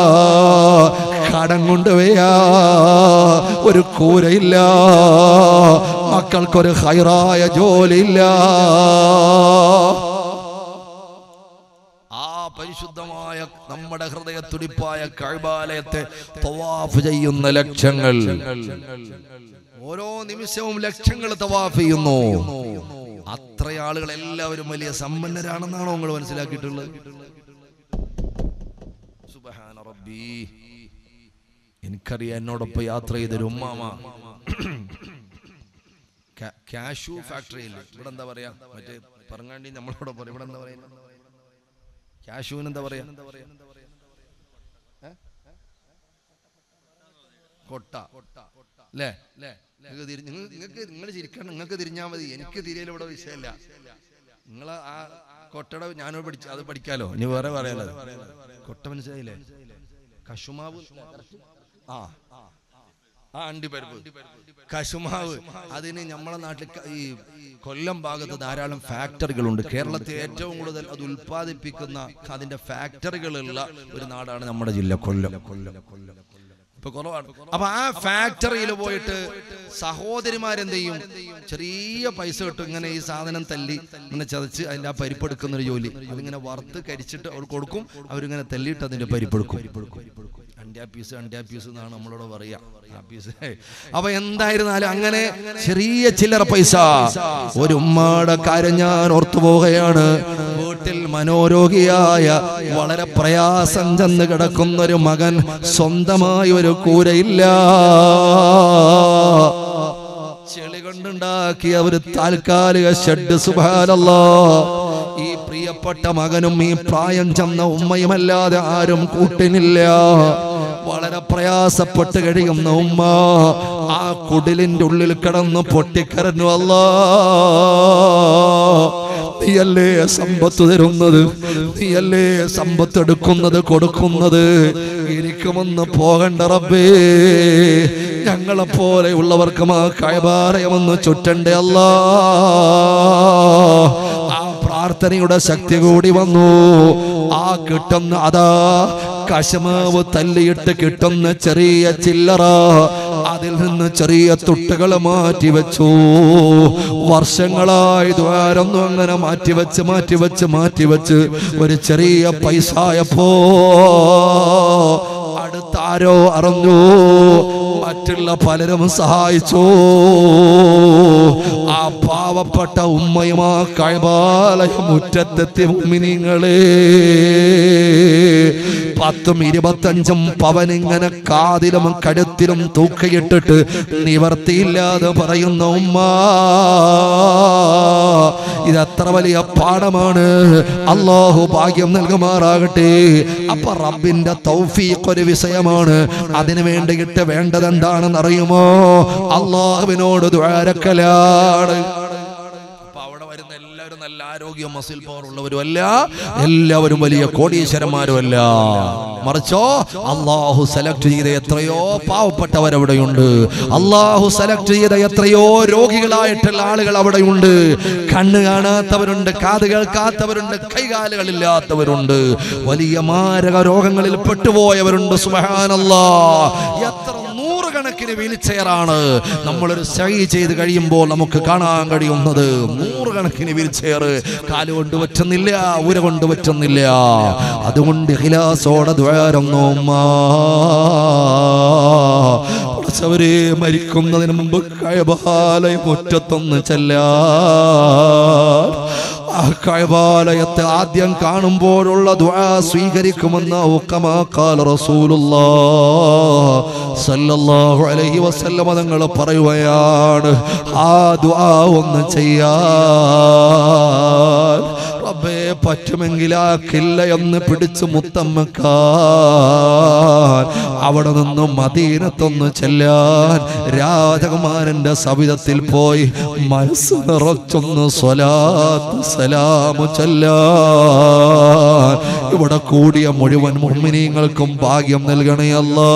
കടം കൊണ്ടുപോയാ ഒരു കൂരയില്ല മക്കൾക്കൊരു ഹൈറായ ജോലിയില്ല ആ പരിശുദ്ധമായ നമ്മുടെ ഹൃദയത്തുടിപ്പായ കൈബാലയത്തെ തവാഫ് ചെയ്യുന്ന ലക്ഷങ്ങൾ ഓരോ നിമിഷവും ലക്ഷങ്ങൾ തവാഫ് ചെയ്യുന്നു അത്ര ആളുകൾ എല്ലാവരും വലിയ സമ്പന്നരാണെന്നാണോ നിങ്ങൾ മനസ്സിലാക്കിയിട്ടുള്ളത് സുബ്ഹാന റബ്ബി എനിക്കറിയാം എന്നോടൊപ്പം യാത്ര ചെയ്തൊരു ഉമ്മാമ കാ- കാഷ്യൂ ഫാക്ടറിയിൽ ഇവിടെ എന്താ പറയാ മറ്റേ പറങ്ങാണ്ടി നമ്മളോട് പറയാം ഇവിടെ എന്താ പറയാ കാശുവിന് എന്താ പറയാ കൊട്ട അല്ലേ നിങ്ങൾക്ക് തിരി- നിങ്ങൾ- നിങ്ങൾക്ക് നിങ്ങൾ ചിരിക്കണം നിങ്ങൾക്ക് തിരിഞ്ഞാൽ മതി എനിക്ക് തിരിയൽ ഇവിടെ വിഷയമല്ല നിങ്ങൾ ആ കൊട്ടയുടെ ഞാനോട് പഠിച്ച അത് പഠിക്കാലോ ഇനി വേറെ പറയാലോ കൊട്ട മനസ്സിലായില്ലേ കശുമാവ് ആ ആ അണ്ടിപ്പരിപ്പ് കശുമാവ് അതിന് നമ്മളെ നാട്ടിൽ ക- ഈ കൊല്ലം ഭാഗത്ത് ധാരാളം ഫാക്ടറികളുണ്ട് കേരളത്തിൽ ഏറ്റവും കൂടുതൽ അത് ഉൽപ്പാദിപ്പിക്കുന്ന അതിന്റെ ഫാക്ടറികളുള്ള ഒരു നാടാണ് നമ്മുടെ ജില്ല കൊല്ലം കൊല്ലം കൊല്ലം ഇപ്പൊ കുറവാണ് അപ്പൊ ആ ഫാക്ടറിയിൽ പോയിട്ട് സഹോദരിമാരെന്ത് ചെയ്യും ചെറിയ പൈസ കിട്ടും ഇങ്ങനെ ഈ സാധനം തല്ലി ഇങ്ങനെ ചതച്ച് അതിന്റെ ആ പരിപ്പെടുക്കുന്ന ഒരു ജോലി അതിങ്ങനെ വറുത്ത് കരിച്ചിട്ട് അവർ കൊടുക്കും അവരിങ്ങനെ തല്ലിയിട്ട് അതിന്റെ പരിപ്പെടുക്കും അണ്ടിയാ പീസ് അണ്ടിയാ പീസ് എന്നാണ് നമ്മളോട് പറയാ ആ പീസ് അപ്പൊ എന്തായിരുന്നാലും അങ്ങനെ ചെറിയ ചില്ലറ പൈസ ഒരു ഉമ്മയുടെ കാര്യം ഞാൻ ഓർത്തു പോവുകയാണ് വീട്ടിൽ മനോരോഗിയായ വളരെ പ്രയാസം ചെന്ന് കിടക്കുന്ന ഒരു മകൻ സ്വന്തമായി ഒരു കൂരയില്ല ചെളി കൊണ്ടുണ്ടാക്കിയ ഒരു താൽക്കാലിക ഷെഡ് സുബാനല്ലോ ഈ പ്രിയപ്പെട്ട മകനും ഈ പ്രായം ചെന്ന ഉമ്മയുമല്ലാതെ ആരും കൂട്ടിനില്ല വളരെ പ്രയാസപ്പെട്ട് കഴിയുന്ന ഉമ്മ ആ കുടിലിന്റെ ഉള്ളിൽ കിടന്ന് പൊട്ടിക്കരഞ്ഞു അല്ലാ നീയല്ലേ സമ്പത്ത് തരുന്നത് നീയല്ലേ സമ്പത്ത് എടുക്കുന്നത് കൊടുക്കുന്നത് എനിക്കുമൊന്ന് പോകണ്ട റബ്ബേ ഞങ്ങളെ പോലെയുള്ളവർക്കും ആ കൈവാരയമൊന്ന് ചുറ്റണ്ടേ അല്ലാ ആ പ്രാർത്ഥനയുടെ ശക്തി കൂടി വന്നു ആ കിട്ടുന്ന അതാ കശമാവ് തല്ലിയിട്ട് കിട്ടുന്ന ചെറിയ ചില്ലറ അതിൽ നിന്ന് ചെറിയ തുട്ടുകൾ മാറ്റി വെച്ചു വർഷങ്ങളായി ദ്വാരൊന്നും അങ്ങനെ മാറ്റിവെച്ച് മാറ്റിവെച്ച് മാറ്റിവെച്ച് ഒരു ചെറിയ പൈസായപ്പോ അടുത്താരോ അറിഞ്ഞു മറ്റുള്ള പലരും സഹായിച്ചു ആ പാവപ്പെട്ട ഉമ്മയും ആ കൈബാലയ മുറ്റത്തെത്തി ഉമ്മിനിങ്ങളെ പത്തും ഇരുപത്തഞ്ചും പവനിങ്ങനെ കാതിലും കഴുത്തിലും തൂക്കയിട്ടിട്ട് നിവർത്തിയില്ലാതെ പറയുന്ന ഉമ്മ ഇത് എത്ര വലിയ പാഠമാണ് അള്ളാഹു ഭാഗ്യം നൽകുമാറാകട്ടെ അപ്പൊ റബ്ബിന്റെ തൗഫീഖ് ഒരു വിഷയമാണ് അതിനു വേണ്ടിയിട്ട് വേണ്ടത് എന്താണെന്ന് അറിയുമോ അള്ളാഹുവിനോട് ദ്വാരക്കലാണ് അപ്പൊ അവിടെ വരുന്ന എല്ലാവരും നല്ല ആരോഗ്യം മസിൽ പവർ ഉള്ളവരും അല്ല എല്ലാവരും വലിയ കോടീശ്വരന്മാരും അല്ല മറിച്ചോ അള്ളാഹു സെലക്ട് ചെയ്ത എത്രയോ പാവപ്പെട്ടവരവിടെയുണ്ട് അള്ളാഹു സെലക്ട് ചെയ്ത എത്രയോ രോഗികളായിട്ടുള്ള ആളുകൾ അവിടെയുണ്ട് കണ്ണ് കാണാത്തവരുണ്ട് കാത് കേൾക്കാത്തവരുണ്ട് കൈകാലുകളില്ലാത്തവരുണ്ട് വലിയ മാരക രോഗങ്ങളിൽ പെട്ടുപോയവരുണ്ട് സുബഹാനല്ലാ എത്ര നൂറുകണക്കിന് വീൽചെയറാണ് നമ്മളൊരു സൈ ചെയ്ത് കഴിയുമ്പോൾ നമുക്ക് കാണാൻ കഴിയുന്നത് നൂറുകണക്കിന് വീൽചെയർ കാല് കൊണ്ട് പറ്റുന്നില്ല ഉര കൊണ്ട് പറ്റുന്നില്ല അതുകൊണ്ട് ഹിലാസോടെ ദ്വാരം പഠിച്ചവരെ മരിക്കുന്നതിന് മുമ്പ് കയബാലയ മുറ്റത്തൊന്ന് ചെല്ലാ ആ കഴബാലയത്തെ ആദ്യം കാണുമ്പോഴുള്ള ദുആ സ്വീകരിക്കുമെന്ന് ഉക്കമാക്കാൽ റസൂലുള്ളാ സല്ലല്ലാഹു അലൈഹി വസല്ലമ തങ്ങൾ പറയുകയാണ് ആ ദുആ ഒന്ന് ചെയ്യാൻ റബ്ബേ പറ്റുമെങ്കിൽ ആ കില്ല എന്ന് പിടിച്ച് മുത്തം വെക്കാൻ അവിടെ നിന്നും മദീനത്തൊന്ന് ചെല്ലാൻ രാജകുമാരന്റെ സവിധത്തിൽ പോയി മനസ്സ് നിറച്ചൊന്ന് സ്വലാത്ത് സലാമു ചെല്ലാൻ ഇവിടെ കൂടിയ മുഴുവൻ മുമ്മിനീങ്ങൾക്കും ഭാഗ്യം നൽകണേ അല്ലാ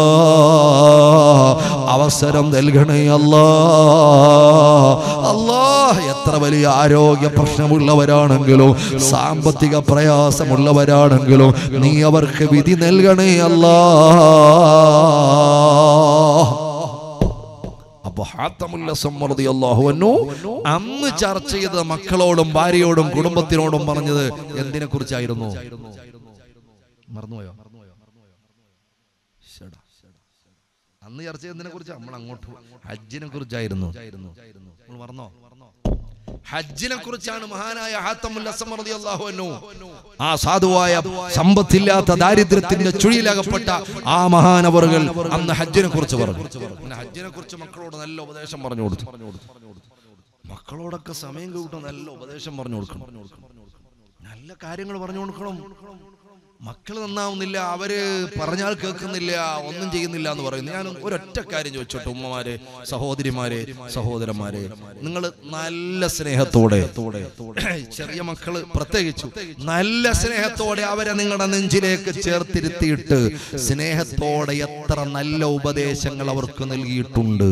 അവസരം നൽകണേ അല്ലാ അല്ലാ എത്ര വലിയ ആരോഗ്യ പ്രശ്നമുള്ളവരാണെങ്കിലും സാമ്പത്തിക പ്രയാസമുള്ളവരാണെങ്കിലും നീ അവർക്ക് വിധി നൽകണേ അല്ലാ അപ്പൊ ഹാത്തമുല്ല സമ്മർദ്ദി അള്ളാഹുവന്നു അന്ന് ചർച്ച ചെയ്ത മക്കളോടും ഭാര്യയോടും കുടുംബത്തിനോടും പറഞ്ഞത് എന്തിനെ കുറിച്ചായിരുന്നു മറന്നുപോയോ ശ്ശെടാ. അന്ന് ചർച്ച ചെയ്തതിനെ കുറിച്ച് നമ്മൾ അങ്ങോട്ട് ഹജ്ജിനെ കുറിച്ചായിരുന്നു നമ്മൾ മറന്നോ ഹജ്ജിനെ കുറിച്ചാണ് മഹാനായ ഹാത്തമുൽ അസ്മർ റളിയല്ലാഹു അൻഹു ആ സാധുവായ സമ്പത്തില്ലാത്ത ദാരിദ്ര്യത്തിന്റെ ചുഴിയിലകപ്പെട്ട ആ മഹാനവറുകൾ അന്ന് ഹജ്ജിനെ കുറിച്ച് പറഞ്ഞു പിന്നെ ഹജ്ജിനെ കുറിച്ച് മക്കളോട് നല്ല ഉപദേശം പറഞ്ഞു കൊടുത്തു മക്കളോടൊക്കെ സമയം കൂട്ടും നല്ല ഉപദേശം പറഞ്ഞു കൊടുക്കണം നല്ല കാര്യങ്ങൾ പറഞ്ഞു കൊടുക്കണം മക്കൾ നന്നാവുന്നില്ല അവര് പറഞ്ഞാൽ കേൾക്കുന്നില്ല ഒന്നും ചെയ്യുന്നില്ല എന്ന് പറയുന്നു ഞാൻ ഒരൊറ്റ കാര്യം ചോദിച്ചോട്ടെ ഉമ്മമാരെ സഹോദരിമാരെ സഹോദരന്മാരെ നിങ്ങൾ നല്ല സ്നേഹത്തോടെ ചെറിയ മക്കള് പ്രത്യേകിച്ചു നല്ല സ്നേഹത്തോടെ അവരെ നിങ്ങളുടെ നെഞ്ചിലേക്ക് ചേർത്തിരുത്തിയിട്ട് സ്നേഹത്തോടെ എത്ര നല്ല ഉപദേശങ്ങൾ അവർക്ക് നൽകിയിട്ടുണ്ട്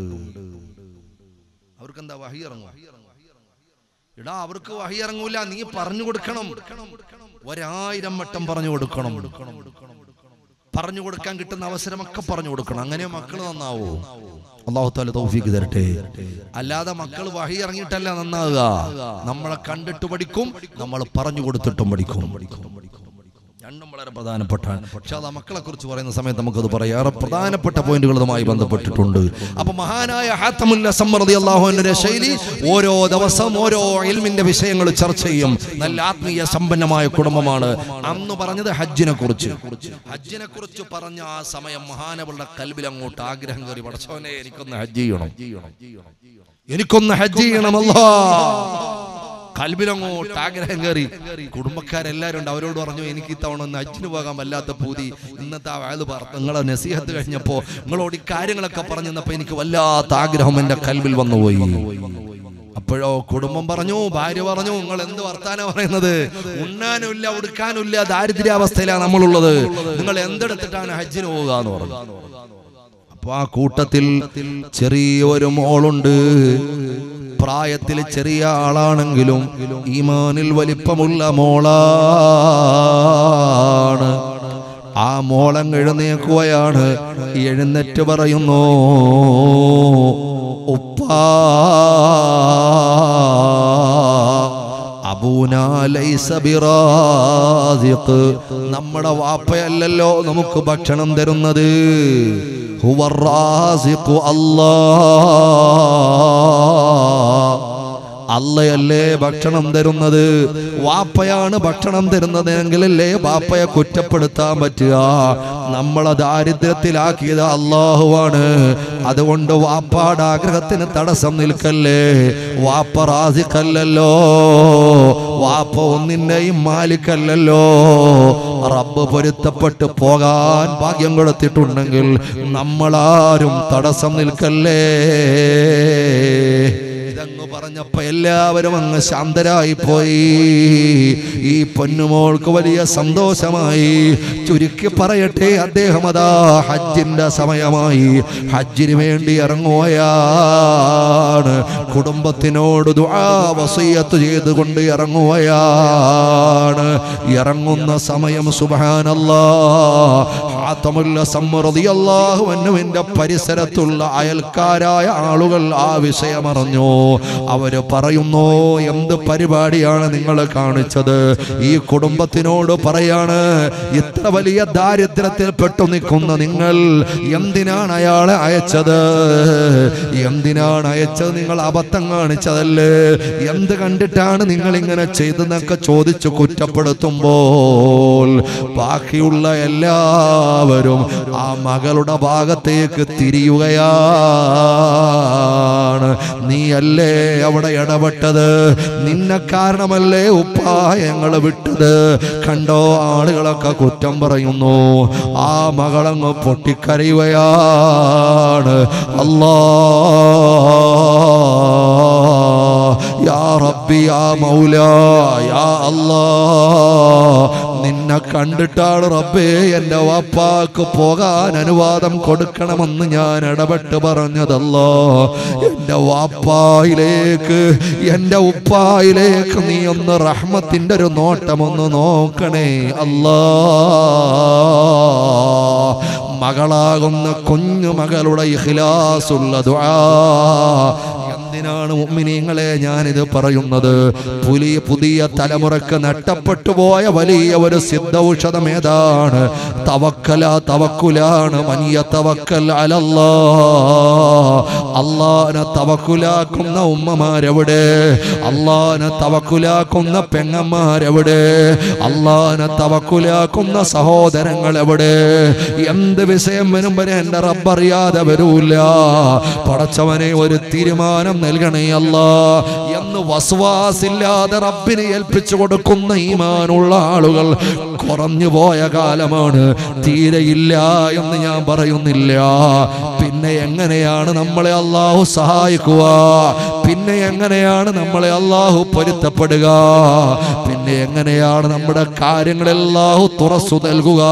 അവർക്ക് എന്താ വഹി ഇറങ്ങും എടാ അവർക്ക് വഹി ഇറങ്ങൂല നീ പറഞ്ഞു കൊടുക്കണം ഒരായിരം വട്ടം പറഞ്ഞു കൊടുക്കണം പറഞ്ഞു കൊടുക്കാൻ കിട്ടുന്ന അവസരമൊക്കെ പറഞ്ഞു കൊടുക്കണം അങ്ങനെ മക്കൾ നന്നാവോ അള്ളാഹു താല തൗഫീക്ക് തരട്ടെ അല്ലാതെ മക്കൾ വഹി ഇറങ്ങിയിട്ടല്ല നന്നാവുക നമ്മളെ കണ്ടിട്ട് പഠിക്കും നമ്മൾ പറഞ്ഞു കൊടുത്തിട്ടും പഠിക്കും രണ്ടും വളരെ പ്രധാനപ്പെട്ടാണ് പക്ഷെ അത് മക്കളെ കുറിച്ച് പറയുന്ന സമയത്ത് നമുക്കത് പറയാം ഏറെ പ്രധാനപ്പെട്ട പോയിന്റുകൾ ഇതുമായി ബന്ധപ്പെട്ടിട്ടുണ്ട് അപ്പൊ മഹാനായ ഹാത്തമുല്ല സമ്മർദി അള്ളാഹുവിന്റെ ശൈലി ഓരോ ദിവസം ഓരോ ഇൽമിന്റെ വിഷയങ്ങൾ ചർച്ച ചെയ്യും നല്ല ആത്മീയ സമ്പന്നമായ കുടുംബമാണ് അന്ന് പറഞ്ഞത് ഹജ്ജിനെ കുറിച്ച് ഹജ്ജിനെ കുറിച്ച് പറഞ്ഞ ആ സമയം മഹാനവളുടെ കൽബിൽ അങ്ങോട്ട് ആഗ്രഹം കയറി പടച്ചവനെ എനിക്കൊന്ന് ഹജ്ജ് ചെയ്യണം എനിക്കൊന്ന് ഹജ്ജ് ചെയ്യണമല്ലോ കൽബിലങ്ങോട്ട് ആഗ്രഹം കയറി കുടുംബക്കാരെല്ലാരും ഉണ്ട് അവരോട് പറഞ്ഞു എനിക്ക് ഇത്തവണ ഒന്ന് അച്ഛന് പോകാൻ വല്ലാത്ത പൂതി ഇന്നത്തെ ആ വയത് പറഞ്ഞു നിങ്ങളെ നസീഹത്ത് കഴിഞ്ഞപ്പോ നിങ്ങളോട് ഈ കാര്യങ്ങളൊക്കെ പറഞ്ഞു തന്നപ്പോ എനിക്ക് വല്ലാത്ത ആഗ്രഹം എന്റെ കൽബിൽ വന്നുപോയി അപ്പോഴോ കുടുംബം പറഞ്ഞു ഭാര്യ പറഞ്ഞു നിങ്ങൾ എന്ത് വർത്താനം പറയുന്നത് ഉണ്ണാനുമില്ല ഉടുക്കാനുമില്ല ദാരിദ്ര്യാവസ്ഥയിലാണ് നമ്മളുള്ളത് നിങ്ങൾ എന്തെടുത്തിട്ടാണ് ഹജ്ജിന് പോകുക എന്ന് പറഞ്ഞു അപ്പൊ ആ കൂട്ടത്തിൽ ചെറിയൊരു മോളുണ്ട് പ്രായത്തിൽ ചെറിയ ആളാണെങ്കിലും ഈമാനിൽ വലിപ്പമുള്ള മോളാണ് ആ മോളം എഴുന്നേക്കുകയാണ് എഴുന്നേറ്റ് പറയുന്നു ഉപ്പാ അബൂനാ ലൈസ ബിറാസിഖ്. നമ്മുടെ വാപ്പയല്ലല്ലോ നമുക്ക് ഭക്ഷണം തരുന്നത് ഹുവർ റാസിഖു അല്ലാ അല്ലയല്ലേ ഭക്ഷണം തരുന്നത് വാപ്പയാണ് ഭക്ഷണം തരുന്നത് എങ്കിലല്ലേ വാപ്പയെ കുറ്റപ്പെടുത്താൻ പറ്റുക നമ്മളെ ദാരിദ്ര്യത്തിലാക്കിയത് അള്ളാഹുവാണ് അതുകൊണ്ട് വാപ്പാടെ ആഗ്രഹത്തിന് തടസ്സം നിൽക്കല്ലേ വാപ്പ റാസിക്കല്ലല്ലോ വാപ്പ ഒന്നിന്റെയും മാലിക്കല്ലല്ലോ റബ്ബ് പൊരുത്തപ്പെട്ട് പോകാൻ ഭാഗ്യം കൊടുത്തിട്ടുണ്ടെങ്കിൽ നമ്മളാരും തടസ്സം നിൽക്കല്ലേ ഇതങ്ങ് പറഞ്ഞപ്പോ എല്ലാവരും അങ്ങ് ശാന്തരായി പോയി ഈ പൊന്നുമോൾക്ക് വലിയ സന്തോഷമായി ചുരുക്കി പറയട്ടെ അദ്ദേഹം അതാ ഹജ്ജിന്റെ സമയമായി ഹജ്ജിന് വേണ്ടി ഇറങ്ങുകയാണ് കുടുംബത്തിനോട് ദുആ വസീയത്ത് ചെയ്തുകൊണ്ട് ഇറങ്ങുകയാണ് ഇറങ്ങുന്ന സമയം സുബാനല്ലാ ഹാത്തമുല്ല സമ്മറിയല്ലാഹു അന്നുവിന്റെ പരിസരത്തുള്ള അയൽക്കാരായ ആളുകൾ ആ വിഷയമറിഞ്ഞു അവര് പറയുന്നു എന്ത് പരിപാടിയാണ് നിങ്ങൾ കാണിച്ചത് ഈ കുടുംബത്തിനോട് പറയാണ് ഇത്ര വലിയ ദാരിദ്ര്യത്തിൽ പെട്ടു നിൽക്കുന്ന നിങ്ങൾ എന്തിനാണ് അയാളെ അയച്ചത് എന്തിനാണ് അയച്ചത് നിങ്ങൾ അബദ്ധം കാണിച്ചതല്ലേ എന്ത് കണ്ടിട്ടാണ് നിങ്ങൾ ഇങ്ങനെ ചെയ്തെന്നൊക്കെ ചോദിച്ചു കുറ്റപ്പെടുത്തുമ്പോൾ ബാക്കിയുള്ള എല്ലാവരും ആ മകളുടെ ഭാഗത്തേക്ക് തിരിയുകയാണ് നീയല്ലേ അവിടെ ഇടപെട്ടത് നിന്നെ കാരണമല്ലേ ഉപ്പാ ഞങ്ങള് വിട്ടത് കണ്ടോ ആളുകളൊക്കെ കുറ്റം പറയുന്നു ആ മകളങ്ങ് പൊട്ടിക്കരയുകയാണ് അല്ലാ യാ റബ്ബി യാ മൗല യാ അല്ലാ നിന്നെ കണ്ടിട്ടാണ് റബ്ബേ എൻ്റെ വാപ്പാക്ക് പോകാൻ അനുവാദം കൊടുക്കണമെന്ന് ഞാൻ ഇടപെട്ട് പറഞ്ഞതല്ലോ എൻ്റെ വാപ്പായിലേക്ക് എൻ്റെ ഉപ്പായിലേക്ക് നീ ഒന്ന് റഹ്മത്തിൻ്റെ ഒരു നോട്ടമൊന്ന് നോക്കണേ അല്ലാ മകളാകുന്ന കുഞ്ഞു മകളുടെ ഇഖ്ലാസുള്ള ദുആ എന്തിനാണ് മുഅ്മിനീങ്ങളെ ഞാനിത് പറയുന്നത് പുലിയ പുതിയ തലമുറക്ക് നഷ്ടപ്പെട്ടു പോയ വലിയ ഒരു സിദ്ധൌഷധം ഏതാണ് തവക്കല തവക്കുലാണ് മനിയ തവക്കൽ അലല്ലാ അള്ളാനെ തവക്കുലാക്കുന്ന ഉമ്മമാരെവിടെ അള്ളാനെ തവക്കുലാക്കുന്ന പെങ്ങന്മാരെവിടെ അള്ളാനെ തവക്കുലാക്കുന്ന സഹോദരങ്ങൾ എവിടെ എന്ത് വിഷയം വരുമ്പോൾ എന്റെ റബ്ബറിയാതെ വരൂല പടച്ചവനെ ഒരു തീരുമാനം നൽകണേ അല്ല എന്ന് വസ്വാസില്ലാതെ റബ്ബിനെ ഏൽപ്പിച്ചു കൊടുക്കുന്ന ഈമാനുള്ള ആളുകൾ കുറഞ്ഞു പോയ കാലമാണ് തീരെയില്ല എന്ന് ഞാൻ പറയുന്നില്ല പിന്നെ എങ്ങനെയാണ് നമ്മളെ അള്ളാഹു സഹായിക്കുക പിന്നെ എങ്ങനെയാണ് നമ്മളെ അള്ളാഹു പൊരുത്തപ്പെടുക പിന്നെ എങ്ങനെയാണ് നമ്മുടെ കാര്യങ്ങളെല്ലാഹു തുറച്ചു നൽകുക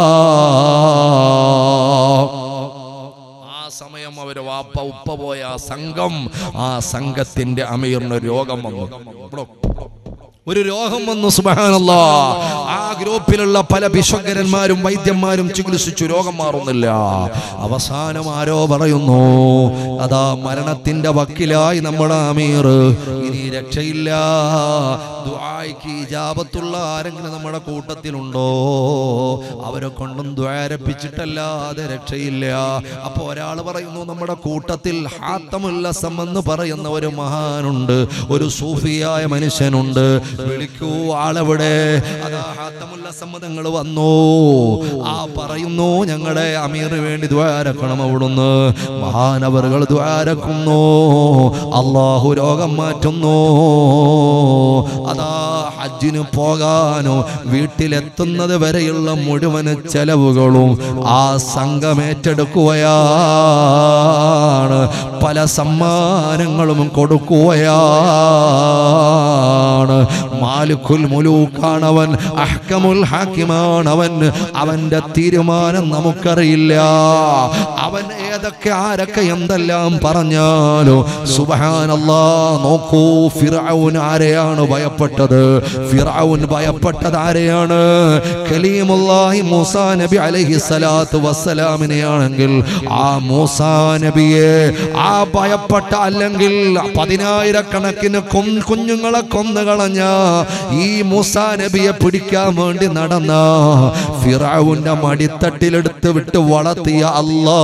ആ സമയം അവര് വാപ്പ ഉപ്പ പോയ ആ സംഘം ആ സംഘത്തിന്റെ അമീറിന് രോഗം വന്നു ഇവിടെ ഒരു രോഗം വന്നു സുബഹാനല്ലാ ആ ഗ്രൂപ്പിലുള്ള പല വിശ്വകരന്മാരും വൈദ്യന്മാരും ചികിത്സിച്ചു രോഗം മാറുന്നില്ല അവസാനം ആരോ പറയുന്നു അതാ മരണത്തിന്റെ വക്കിലായി നമ്മുടെ അമീർ ഇനി രക്ഷയില്ല ദുആയ്ക്ക് ഇജാബത്തുള്ള ആരെങ്കിലും നമ്മുടെ കൂട്ടത്തിലുണ്ടോ അവരെ കൊണ്ടും ദ്വാരപ്പിച്ചിട്ടല്ലാതെ രക്ഷയില്ല അപ്പൊ ഒരാൾ പറയുന്നു നമ്മുടെ കൂട്ടത്തിൽ ഹാത്തമുല്ലസം എന്ന് പറയുന്ന ഒരു മഹാനുണ്ട് ഒരു സൂഫിയായ മനുഷ്യനുണ്ട് വിളിക്കൂ ആളെവിടെ അതാ ഹാത്തമുല്ല സമ്മതങ്ങൾ വന്നു ആ പറയുന്നു ഞങ്ങളുടെ അമീറിന് വേണ്ടി ദ്വാരക്കണം അവിടുന്ന് മഹാനവറുകൾ ദ്വാരക്കുന്നു അള്ളാഹു രോഗം മാറ്റുന്നു അതാ ഹജ്ജിന് പോകാനോ വീട്ടിലെത്തുന്നത് വരെയുള്ള മുഴുവൻ ചെലവുകളും ആ സംഘം ഏറ്റെടുക്കുകയാണ് പല സമ്മാനങ്ങളും കൊടുക്കുകയാണ് മാലിക്കുൽ മുലൂക്കാണവൻ അഹ്കമുൽ ഹാക്കിമാണവൻ അവന്റെ തീരുമാനം നമുക്കറിയില്ല അവൻ ഏതൊക്കെ ആരൊക്കെ എന്തെല്ലാം പറഞ്ഞാലോ സുബഹാനല്ലാ നോക്കൂ ഫിറഔൻ ആരെയാണ് ഭയപ്പെട്ടത് ഫിറഔൻ ഭയപ്പെട്ടത് ആരെയാണ് കലീമുല്ലാഹി മൂസാ നബി അലൈഹി സ്വലാത്തു വസ്സലാമിനെയാണെങ്കിൽ ആ മൂസാ നബിയെ ആ ഭയപ്പെട്ട അല്ലെങ്കിൽ പതിനായിരക്കണക്കിന് കൊ- കുഞ്ഞുങ്ങളെ കൊന്നു കളഞ്ഞ ഈ മൂസാ നബിയെ പിടിക്കാൻ വേണ്ടി നടന്ന ഫിറൌന്റെ മടിത്തട്ടിലെടുത്ത് വിട്ട് വളർത്തിയ അല്ലാ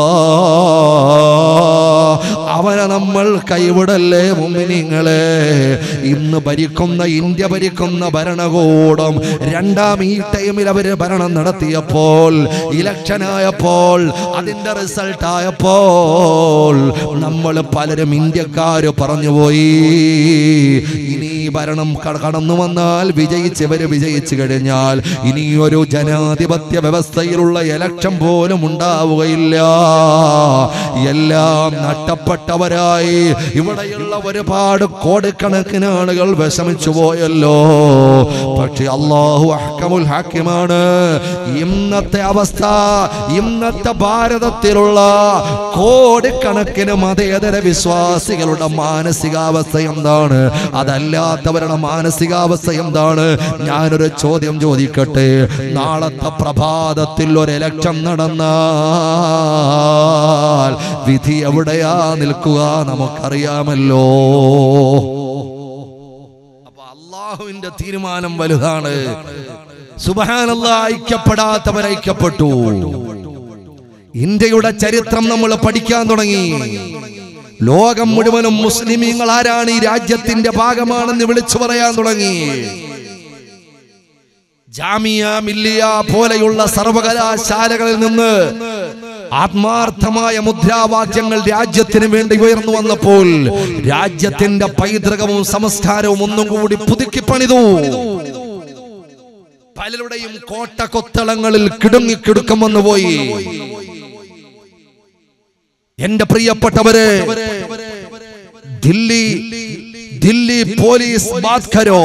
അവനെ നമ്മൾ കൈവിടല്ലേ മുമ്മിനിങ്ങളെ ഇന്ന് ഭരിക്കുന്ന ഇന്ത്യ ഭരിക്കുന്ന ഭരണകൂടം രണ്ടാം ഈ ടൈമിൽ അവര് ഭരണം നടത്തിയപ്പോൾ ഇലക്ഷൻ ആയപ്പോൾ അതിന്റെ റിസൾട്ട് ആയപ്പോൾ നമ്മൾ പലരും ഇന്ത്യക്കാര് പറഞ്ഞുപോയി ഇനി ഈ ഭരണം ക- കടന്നു വന്നാൽ വിജയിച്ചവര് വിജയിച്ചു കഴിഞ്ഞാൽ ഇനി ഒരു ജനാധിപത്യ വ്യവസ്ഥയിലുള്ള ഇലക്ഷൻ പോലും ഉണ്ടാവുകയില്ല എല്ലാം നഷ്ടപ്പെട്ടവരായി ഇവിടെയുള്ള ഒരുപാട് കോടിക്കണക്കിന് ആളുകൾ വിഷമിച്ചു പോയല്ലോ പക്ഷെ അള്ളാഹു അഹ്കമുൽ ഹാക്കിമാണ് ഇന്നത്തെ അവസ്ഥ ഇന്നത്തെ ഭാരതത്തിലുള്ള കോടിക്കണക്കിന് മതേതര വിശ്വാസികളുടെ മാനസികാവസ്ഥ എന്താണ് അതല്ലാത്തവരുടെ മാനസികാവസ്ഥ എന്താണ് ഞാനൊരു ചോദ്യം ചോദിക്കട്ടെ നാളത്തെ പ്രഭാതത്തിൽ ഒരു ഇലക്ഷൻ നടന്നാൽ വിധി എവിടെയാ നിൽക്കുക നമുക്കറിയാമല്ലോ അപ്പൊ അള്ളാഹുവിന്റെ തീരുമാനം വലുതാണ് സുബഹാനല്ല ഐക്യപ്പെടാത്തവർ ഐക്യപ്പെട്ടു ഇന്ത്യയുടെ ചരിത്രം നമ്മൾ പഠിക്കാൻ തുടങ്ങി ലോകം മുഴുവനും മുസ്ലിമീങ്ങൾ ആരാണ് ഈ രാജ്യത്തിന്റെ ഭാഗമാണെന്ന് വിളിച്ചു പറയാൻ തുടങ്ങി ജാമിയ മില്ലിയ പോലെയുള്ള സർവകലാശാലകളിൽ നിന്ന് ആത്മാർത്ഥമായ മുദ്രാവാക്യങ്ങൾ രാജ്യത്തിന് വേണ്ടി ഉയർന്നു വന്നപ്പോൾ രാജ്യത്തിന്റെ പൈതൃകവും സംസ്കാരവും ഒന്നും കൂടി പുതുക്കി പണിതു പലരുടെയും കോട്ട കൊത്തളങ്ങളിൽ കിടുങ്ങി കിടുക്കം വന്നുപോയി എന്റെ പ്രിയപ്പെട്ടവരെ ദില്ലി ദില്ലി പോലീസ് ബാത്കരോ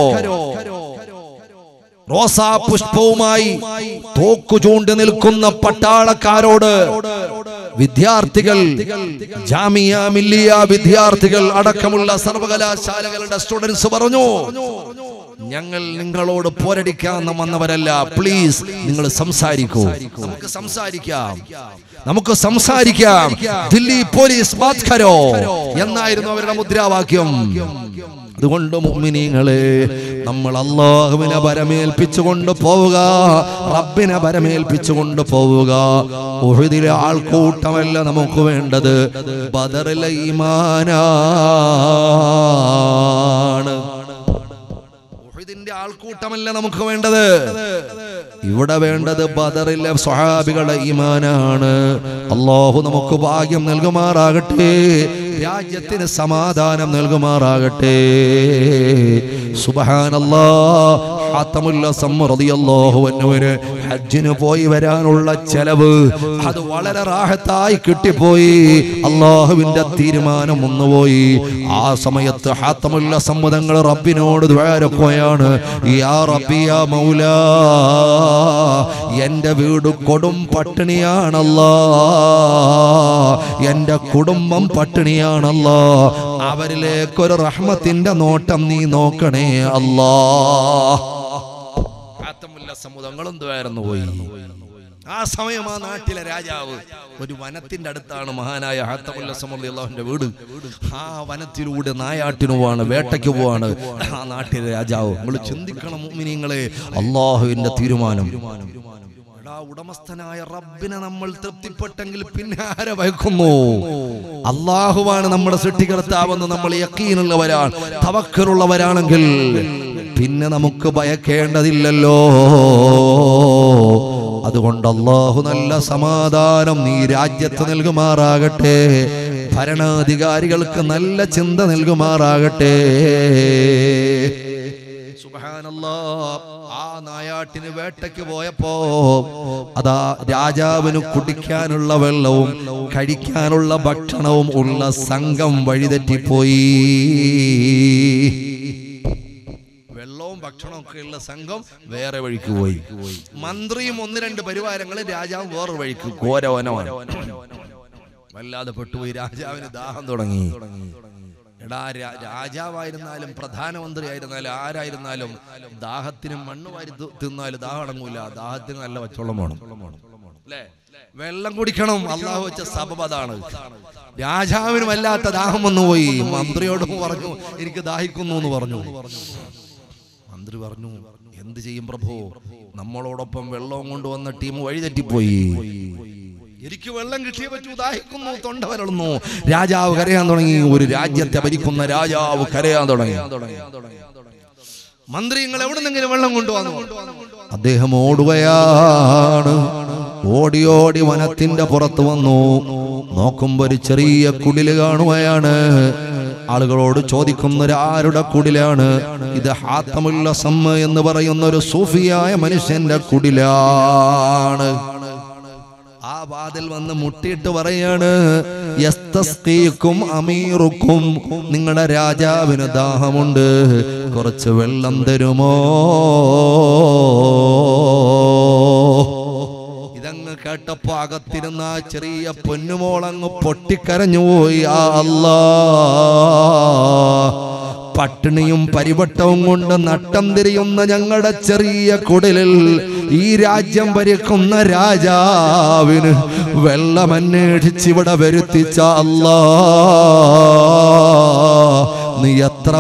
റോസാ പുഷ്പവുമായി തോക്കു ചൂണ്ടി നിൽക്കുന്ന പട്ടാളക്കാരോട് വിദ്യാർത്ഥികൾ ജാമിയ മില്ലിയ വിദ്യാർത്ഥികൾ അടക്കമുള്ള സർവകലാശാലകളുടെ സ്റ്റുഡൻസ് പറഞ്ഞു ഞങ്ങൾ നിങ്ങളോട് പോരടിക്കാൻ വന്നവരല്ല പ്ലീസ് നിങ്ങൾ സംസാരിക്കൂ നമുക്ക് സംസാരിക്കാം നമുക്ക് സംസാരിക്കാം ദില്ലി പോലീസ് ബാത്കരോ എന്നായിരുന്നു അവരുടെ മുദ്രാവാക്യം അതുകൊണ്ട് മുഅ്മിനീങ്ങളെ നമ്മൾ അള്ളാഹുവിനെ പരമേൽപ്പിച്ചുകൊണ്ട് പോവുക റബ്ബിനെ പരമേൽപ്പിച്ചുകൊണ്ട് പോവുക ഉഹുദിലെ ആൾക്കൂട്ടമല്ല നമുക്ക് വേണ്ടത് ബദറിലെ ഈമാനാണ് ഉഹുദിന്റെ ആൾക്കൂട്ടമല്ല നമുക്ക് വേണ്ടത് ഇവിടെ വേണ്ടത് ബദറിലെ സ്വഹാബികളുടെ ഈമാനാണ് അള്ളാഹു നമുക്ക് ഭാഗ്യം നൽകുമാറാകട്ടെ രാജ്യത്തിന് സമാധാനം നൽകുമാറാകട്ടെ സുബഹാനല്ലാ ഹാത്തമുല്ല സമ്മറിയല്ലോഹുവന്നുവിന് ഹജ്ജിന് പോയി വരാനുള്ള ചെലവ് അത് വളരെ റാഹത്തായി കിട്ടിപ്പോയി അള്ളാഹുവിന്റെ തീരുമാനം ഒന്നുപോയി ആ സമയത്ത് ഹാത്തമുല്ല സമ്മതങ്ങൾ റബ്ബിനോട് ദ്വാരക്കുകയാണ് യാ റബ്ബിയ മൗലാ എന്റെ വീട് കൊടും പട്ടിണിയാണല്ലോ എന്റെ കുടുംബം പട്ടിണിയാണല്ലോ അവരിലേക്കൊരു റഹ്മത്തിന്റെ നോട്ടം നീ നോക്കണേ അല്ലാ ആത്തമുല്ല സമുദങ്ങളും ദ്വാരന്നു പോയി ആ സമയം ആ നാട്ടിലെ രാജാവ് ഒരു വനത്തിന്റെ അടുത്താണ് മഹാനായ ഹാത്തമുല്ല സമുദ്ര അള്ളാഹുവിന്റെ വീട് ആ വനത്തിലൂടെ നായാട്ടിന് പോവാണ് വേട്ടയ്ക്ക് പോവാണ് ആ നാട്ടിലെ രാജാവ് നമ്മൾ ചിന്തിക്കണം മുഅ്മിനീങ്ങളെ അള്ളാഹുവിന്റെ തീരുമാനം എടാ, ഉടമസ്ഥനായ റബ്ബിനെ നമ്മൾ തൃപ്തിപ്പെട്ടെങ്കിൽ പിന്നെ ആരെ ഭയക്കുന്നു അള്ളാഹുവാണ് നമ്മുടെ സൃഷ്ടികർത്താവെന്ന് നമ്മൾ യക്കീനുള്ളവരാണ് തവക്കറുള്ളവരാണെങ്കിൽ പിന്നെ നമുക്ക് ഭയക്കേണ്ടതില്ലല്ലോ അതുകൊണ്ട് അള്ളാഹു നല്ല സമാധാനം നീ രാജ്യത്ത് നൽകുമാറാകട്ടെ ഭരണാധികാരികൾക്ക് നല്ല ചിന്ത നൽകുമാറാകട്ടെ സുബ്ഹാനല്ലാ. ആ നായാട്ടിന് വേട്ടയ്ക്ക് പോയപ്പോ അതാ രാജാവിന് കുടിക്കാനുള്ള വെള്ളവും കഴിക്കാനുള്ള ഭക്ഷണവും ഉള്ള സംഘം വഴിതെറ്റിപ്പോയി വെള്ളവും ഭക്ഷണവും ഒക്കെ ഉള്ള സംഘം വേറെ വഴിക്ക് പോയി മന്ത്രിയും ഒന്ന് രണ്ട് പരിവാരങ്ങളും രാജാവും വേറെ വഴിക്ക് ഘോരവനമാണ് വല്ലാതെ പെട്ടുപോയി രാജാവിന് ദാഹം തുടങ്ങി എടാ രാ- രാജാവായിരുന്നാലും പ്രധാനമന്ത്രി ആയിരുന്നാലും ആരായിരുന്നാലും ദാഹത്തിന് മണ്ണ് വാരി തി- തിന്നാലും ദാഹം അടങ്ങൂല ദാഹത്തിന് നല്ല പച്ചവെള്ളം വേണം അല്ലേ വെള്ളം കുടിക്കണം അള്ളാഹു വെച്ച സബബ് അതാണ് രാജാവിന് വല്ലാത്ത ദാഹം വന്നുപോയി മന്ത്രിയോട് പറഞ്ഞു എനിക്ക് ദാഹിക്കുന്നു എന്ന് പറഞ്ഞു മന്ത്രി പറഞ്ഞു എന്ത് ചെയ്യും പ്രഭു നമ്മളോടൊപ്പം വെള്ളവും കൊണ്ടുവന്ന ടീം വഴിതെറ്റിപ്പോയി എനിക്ക് വെള്ളം കിട്ടിയേ പറ്റൂ ദാഹിക്കുന്നു തൊണ്ട വരളുന്നു രാജാവ് കരയാൻ തുടങ്ങി ഒരു രാജ്യത്തെ ഭരിക്കുന്ന രാജാവ് കരയാൻ തുടങ്ങി മന്ത്രി നിങ്ങൾ എവിടെ നിന്നെങ്കിലും വെള്ളം കൊണ്ടുവന്നു അദ്ദേഹം ഓടുകയാണ് ഓടി ഓടി വനത്തിന്റെ പുറത്ത് വന്നു നോക്കുമ്പോ ഒരു ചെറിയ കുടില് കാണുകയാണ് ആളുകളോട് ചോദിക്കുന്നൊരു ആരുടെ കുടിലാണ് ഇത് ഹാത്തമുല്ല സമ്മ എന്ന് പറയുന്ന ഒരു സൂഫിയായ മനുഷ്യന്റെ കുടിലാണ് ആ വാതിൽ വന്ന് മുട്ടിയിട്ട് പറയാണ് യസ്തസ്കീക്കും അമീറുക്കും നിങ്ങളുടെ രാജാവിന് ദാഹമുണ്ട് കുറച്ച് വെള്ളം തരുമോ ഇതങ്ങ് കേട്ടപ്പോ അകത്തിരുന്ന ആ ചെറിയ പൊന്നുമോളങ്ങ് പൊട്ടിക്കരഞ്ഞുപോയി ആ അല്ലാ പട്ടിണിയും പരിവട്ടവും കൊണ്ട് നട്ടം തിരിയുന്ന ഞങ്ങളുടെ ചെറിയ കുടിലിൽ ഈ രാജ്യം ഭരിക്കുന്ന രാജാവിന് വെള്ളം അന്വേഷിച്ചിവിടെ വരുത്തിച്ച അല്ലാ നീ എത്ര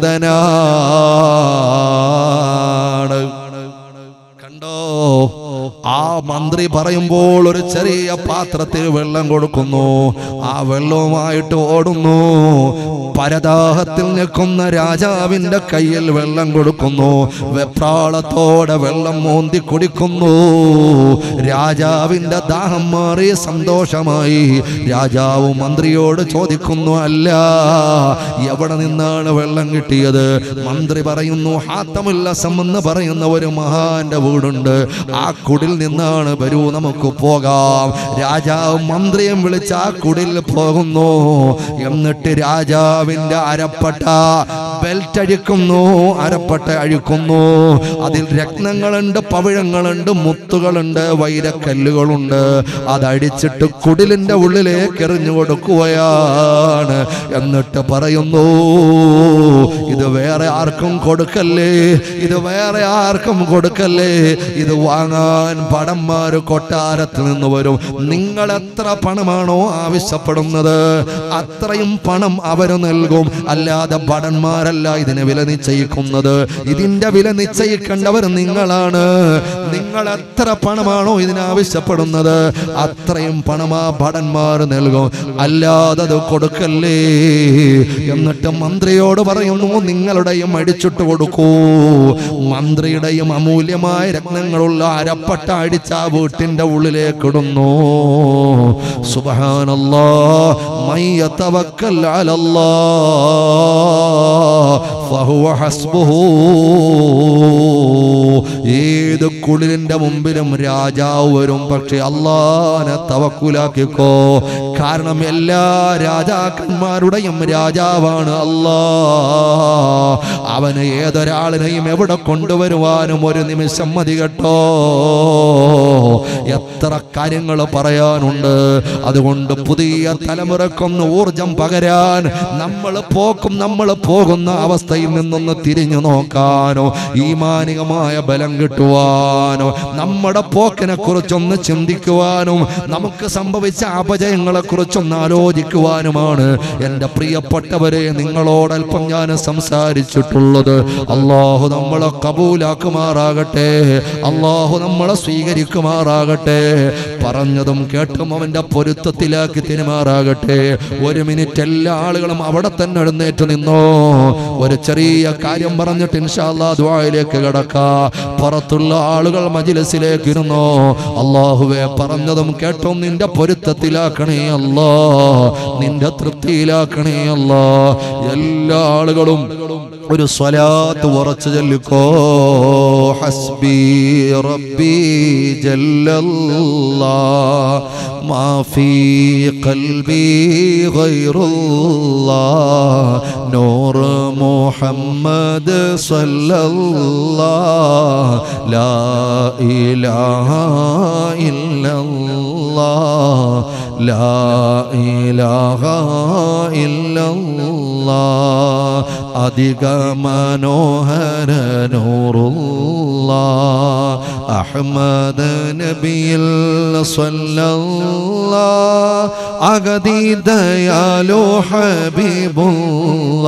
ഉന്നതനാണ് കണ്ടോ ആ മന്ത്രി പറയുമ്പോൾ ഒരു ചെറിയ പാത്രത്തിൽ വെള്ളം കൊടുക്കുന്നു ആ വെള്ളവുമായിട്ട് ഓടുന്നു പരദാഹത്തിൽ നിൽക്കുന്ന രാജാവിന്റെ കയ്യിൽ വെള്ളം കൊടുക്കുന്നു വെപ്രാളത്തോടെ വെള്ളം മോന്തി കുടിക്കുന്നു രാജാവിന്റെ ദാഹം മാറി സന്തോഷമായി രാജാവ് മന്ത്രിയോട് ചോദിക്കുന്നു അല്ല എവിടെ നിന്നാണ് വെള്ളം കിട്ടിയത് മന്ത്രി പറയുന്നു ഹാത്തമുല്ലസം എന്ന് പറയുന്ന ഒരു മഹാന്റെ വീടുണ്ട് ആ കുടിൽ നിന്നാണ് വരൂ നമുക്ക് പോകാം രാജാവ് മന്ത്രിയും വിളിച്ച് ആ കുടിൽ പോകുന്നു എന്നിട്ട് രാജാവിന്റെ അരപ്പട്ട ബെൽറ്റ് അഴിക്കുന്നു അരപ്പട്ട അഴിക്കുന്നു അതിൽ രത്നങ്ങളുണ്ട് പവിഴങ്ങളുണ്ട് മുത്തുകളുണ്ട് വൈരക്കല്ലുകളുണ്ട് അതടിച്ചിട്ട് കുടിലിന്റെ ഉള്ളിലേക്ക് എറിഞ്ഞു കൊടുക്കുകയാണ് എന്നിട്ട് പറയുന്നു ഇത് വേറെ ആർക്കും കൊടുക്കല്ലേ ഇത് വേറെ ആർക്കും കൊടുക്കല്ലേ ഇത് വാങ്ങാൻ പടന്മാര് കൊട്ടാരത്തിൽ നിന്ന് വരും നിങ്ങൾ എത്ര പണമാണോ ആവശ്യപ്പെടുന്നത് അത്രയും പണം അവര് നൽകും അല്ലാതെ ഭടന്മാരല്ല ഇതിന് വില നിശ്ചയിക്കുന്നത് ഇതിന്റെ വില നിശ്ചയിക്കേണ്ടവർ നിങ്ങളാണ് നിങ്ങൾ എത്ര പണമാണോ ഇതിന് ആവശ്യപ്പെടുന്നത് അത്രയും പണം ആ ഭടന്മാർ നൽകും അല്ലാതെ അത് കൊടുക്കല്ലേ എന്നിട്ട് മന്ത്രിയോട് പറയുന്നു നിങ്ങളുടെയും അടിച്ചിട്ട് കൊടുക്കൂ മന്ത്രിയുടെയും അമൂല്യമായ രത്നങ്ങളുള്ള അരപ്പട്ട പട്ട അടിച്ച ആ വീട്ടിന്റെ ഉള്ളിലേക്ക് ഇടുന്നു സുബ്ഹാനല്ലാ മയ്യ തവക്കൽ അലല്ലാ ഫഹുവ ഹസ്ബുഹു ഏത് കുളിരിന്റെ മുമ്പിലും രാജാവ് വരും പക്ഷെ അള്ളാനെ തവക്കുലാക്കിക്കോ കാരണം എല്ലാ രാജാക്കന്മാരുടെയും രാജാവാണ് അല്ലാ അവന് ഏതൊരാളിനെയും എവിടെ കൊണ്ടുവരുവാനും ഒരു നിമിഷം മതി കേട്ടോ എത്ര കാര്യങ്ങൾ പറയാനുണ്ട് അതുകൊണ്ട് പുതിയ തലമുറക്കൊന്ന് ഊർജം പകരാൻ നമ്മൾ പോക്കും നമ്മൾ പോകുന്ന അവസ്ഥയിൽ നിന്നൊന്ന് തിരിഞ്ഞു നോക്കാനോ ഈ മാനികമായ ബലം കിട്ടുവാനോ നമ്മുടെ പോക്കിനെ കുറിച്ചൊന്ന് ചിന്തിക്കുവാനും നമുക്ക് സംഭവിച്ച അപജയങ്ങളെ കുറിച്ചൊന്ന് ആലോചിക്കുവാനുമാണ് എൻ്റെ പ്രിയപ്പെട്ടവരെ നിങ്ങളോടൽപ്പം ഞാൻ സംസാരിച്ചിട്ടുള്ളത് അള്ളാഹു നമ്മളെ കബൂലാക്കുമാറാകട്ടെ അള്ളാഹു നമ്മളെ സ്വീകരിക്കുമാറാകട്ടെ പറഞ്ഞതും കേട്ടും അവന്റെ പൊരുത്തത്തിലാക്കി തിരുമാറാകട്ടെ ഒരു മിനിറ്റ് എല്ലാ ആളുകളും അവിടെ തന്നെ എഴുന്നേറ്റ് നിന്നോ ഒരു ചെറിയ കാര്യം പറഞ്ഞിട്ട് ഇൻഷാല്ലാ ദ്വായിലേക്ക് കിടക്കാ പുറത്തുള്ള ആളുകൾ മജിലസിലേക്ക് ഇരുന്നോ അള്ളാഹുവെ പറഞ്ഞതും കേട്ടും നിന്റെ പൊരുത്തത്തിലാക്കണേ അല്ലാ നിന്റെ തൃപ്തിയിലാക്കണേ അല്ലാ എല്ലാ ആളുകളും ഒരു സ്വലാത്ത് ഉറച്ചു ചൊല്ലിക്കോ ഹസ്ബി റബ്ബി ജല്ലല്ലാ മാ ഫീ ഖൽബി ഗൈറുല്ലാ നൂർ മുഹമ്മദ് സല്ലല്ലാ ലാ ഇലാഹ ഇല്ലല്ലാ ലാ ഇലാഹ ഇല്ലല്ലാ അധിക മനോഹര നൂറുള്ള അഹമ്മദ് നബിയിൽ സ്വല്ല അഗതി ദയാലോ ഹബീബുള്ള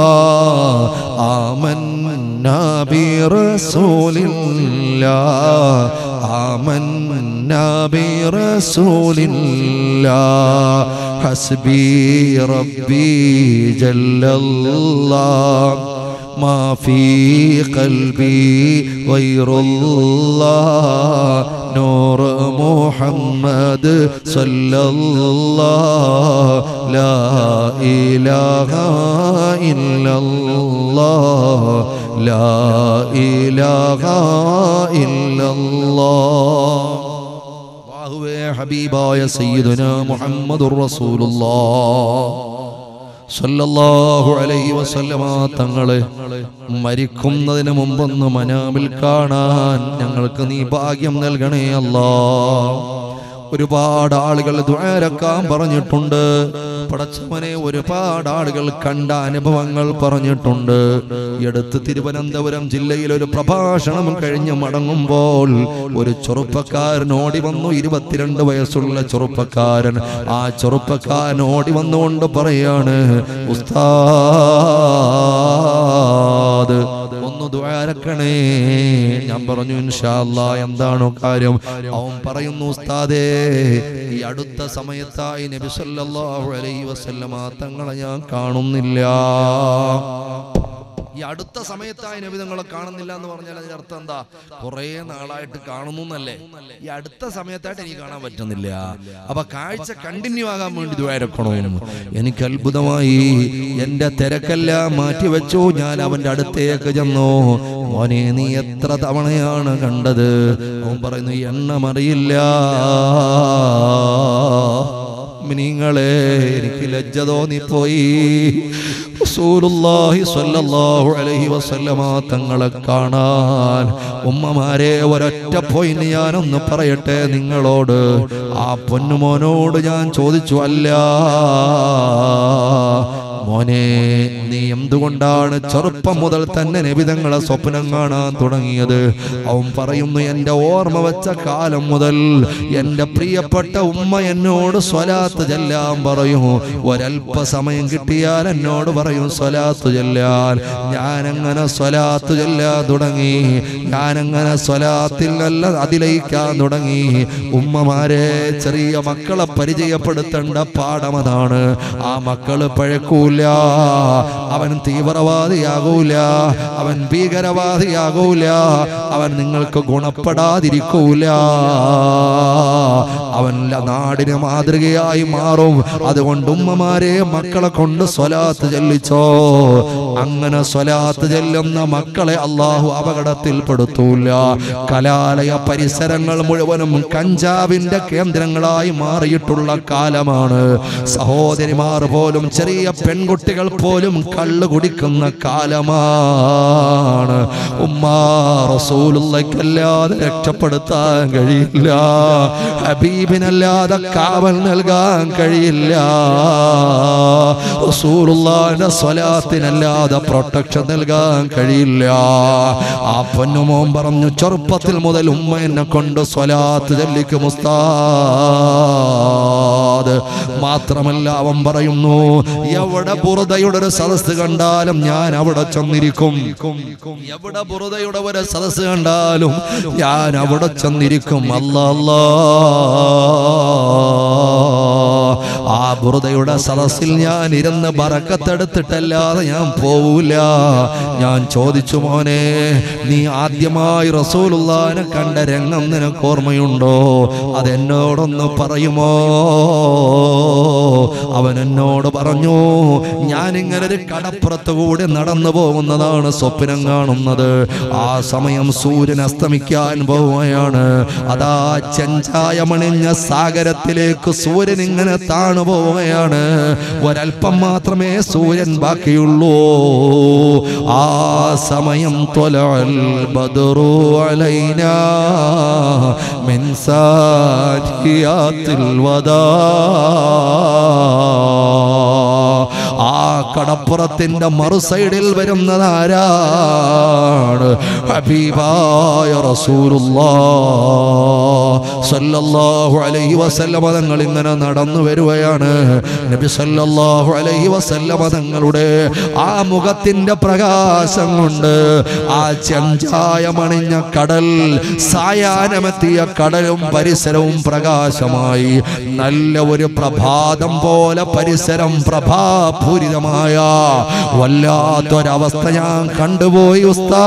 آمنا برسول الله آمنا برسول الله حسبي ربي جل الله ما في قلبي غير الله نور محمد صلى الله لا إله إلا الله لا إله إلا الله അള്ളാഹുവേ ഹബീബായ സയ്യിദുന മുഹമ്മദുർ റസൂലുള്ളാഹ് സല്ലല്ലാഹു അലൈഹി വസല്ലമ തങ്ങളെ മരിക്കുന്നതിന് മുമ്പൊന്ന് മനാമിൽ കാണാൻ ഞങ്ങൾക്ക് നീ ഭാഗ്യം നൽകണേ അല്ലാ ഒരുപാട് ആളുകൾ ദ്വാരക്കാൻ പറഞ്ഞിട്ടുണ്ട് പടച്ചവനെ ഒരുപാട് ആളുകൾ കണ്ട അനുഭവങ്ങൾ പറഞ്ഞിട്ടുണ്ട് എടുത്ത് തിരുവനന്തപുരം ജില്ലയിൽ ഒരു പ്രഭാഷണം കഴിഞ്ഞ് മടങ്ങുമ്പോൾ ഒരു ചെറുപ്പക്കാരൻ ഓടി വന്നു ഇരുപത്തിരണ്ട് വയസ്സുള്ള ചെറുപ്പക്കാരൻ ആ ചെറുപ്പക്കാരൻ ഓടി വന്നുകൊണ്ട് പറയാണ് ഉസ്താദ് ഒന്ന് ദ്വാരക്കണേ ഞാൻ പറഞ്ഞു ഇൻഷാല്ല എന്താണോ കാര്യം അവൻ പറയുന്നു ഉസ്താദേ ഈ അടുത്ത സമയത്തായി നബി സല്ലല്ലാഹു അലൈഹി വസല്ലമ തങ്ങളെ ഞാൻ കാണുന്നില്ല ഈ അടുത്ത സമയത്തായി നബി തങ്ങളെ കാണുന്നില്ല എന്ന് പറഞ്ഞാൽ അതിന്റെ അർത്ഥം എന്താ കുറെ നാളായിട്ട് കാണുന്നു എന്നല്ലേ ഈ അടുത്ത സമയത്തായിട്ട് എനിക്ക് കാണാൻ പറ്റുന്നില്ല അപ്പൊ കാഴ്ച കണ്ടിന്യൂ ആകാൻ വേണ്ടി ദ്വാരക്കണോ എനിക്ക് അത്ഭുതമായി എന്റെ തിരക്കെല്ലാം മാറ്റിവെച്ചു ഞാൻ അവന്റെ അടുത്തേക്ക് ചെന്നു മോനെ നീ എത്ര തവണയാണ് കണ്ടത് അവൻ പറയുന്നു എണ്ണമറിയില്ല നിങ്ങളെ എനിക്ക് ലജ്ജ തോന്നിപ്പോയി റസൂലുള്ളാഹി സ്വല്ലല്ലാഹു അലൈഹി വസല്ലമ തങ്ങളെ കാണാൻ ഉമ്മമാരെ ഒരൊറ്റ പോയിന്റ് ഞാനൊന്ന് പറയട്ടെ നിങ്ങളോട് ആ പൊന്നുമോനോട് ഞാൻ ചോദിച്ചു അല്ല മോനെ നീ എന്തുകൊണ്ടാണ് ചെറുപ്പം മുതൽ തന്നെ നബിതങ്ങളെ സ്വപ്നം കാണാൻ തുടങ്ങിയത് അവൻ പറയുന്നു എൻ്റെ ഓർമ്മ വെച്ച കാലം മുതൽ എൻ്റെ പ്രിയപ്പെട്ട ഉമ്മ എന്നോട് സ്വലാത്ത് ചെല്ലാൻ പറയും ഒരല്പ സമയം കിട്ടിയാൽ എന്നോട് പറയും സ്വലാത്ത് ചെല്ലാൻ ഞാനങ്ങനെ സ്വലാത്ത് ചെല്ലാൻ തുടങ്ങി ഞാനങ്ങനെ സ്വലാത്തിൽ നല്ല അതിലയിക്കാൻ തുടങ്ങി ഉമ്മമാരെ ചെറിയ മക്കളെ പരിചയപ്പെടുത്തേണ്ട പാഠം അതാണ് ആ മക്കള് പഴക്കൂല നടക്കൂല അവൻ തീവ്രവാദിയാകൂല അവൻ ഭീകരവാദിയാകൂല അവൻ നിങ്ങൾക്ക് ഗുണപ്പെടാതിരിക്കൂല അവൻ ല- നാടിന് മാതൃകയായി മാറും അതുകൊണ്ട് ഉമ്മമാരെ മക്കളെ കൊണ്ട് സ്വലാത്ത് ചെല്ലിച്ചോ അങ്ങനെ സ്വലാത്ത് ചെല്ലുന്ന മക്കളെ അള്ളാഹു അപകടത്തിൽപ്പെടുത്തൂല കലാലയ പരിസരങ്ങൾ മുഴുവനും കഞ്ചാവിന്റെ കേന്ദ്രങ്ങളായി മാറിയിട്ടുള്ള കാലമാണ് സഹോദരിമാർ പോലും ചെറിയ പെൺകുട്ടികൾ പോലും കള്ളു കുടിക്കുന്ന കാലമാണ് ഉമ്മാ റസൂലുള്ളക്കല്ലാതെ രക്ഷപ്പെടുത്താൻ കഴിയില്ല ഹബീബിനല്ലാതെ കാവൽ നൽകാൻ കഴിയില്ല റസൂലുള്ളാന്റെ സ്വലാത്തിനല്ലാതെ പ്രൊട്ടക്ഷൻ നൽകാൻ കഴിയില്ല ആ പൊന്നുമോൻ പറഞ്ഞു ചെറുപ്പത്തിൽ മുതൽ ഉമ്മ എന്നെ കൊണ്ട് സ്വലാത്ത് ചൊല്ലിക്കും ഉസ്താദ് മാത്രമല്ല അവൻ പറയുന്നു എവിടെ ബുറുദയുടെ ഒരു സദസ് കണ്ടാലും ഞാൻ അവിടെ ചെന്നിരിക്കും എവിടെ ബുറുദയുടെ ഒരു സദസ് കണ്ടാലും ഞാൻ അവിടെ ചെന്നിരിക്കും അല്ലാ അല്ലാ ആ ബുറുദയുടെ സദസ്സിൽ ഞാൻ ഇരുന്ന് ബറക്കത്തെടുത്തിട്ടല്ലാതെ ഞാൻ പോവൂല ഞാൻ ചോദിച്ചു മോനെ നീ ആദ്യമായി റസൂലുള്ളാനെ കണ്ട രംഗം നിനക്ക് ഓർമ്മയുണ്ടോ അതെന്നോടൊന്ന് പറയുമോ അവൻ എന്നോട് പറഞ്ഞു ഞാൻ ഇങ്ങനെ ഒരു കടപ്പുറത്ത് കൂടി നടന്നു പോകുന്നതാണ് സ്വപ്നം കാണുന്നത് ആ സമയം സൂര്യൻ അസ്തമിക്കാൻ പോവുകയാണ് അതാ ചെഞ്ചായമണിഞ്ഞ സാഗരത്തിലേക്ക് സൂര്യൻ ഇങ്ങനെ താണു പോവുകയാണ് ഒരൽപ്പം മാത്രമേ സൂര്യൻ ബാക്കിയുള്ളൂ ആ സമയം തൊലൽ ബദറു അലൈന മിൻ സാരിയാത്തിൽ വദാ ആ കടപ്പുറത്തിന്റെ മറു സൈഡിൽ വരുന്നതാരാണ് ഹബീബായ റസൂലുള്ളാഹു അലൈഹി വസല്ലമ തങ്ങൾ ഇങ്ങനെ നടന്നു വരുകയാണ് നബി സല്ലല്ലാഹു അലൈഹി വസല്ലമ തങ്ങളുടെ ആ മുഖത്തിന്റെ പ്രകാശം കൊണ്ട് ആ ചെഞ്ചായമണിഞ്ഞ കടൽ സായാഹ്നമെത്തിയ കടലും പരിസരവും പ്രകാശമായി നല്ല ഒരു പ്രഭാതം പോലെ പരിസരം പ്രഭാപൂരിതമായ വല്ലാത്തൊരവസ്ഥ ഞാൻ കണ്ടുപോയി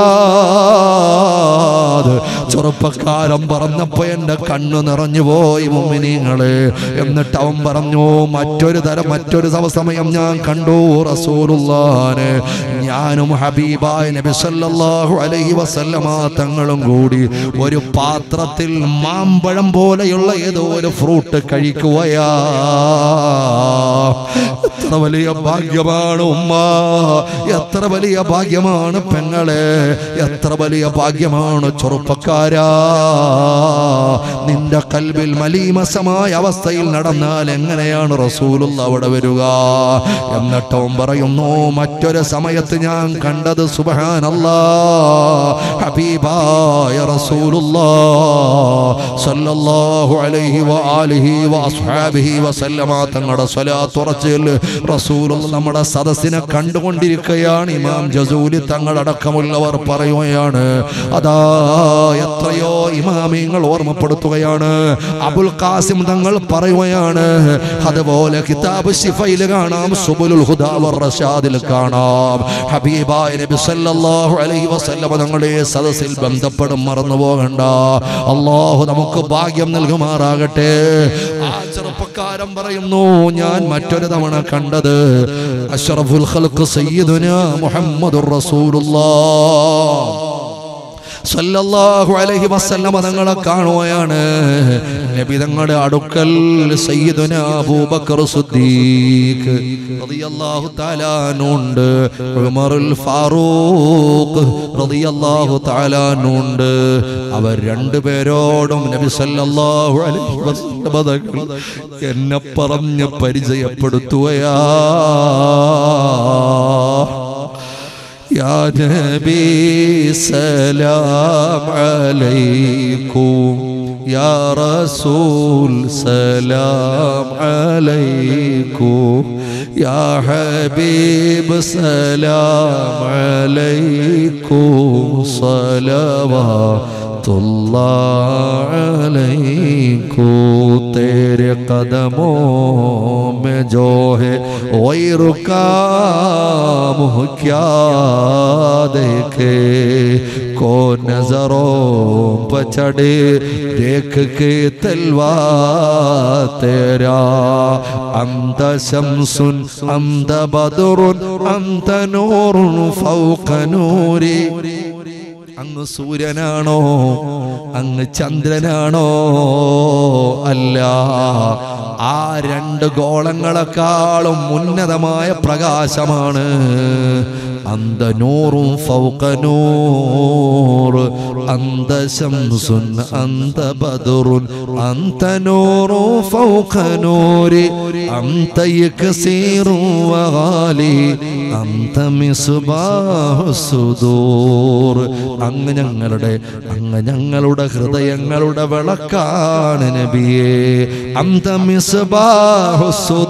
ഉസ്താദ് ചെറുപ്പക്കാരൻ പറഞ്ഞപ്പോ എന്റെ കണ്ണു നിറഞ്ഞു പോയി മുമ്മിനിങ്ങള് എന്നിട്ട് അവൻ പറഞ്ഞു മറ്റൊരു തരം മറ്റൊരു സമയം ഞാൻ കണ്ടു റസൂലുള്ളാനെ ഞാനും ഹബീബായ നബി സല്ലല്ലാഹു അലൈഹി വസല്ലമ തങ്ങളും കൂടി ഒരു പാത്രത്തിൽ മാമ്പഴം പോലെയുള്ള ഏതോ ഒരു ഫ്രൂട്ട് കഴിക്കുകയാ എത്ര വലിയ ഭാഗ്യമാണ് ഉമ്മ എത്ര വലിയ ഭാഗ്യമാണ് പെങ്ങളെ എത്ര വലിയ ഭാഗ്യമാണ് ചെറുപ്പക്കാരാ നിന്റെ കൽവിൽ മലീമസമായ അവസ്ഥയിൽ നടന്നാൽ എങ്ങനെയാണ് റസൂലുള്ള അവിടെ വരിക എന്നിട്ടും പറയുന്നു മറ്റൊരു സമയത്ത് ഞാൻ കണ്ടത് സുബഹാനല്ലാ ഹബീബായ റസൂലുള്ളാ സല്ലല്ലാഹു അലൈഹി വആലിഹി വഅസ്ഹാബിഹി വസല്ലമ തങ്ങളുടെ സ്വലാത്ത് ഉറച്ചിൽ റസൂലുള്ള നമ്മുടെ സദസ്സിനെ കണ്ടുകൊണ്ടിരിക്കുകയാണ് ഇമാം ജസൂലി തങ്ങളടക്കമുള്ളവർ പറയുകയാണ് അതാ എത്രയോ ഇമാമിങ്ങൾ ഓർമ്മപ്പെടുത്തുകയാണ് അബുൽ ഖാസിം തങ്ങൾ പറയുകയാണ് അതുപോലെ കിതാബ് ശിഫയിൽ കാണാം സുബുലുൽ ഹുദാ വർ റഷാദിൽ കാണാം ഹബീബായ നബി സല്ലല്ലാഹു അലൈഹി വസല്ലമ തങ്ങളെ സദസ്സിൽ ബന്ധപ്പെടും മറന്നു പോകണ്ട അള്ളാഹു നമുക്ക് ഭാഗ്യം നൽകുമാറാകട്ടെ ആ ചെറുപ്പക്കാരൻ പറയുന്നു ഞാൻ മറ്റൊരു തവണ കണ്ടത് അഷ്റഫുൽ ഖൽഖ് സയ്യിദുനാ മുഹമ്മദുർ റസൂലുള്ളാഹ് സല്ലല്ലാഹു അലൈഹി വസല്ലമ തങ്ങളെ കാണുകയാണ് നബി തങ്ങളുടെ അടുക്കൽ സയ്യിദുന അബൂബക്കർ സിദ്ദീഖ് റളിയല്ലാഹു തആല ഉണ്ട് ഉമറുൽ ഫാറൂഖ് റളിയല്ലാഹു തആല ഉണ്ട് അവർ രണ്ടുപേരോടും നബി സല്ലല്ലാഹു അലൈഹി വസല്ലമ തങ്ങൾ എന്നെ പറഞ്ഞ് പരിചയപ്പെടുത്തുകയാ يا نبي سلام عليكم يا رسول سلام عليكم يا حبيب سلام عليكم صلوات अल्लाह अलैको तेरे कदमों में जो है वही रुका मुँह क्या देखे को नजरों पर चढ़े देख के तलवा तेरा अंत शमसुन अंत बदरुन अंत नूरुन फौक नूरी അങ്ങ് സൂര്യനാണോ അങ്ങ് ചന്ദ്രനാണോ അല്ല ആ രണ്ട് ഗോളങ്ങളെക്കാളും ഉന്നതമായ പ്രകാശമാണ് അന്ത നൂറും ഫൗക നൂർ അന്ത ശംസുൻ അന്ത ബദറുൻ അന്ത നൂറും ഫൗക നൂരി അന്ത യക്സീറു വഗാലി അന്ത മിസ്ബാഹു സുദൂർ അങ്ങ് ഞങ്ങളുടെ അങ്ങ് ഞങ്ങളുടെ ഹൃദയങ്ങളുടെ വിളക്കാണ് നബിയേ അന്ത മിസ്ബാഹു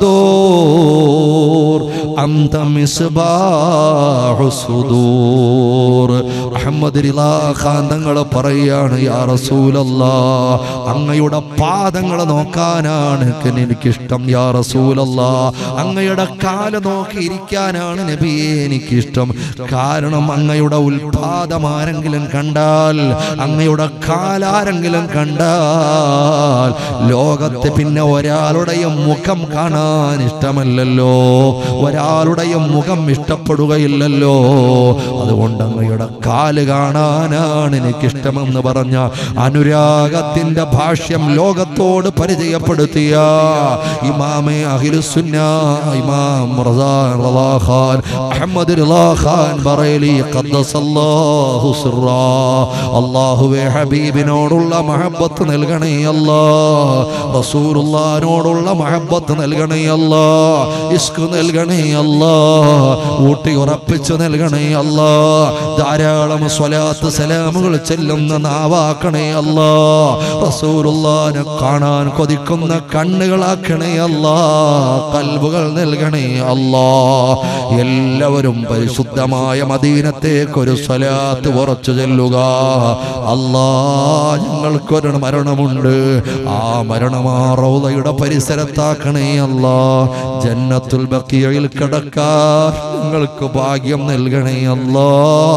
സുദൂർ അന്ത മിസ്ബാഹു സുദൂർ അഹമ്മദ് റിലാ ഖാൻ തങ്ങൾ പറയാണ് യാ റസൂലല്ലാ അങ്ങയുടെ പാദങ്ങൾ നോക്കാനാണ് എനിക്കിഷ്ടം യാ റസൂലല്ലാ അങ്ങയുടെ കാല് നോക്കി ഇരിക്കാനാണ് നബിയെ എനിക്കിഷ്ടം കാരണം അങ്ങയുടെ ഉൽപാദം ആരെങ്കിലും കണ്ടാൽ അങ്ങയുടെ കാലാരെങ്കിലും കണ്ടാൽ ലോകത്ത് പിന്നെ ഒരാളുടെയും മുഖം കാണാൻ ഇഷ്ടമല്ലല്ലോ ഒരാളുടെയും മുഖം ഇഷ്ടപ്പെടുകയില്ലല്ലോ അതുകൊണ്ട് അങ്ങയുടെ കാല് കാണാനാണ് എനിക്കിഷ്ടമെന്ന് പറഞ്ഞ അനുരാഗത്തിന്റെ ഭാഷ്യം ലോകത്തോട് പരിചയപ്പെടുത്തിയ ഇമാമെ അഖിലുസുന്ന ഇമാം റസാ റളാ ഖാൻ അഹമ്മദ് റളാ ഖാൻ ബറേലി ഖദ്ദസല്ലാഹു സിറാ അല്ലാഹുവേ ഹബീബിനോടുള്ള മഹബ്ബത്ത് നൽകണേ അല്ലാ റസൂലുള്ളാഹിനോടുള്ള മഹബ്ബത്ത് നൽകണേ അല്ലാ ഇസ്ക് നൽകണേ അല്ലാ ഊട്ടി ഉറപ്പിച്ചു നൽകണേ അല്ലാ ധാരാളം സ്വലാത്ത് സലാമുകൾ ചെല്ലുന്ന നാവാക്കണേ അല്ലാ റസൂലുള്ളാഹിനെ കാണാൻ കൊതിക്കുന്ന കണ്ണുകളാക്കണേ അല്ലാ കൽബുകൾ നൽകണേ അല്ലാ എല്ലാവരും പരിശുദ്ധമായ മദീനത്തേക്ക് ഒരു സ്വലാത്ത് ഉറച്ചു ചെല്ലുക അല്ലാ ഞങ്ങൾക്കൊരു മരണമുണ്ട് ആ മരണമാ റൗദയുടെ പരിസരത്താക്കണേ അല്ലാ ജന്നത്തുൽ ബക്കിയയിൽ കിടക്കാൻ ഞങ്ങൾക്ക് ഭാഗ്യം നൽകണേ അല്ലാ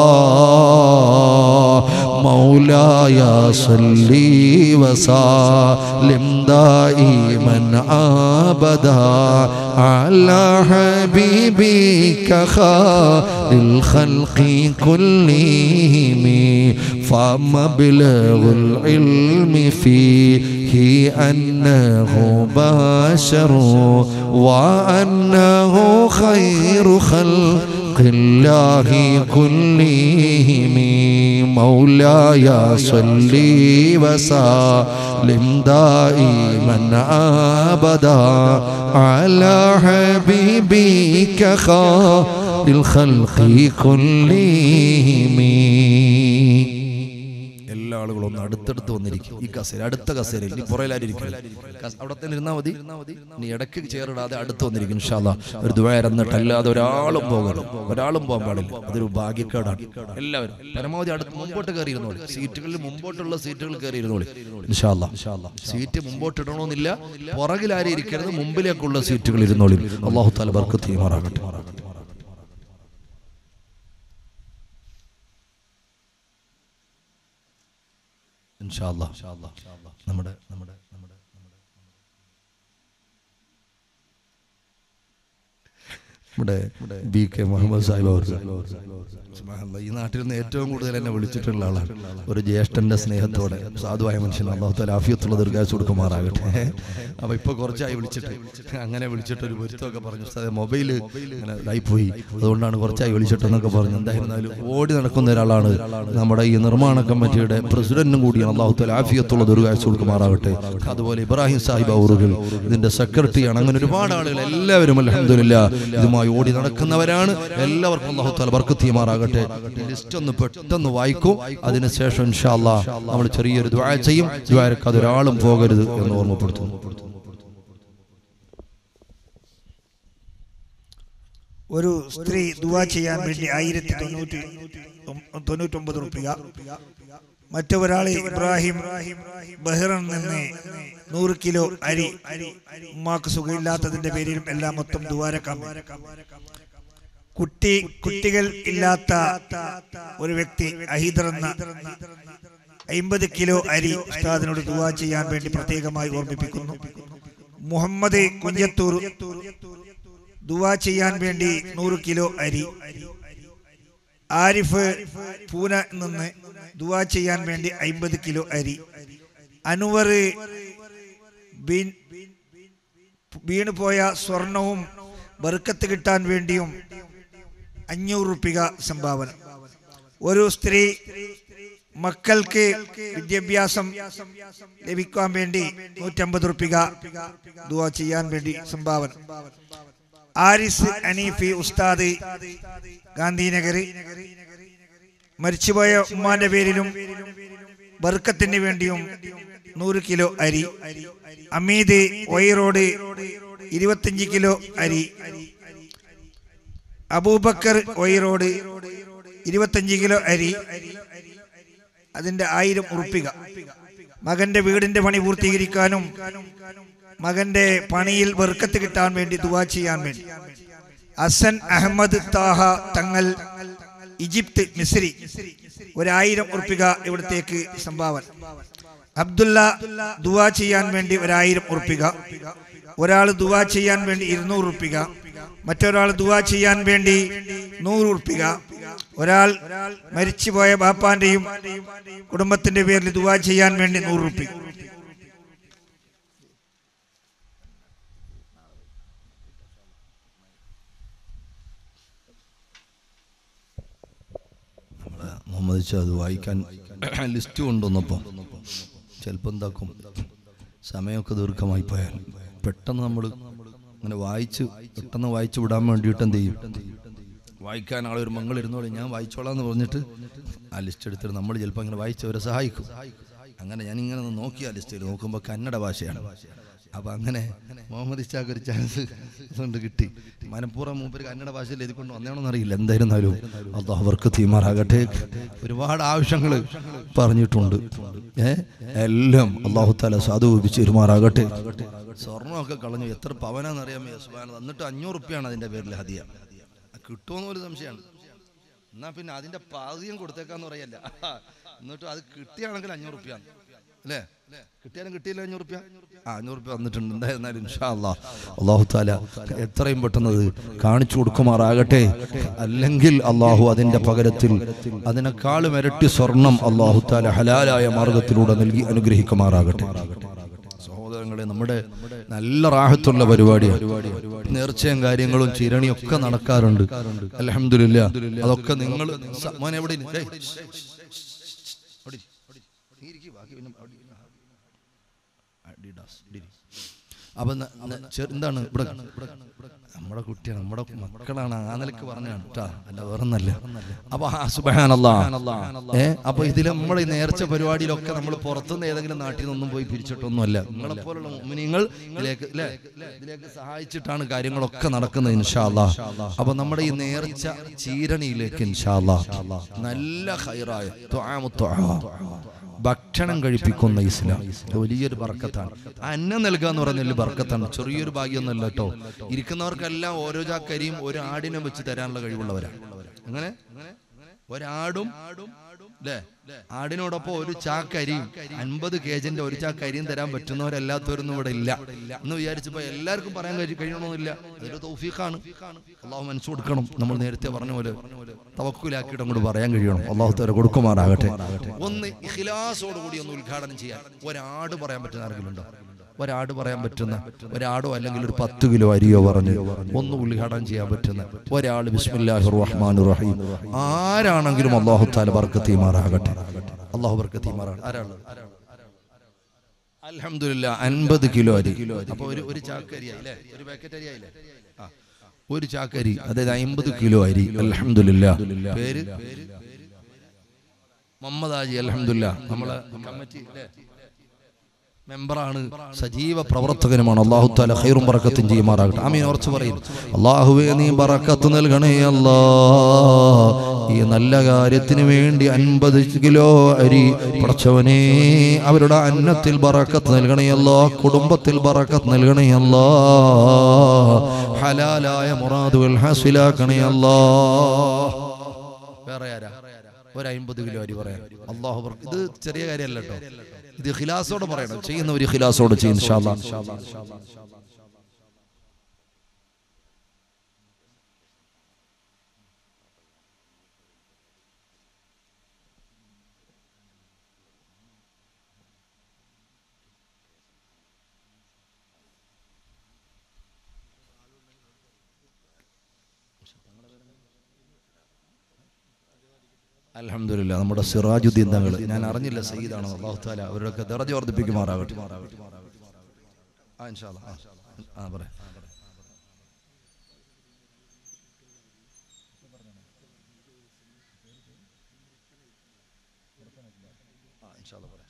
مولاي صلي وسلم دائما ابدا على حبيبك خير الخلق كلهم فمبلغ العلم فيه أنه بشر وأنه خير خلق الله كلهم مولاي صلي وسلم دائما ابدا على حبيبك خير الخلق كلهم എല്ലാ ആളുകളും ഒന്ന് അടുത്തടുത്ത് വന്നിരിക്കും ഈ കസേര അടുത്ത കസേരയിൽ നീ പുറയിലായിരിക്കും അവിടെ തന്നെ ഇരുന്നാ മതി നീ ഇടയ്ക്ക് ചേറിടാതെ അടുത്ത് വന്നിരിക്കും ഇൻഷാല്ലാ ഒരു ദ്വയറന്നിട്ട് അല്ലാതെ ഒരാളും പോകണം ഒരാളും പോകാൻ പാടില്ല അതൊരു ഭാഗ്യക്കേടാണ് എല്ലാവരും പരമാവധി അടുത്ത് മുമ്പോട്ട് കയറി ഇരുന്നോളി സീറ്റുകളിൽ മുമ്പോട്ടുള്ള സീറ്റുകൾ കയറി ഇരുന്നോളി ഇൻഷാല്ലാ സീറ്റ് മുമ്പോട്ട് ഇടണമെന്നില്ല പുറകിൽ ആരും ഇരിക്കരുത് മുമ്പിലേക്കുള്ള സീറ്റുകൾ ഇരുന്നോളി അള്ളാഹു താല ബർക്ക് തീമാറാകട്ടെ ഇൻഷാല്ലാ നമ്മുടെ നമ്മുടെ നമ്മുടെ നമ്മുടെ ബി കെ മുഹമ്മദ് സാഹിബ് അവർ സുബ്ഹാനല്ലാഹ്. ഈ നാട്ടിൽ നിന്ന് ഏറ്റവും കൂടുതൽ എന്നെ വിളിച്ചിട്ടുള്ള ആളാണ് ഒരു ജ്യേഷ്ഠന്റെ സ്നേഹത്തോടെ സാധുവായ മനുഷ്യൻ അള്ളാഹുത്താല ആഫിയത്തുള്ള ദീർഘായുസ് കൊടുക്കുമാറാകട്ടെ അപ്പൊ ഇപ്പൊ കുറച്ചായി വിളിച്ചിട്ട് അങ്ങനെ വിളിച്ചിട്ട് ഒരു പൊരുത്തമൊക്കെ പറഞ്ഞു ഉസ്താദേ, മൊബൈല് ഇങ്ങനെ ഇതായിപ്പോയി അതുകൊണ്ടാണ് കുറച്ചായി വിളിച്ചിട്ടെന്നൊക്കെ പറഞ്ഞു എന്തായിരുന്നാലും ഓടി നടക്കുന്ന ഒരാളാണ് നമ്മുടെ ഈ നിർമ്മാണ കമ്മിറ്റിയുടെ പ്രസിഡന്റും കൂടിയാണ് അള്ളാഹുത്താല ആഫിയത്തുള്ള ദീർഘായുസ് കൊടുക്കുമാറാകട്ടെ അതുപോലെ ഇബ്രാഹിം സാഹിബ് ഔറുകൾ ഇതിന്റെ സെക്രട്ടറിയാണ് അങ്ങനെ ഒരുപാട് ആളുകൾ എല്ലാവരും അലഹമില്ല ഇതുമായി ഓടി നടക്കുന്നവരാണ് എല്ലാവർക്കും അള്ളാഹു താല ബർക്കത്തിയുമാറാകട്ടെ ലിസ്റ്റ് ഒന്ന് പെട്ടെന്ന് വായിക്കും അതിനുശേഷം ഇൻഷാല്ലാ നമ്മൾ ചെറിയൊരു ദ്വാര ചെയ്യും ദ്വാരക്ക് അതൊരാളും പോകരുത് എന്ന് ഓർമ്മപ്പെടുത്തുന്നു ഒരു സ്ത്രീ ദുവാ ചെയ്യാൻ വേണ്ടി ആയിരത്തി തൊണ്ണൂറ്റി തൊണ്ണൂറ്റൊമ്പത് റുപ്യ മറ്റൊരാള് ഇബ്രാഹിം ബഹ്റിൽ നിന്ന് നൂറ് കിലോ അരി ഉമ്മാക്ക് സുഖമില്ലാത്തതിന്റെ പേരിലും എല്ലാം മൊത്തം ദ്വാരക്കാം കുട്ടി കുട്ടികൾ ഇല്ലാത്ത ഒരു വ്യക്തി അഹീദർ എന്ന അയിമ്പത് കിലോ അരി ഉസ്താദിനോട് ദുവാ ചെയ്യാൻ വേണ്ടി പ്രത്യേകമായി ഓർമ്മിപ്പിക്കുന്നു മുഹമ്മദ് കുഞ്ഞത്തൂർ ദുവാ ചെയ്യാൻ വേണ്ടി നൂറ് കിലോ അരി ആരിഫ് പൂന നിന്ന് ദുവാ ചെയ്യാൻ വേണ്ടി അയിമ്പത് കിലോ അരി അനുവർ ബീൻ വീണു പോയ സ്വർണവും ബർക്കത്ത് കിട്ടാൻ വേണ്ടിയും അഞ്ഞൂറ് റുപ്പിക സംഭാവന ഒരു സ്ത്രീ മക്കൾക്ക് വിദ്യാഭ്യാസം ലഭിക്കാൻ വേണ്ടി നൂറ്റമ്പത് റുപ്പിക ദുവാ ചെയ്യാൻ വേണ്ടി സംഭാവന ആരിസ് അനീഫി ഉസ്താദ് ഗാന്ധിനഗർ മരിച്ചുപോയ ഉമ്മാന്റെ പേരിലും ബർക്കത്തിന് വേണ്ടിയും നൂറ് കിലോ അരി അമീദ് വൈറോഡ് ഇരുപത്തിയഞ്ച് കിലോ അരി അബൂബക്കർ വൈറോഡ് ഇരുപത്തഞ്ച് കിലോ അരി അതിന്റെ ആയിരം ഉറുപ്പിക മകന്റെ വീടിന്റെ പണി പൂർത്തീകരിക്കാനും മകന്റെ പണിയിൽ ബർക്കത്ത് കിട്ടാൻ വേണ്ടി ദുവാ ചെയ്യാൻ വേണ്ടി അസൻ അഹമ്മദ് താഹ തങ്ങൾ ഈജിപ്ത് മിസ്രി ഒരായിരം ഉറുപ്പിക ഇവിടത്തേക്ക് സംഭാവന അബ്ദുള്ള ദുവാ ചെയ്യാൻ വേണ്ടി ഒരായിരം ഉറുപ്പിക ഒരാൾ ദുവാ ചെയ്യാൻ വേണ്ടി ഇരുന്നൂറ് ഉറുപ്പിക മറ്റൊരാൾ ദുവാ ചെയ്യാൻ വേണ്ടി നൂറ് ഉറുപ്പിക ഒരാൾ മരിച്ചുപോയ ബാപ്പാന്റെയും കുടുംബത്തിന്റെ പേരിൽ ദുവാ ചെയ്യാൻ വേണ്ടി നൂറ് ഉറുപ്പിക നമ്മളെ മുഹമ്മദ് ഷാ അത് വായിക്കാൻ ലിസ്റ്റ് കൊണ്ടുവന്നപ്പോൾ ചിലപ്പോൾ എന്താക്കും സമയമൊക്കെ ദീർഘമായി പോയാൽ പെട്ടെന്ന് നമ്മൾ അങ്ങനെ വായിച്ച് പെട്ടെന്ന് വായിച്ചു വിടാൻ വേണ്ടിയിട്ട് എന്ത് ചെയ്യും വായിക്കാൻ ആളെ ഒരു മങ്ങൾ ഇരുന്നോളി ഞാൻ വായിച്ചോളാം എന്ന് പറഞ്ഞിട്ട് ആ ലിസ്റ്റ് എടുത്തിട്ട് നമ്മൾ ചിലപ്പോൾ അങ്ങനെ വായിച്ചവരെ സഹായിക്കും അങ്ങനെ ഞാൻ ഇങ്ങനെ ഒന്ന് നോക്കി ആ ലിസ്റ്റിൽ നോക്കുമ്പോൾ കന്നഡ ഭാഷയാണ് അപ്പൊ അങ്ങനെ മുഹമ്മദ് ഇഷാഖ് ഒരു ചാൻസ് കൊണ്ട് കിട്ടി മനഃപൂർവ്വം മൂപ്പര് കന്നഡ ഭാഷയിൽ എഴുതിക്കൊണ്ട് വന്നതാണെന്ന് അറിയില്ല എന്തായിരുന്നാലും അത് അവർക്ക് തീമാറാകട്ടെ ഒരുപാട് ആവശ്യങ്ങൾ പറഞ്ഞിട്ടുണ്ട് ഏ എല്ലാം അള്ളാഹു താല സാധുവിപ്പിച്ച് പെരുമാറാകട്ടെ സ്വർണ്ണമൊക്കെ കളഞ്ഞു എത്ര പവനാന്നറിയാൻ യസ്ബാൻ എന്നിട്ട് അഞ്ഞൂറ് റുപ്യാണ് അതിന്റെ പേരിൽ ഹദിയ കിട്ടുമെന്ന് ഒരു സംശയമാണ് എന്നാ പിന്നെ അതിന്റെ പാതിയും കൊടുത്തേക്കാന്ന് പറയല്ല എന്നിട്ട് അത് കിട്ടിയാണെങ്കിൽ അഞ്ഞൂറ് റുപ്യ അല്ലേ കിട്ടിയാലും കിട്ടിയില്ല അഞ്ഞൂറ് റുപ്യ ആ അഞ്ഞൂറ് റുപ്യ വന്നിട്ടുണ്ട് എന്തായിരുന്നാലും ഇൻഷാ അല്ലാ അള്ളാഹു താല എത്രയും പെട്ടെന്ന് അത് കാണിച്ചു കൊടുക്കുമാറാകട്ടെ അല്ലെങ്കിൽ അള്ളാഹു അതിന്റെ പകരത്തിൽ അതിനേക്കാളും ഇരട്ടി സ്വർണം അള്ളാഹു താല ഹലാലായ മാർഗത്തിലൂടെ നൽകി അനുഗ്രഹിക്കുമാറാകട്ടെ സഹോദരങ്ങളെ നമ്മുടെ നല്ല റാഹത്തുള്ള പരിപാടിയാണ് നേർച്ചയും കാര്യങ്ങളും ചിരണിയും ഒക്കെ നടക്കാറുണ്ട് അലഹമില്ല അതൊക്കെ നിങ്ങൾ സ- മോനെ എവിടെ ഇരി? ഏയ്, ശ്ശ്, ശ്ശ്, ശ്ശ്, അവിടെ ഇരി, അവിടെ ഇരി. നീ ഇരിക്ക്, ബാക്കി പിന്നെ അവിടെ ഇരി. അഡിഡാസ്, ഇരി. അപ്പൊ ന- ന- ചെ- എന്താണ് ഇവിടെ നമ്മുടെ കുട്ടിയാണ് നമ്മുടെ മക്കളാണ് ആ നിലക്ക് പറഞ്ഞാണ് കേട്ടാ അല്ല വേറൊന്നല്ല അപ്പൊ ആ സുബ്ഹാനല്ലാ. ഏ അപ്പൊ ഇതിൽ നമ്മുടെ ഈ നേർച്ച പരിപാടിയിലൊക്കെ നമ്മൾ പുറത്തുനിന്ന് ഏതെങ്കിലും നാട്ടിൽ നിന്നൊന്നും പോയി പിരിച്ചിട്ടൊന്നുമല്ല നിങ്ങളെ പോലുള്ള മുമിനിങ്ങൾ ഇതിലേക്ക് അല്ലേ ഇതിലേക്ക് സഹായിച്ചിട്ടാണ് കാര്യങ്ങളൊക്കെ നടക്കുന്നത് ഇൻഷാല്ലാ അപ്പൊ നമ്മുടെ ഈ നേർച്ച ചീരണിയിലേക്ക് ഇൻഷാല്ലാ നല്ല ഹൈറായ ത്വആമു ത്വആ. ഭക്ഷണം കഴിപ്പിക്കുന്ന ഇസ്ലാം ഇത് വലിയൊരു ബർക്കത്താണ് അന്നം നൽകുക എന്ന് പറഞ്ഞാൽ ബർക്കത്താണ് ചെറിയൊരു ഭാഗ്യമൊന്നുമല്ല കേട്ടോ ഇരിക്കുന്നവർക്കെല്ലാം ഓരോ ചാക്കരിയും ഒരു ആടിനെ വെച്ച് തരാനുള്ള കഴിവുള്ളവരാണ് അങ്ങനെ ഒരാടും അല്ലേ ആടിനോടൊപ്പം ഒരു ചാക്കരിയും അൻപത് കേജിന്റെ ഒരു ചാക്കരിയും തരാൻ പറ്റുന്നവരല്ലാത്തവരൊന്നും ഇവിടെ ഇല്ല എന്ന് വിചാരിച്ചപ്പോ എല്ലാവർക്കും പറയാൻ കഴി- കഴിയണമെന്നില്ല അതൊരു തൗഫീഖാണ് അള്ളാഹു മനസ്സ് കൊടുക്കണം നമ്മൾ നേരത്തെ പറഞ്ഞ പോലെ തവക്കുലാക്കിയിട്ട് അങ്ങോട്ട് പറയാൻ കഴിയണം അള്ളാഹു തര കൊടുക്കുമാറാകട്ടെ ഒന്ന് ഇഖ്ലാസോട് കൂടി ഒന്ന് ഉദ്ഘാടനം ചെയ്യാൻ ഒരാട് പറയാൻ പറ്റുന്ന ആരെങ്കിലും ഉണ്ടോ ഒരാട് പറയാൻ പറ്റുന്ന ഒരാടോ അല്ലെങ്കിൽ ഒരു പത്ത് കിലോ അരിയോ പറഞ്ഞ് ഒന്ന് ഉദ്ഘാടനം ചെയ്യാൻ പറ്റുന്ന ഒരാൾ ബിസ്മില്ലാഹി റഹ്മാൻ റഹീം ആരാണെങ്കിലും അള്ളാഹു താല ബർക്കത്തീമാറാകട്ടെ അള്ളാഹു ബർക്കത്തീമാറാണ് ആരാണ് അൽഹംദുലില്ലാ അൻപത് കിലോ അരി അപ്പൊ ഒരു ഒരു ചാക്കരി ആയില്ലേ ഒരു പാക്കറ്റ് അരി ആയില്ലേ ആ ഒരു ചാക്കരി അതായത് അമ്പത് കിലോ അരി അൽഹംദുലില്ലാ പേര് മുഹമ്മദ് ആജി അൽഹംദുലില്ലാ നമ്മളെ കമ്മിറ്റി അല്ലേ മെമ്പറാണ് സജീവ പ്രവർത്തകനുമാണ് അള്ളാഹു താല ഖൈറും ബറക്കത്തും ചെയ്യുമാറാകട്ടെ ആമീൻ ഉറച്ചു പറയും അള്ളാഹുവേ നീ ബറക്കത്ത് നൽകണേ അല്ലാ ഈ നല്ല കാര്യത്തിന് വേണ്ടി അൻപത് കിലോ അരി പടച്ചവനെ അവരുടെ അന്നത്തിൽ ബറക്കത്ത് നൽകണേ അല്ലാ കുടുംബത്തിൽ ബറക്കത്ത് നൽകണേ അല്ലാ ഹലാലായ മുറാദുകൾ ഹാസിലാക്കണേ അല്ലാ വേറെ ആരാ ഒരു അമ്പത് കിലോ അരി പറയാം അള്ളാഹു ബർ- ഇത് ചെറിയ കാര്യമല്ല കേട്ടോ ഇത് ഖിലാസോടെ പറയണം ചെയ്യുന്ന ഒരു ഖിലാസോടെ ചെയ്യും ഇൻഷാ അല്ലാ. അൽഹംദുലില്ലാ നമ്മുടെ സിറാജുദ്ദീൻ തങ്ങൾ ഞാൻ അറിഞ്ഞില്ല സയ്യിദാണ് അള്ളാഹു താല അവരുടെയൊക്കെ ദറജ വർദ്ധിപ്പിക്കുമാറാകട്ടെ ആ ഇൻഷാ അല്ലാ. ആ, ആ പറയാം ആ, ഇൻഷാ അല്ലാ പറയാം.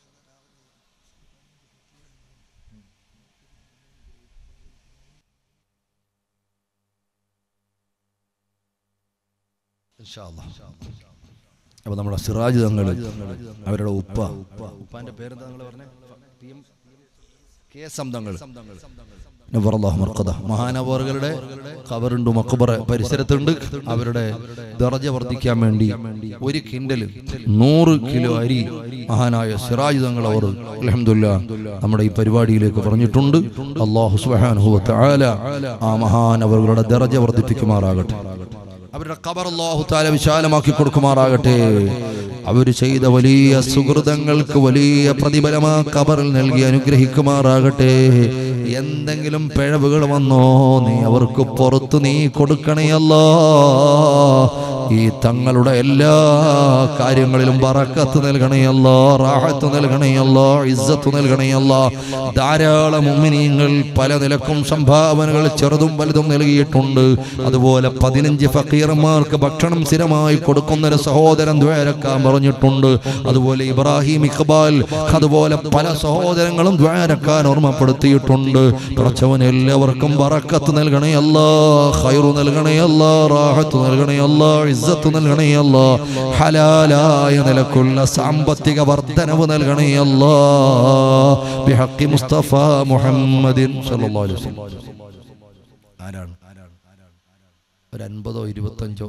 ഇൻഷാ അല്ലാ. അപ്പൊ നമ്മുടെ സിറാജ് തങ്ങൾ അവരുടെ ഉപ്പ ഉപ്പാന്റെ പേരെന്താ നിങ്ങൾ പറഞ്ഞേ കെ എസ് എം തങ്ങൾ നവറല്ലാഹു മർക്കദ. മഹാനവറുകളുടെ കബറുണ്ട് മക്കുബറ പരിസരത്തുണ്ട് അവരുടെ ദറജ വർദ്ധിക്കാൻ വേണ്ടി ഒരു കിൻഡല് നൂറ് കിലോ അരി മഹാനായ സിറാജ് തങ്ങൾ അവർ അലഹമില്ല നമ്മുടെ ഈ പരിപാടിയിലേക്ക് പറഞ്ഞിട്ടുണ്ട് അള്ളാഹു സുബ്ഹാനഹു വ തആല ആ മഹാനവറുകളുടെ ദറജ വർദ്ധിപ്പിക്കുമാറാകട്ടെ അവരുടെ ഖബർ അല്ലാഹു തആല വിശാലമാക്കി കൊടുക്കുമാറാകട്ടെ അവർ ചെയ്ത വലിയ സുഹൃതങ്ങൾക്ക് വലിയ പ്രതിഫലം ആ ഖബറിൽ നൽകി അനുഗ്രഹിക്കുമാറാകട്ടെ എന്തെങ്കിലും പിഴവുകൾ വന്നോ നീ അവർക്ക് പുറത്ത് നീ കൊടുക്കണേയല്ലോ ഈ തങ്ങളുടെ എല്ലാ കാര്യങ്ങളിലും ബറക്കത്ത് നൽകണേയല്ലോ റാഹത്ത് നൽകണേയല്ലോ ഇസ്സത്ത് നൽകണേയല്ലോ ധാരാളം ഉമ്മിനീങ്ങൾ പല നിലക്കും സംഭാവനകൾ ചെറുതും വലുതും നൽകിയിട്ടുണ്ട് അതുപോലെ പതിനഞ്ച് ഫക്കീർമാർക്ക് ഭക്ഷണം സ്ഥിരമായി കൊടുക്കുന്ന ഒരു സഹോദരൻ ദ്വാരക്കാൻ പറഞ്ഞിട്ടുണ്ട് അതുപോലെ ഇബ്രാഹിം ഇഖ്ബാൽ അതുപോലെ പല സഹോദരങ്ങളും ദ്വാരക്കാൻ ഓർമ്മപ്പെടുത്തിയിട്ടുണ്ട് പ്രച്ചവൻ എല്ലാവർക്കും ബറക്കത്ത് നൽകണേ അല്ലാ ഖൈറു നൽകണേ അല്ലാ റാഹത്ത് നൽകണേ അല്ലാ ഇസ്സത്ത് നൽകണേ അല്ലാ ഹലാലായ നിലക്കുള്ള സാമ്പത്തിക വർധനവ് നൽകണേ അല്ലാ ബിഹഖി മുസ്തഫ മുഹമ്മദിൻ സല്ലല്ലാഹു അലൈഹി വസല്ലം ആരാണ് ഒരു അൻപതോ ഇരുപത്തഞ്ചോ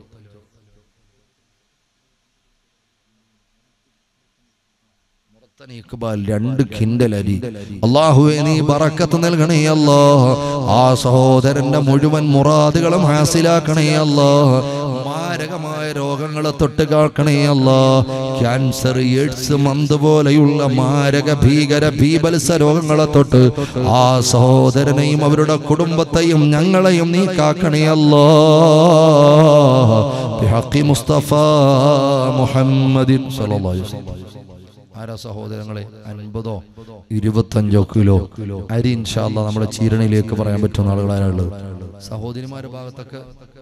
മുറത്തൻ ഇക്ബാൽ രണ്ട് കിൻഡൽ അരി അള്ളാഹുവെ നീ ബറക്കത്ത് നൽകണേ അല്ലോ ആ സഹോദരന്റെ മുഴുവൻ മുറാദുകളും ഹാസിലാക്കണേ അല്ലോ മാരകമായ രോഗങ്ങളെ തൊട്ട് കാക്കണേ അല്ലോ ക്യാൻസർ എയ്ഡ്സ് മന്ത് പോലെയുള്ള മാരക ഭീകര ഭീപത്സ രോഗങ്ങളെ തൊട്ട് ആ സഹോദരനെയും അവരുടെ കുടുംബത്തെയും ഞങ്ങളെയും നീ കാക്കണേ അല്ലോ ബിഹഖി മുസ്തഫ മുഹമ്മദിൻ സല്ലല്ലാഹു അലൈഹി വസല്ലം ആരാ സഹോദരങ്ങളെ അൻപതോ ഇരുപത്തഞ്ചോ കിലോ അരി ഇൻഷാല്ല നമ്മുടെ ചീരണിയിലേക്ക് പറയാൻ പറ്റുന്ന ആളുകളാണുള്ളത് സഹോദരിമാരുടെ ഭാഗത്തൊക്കെ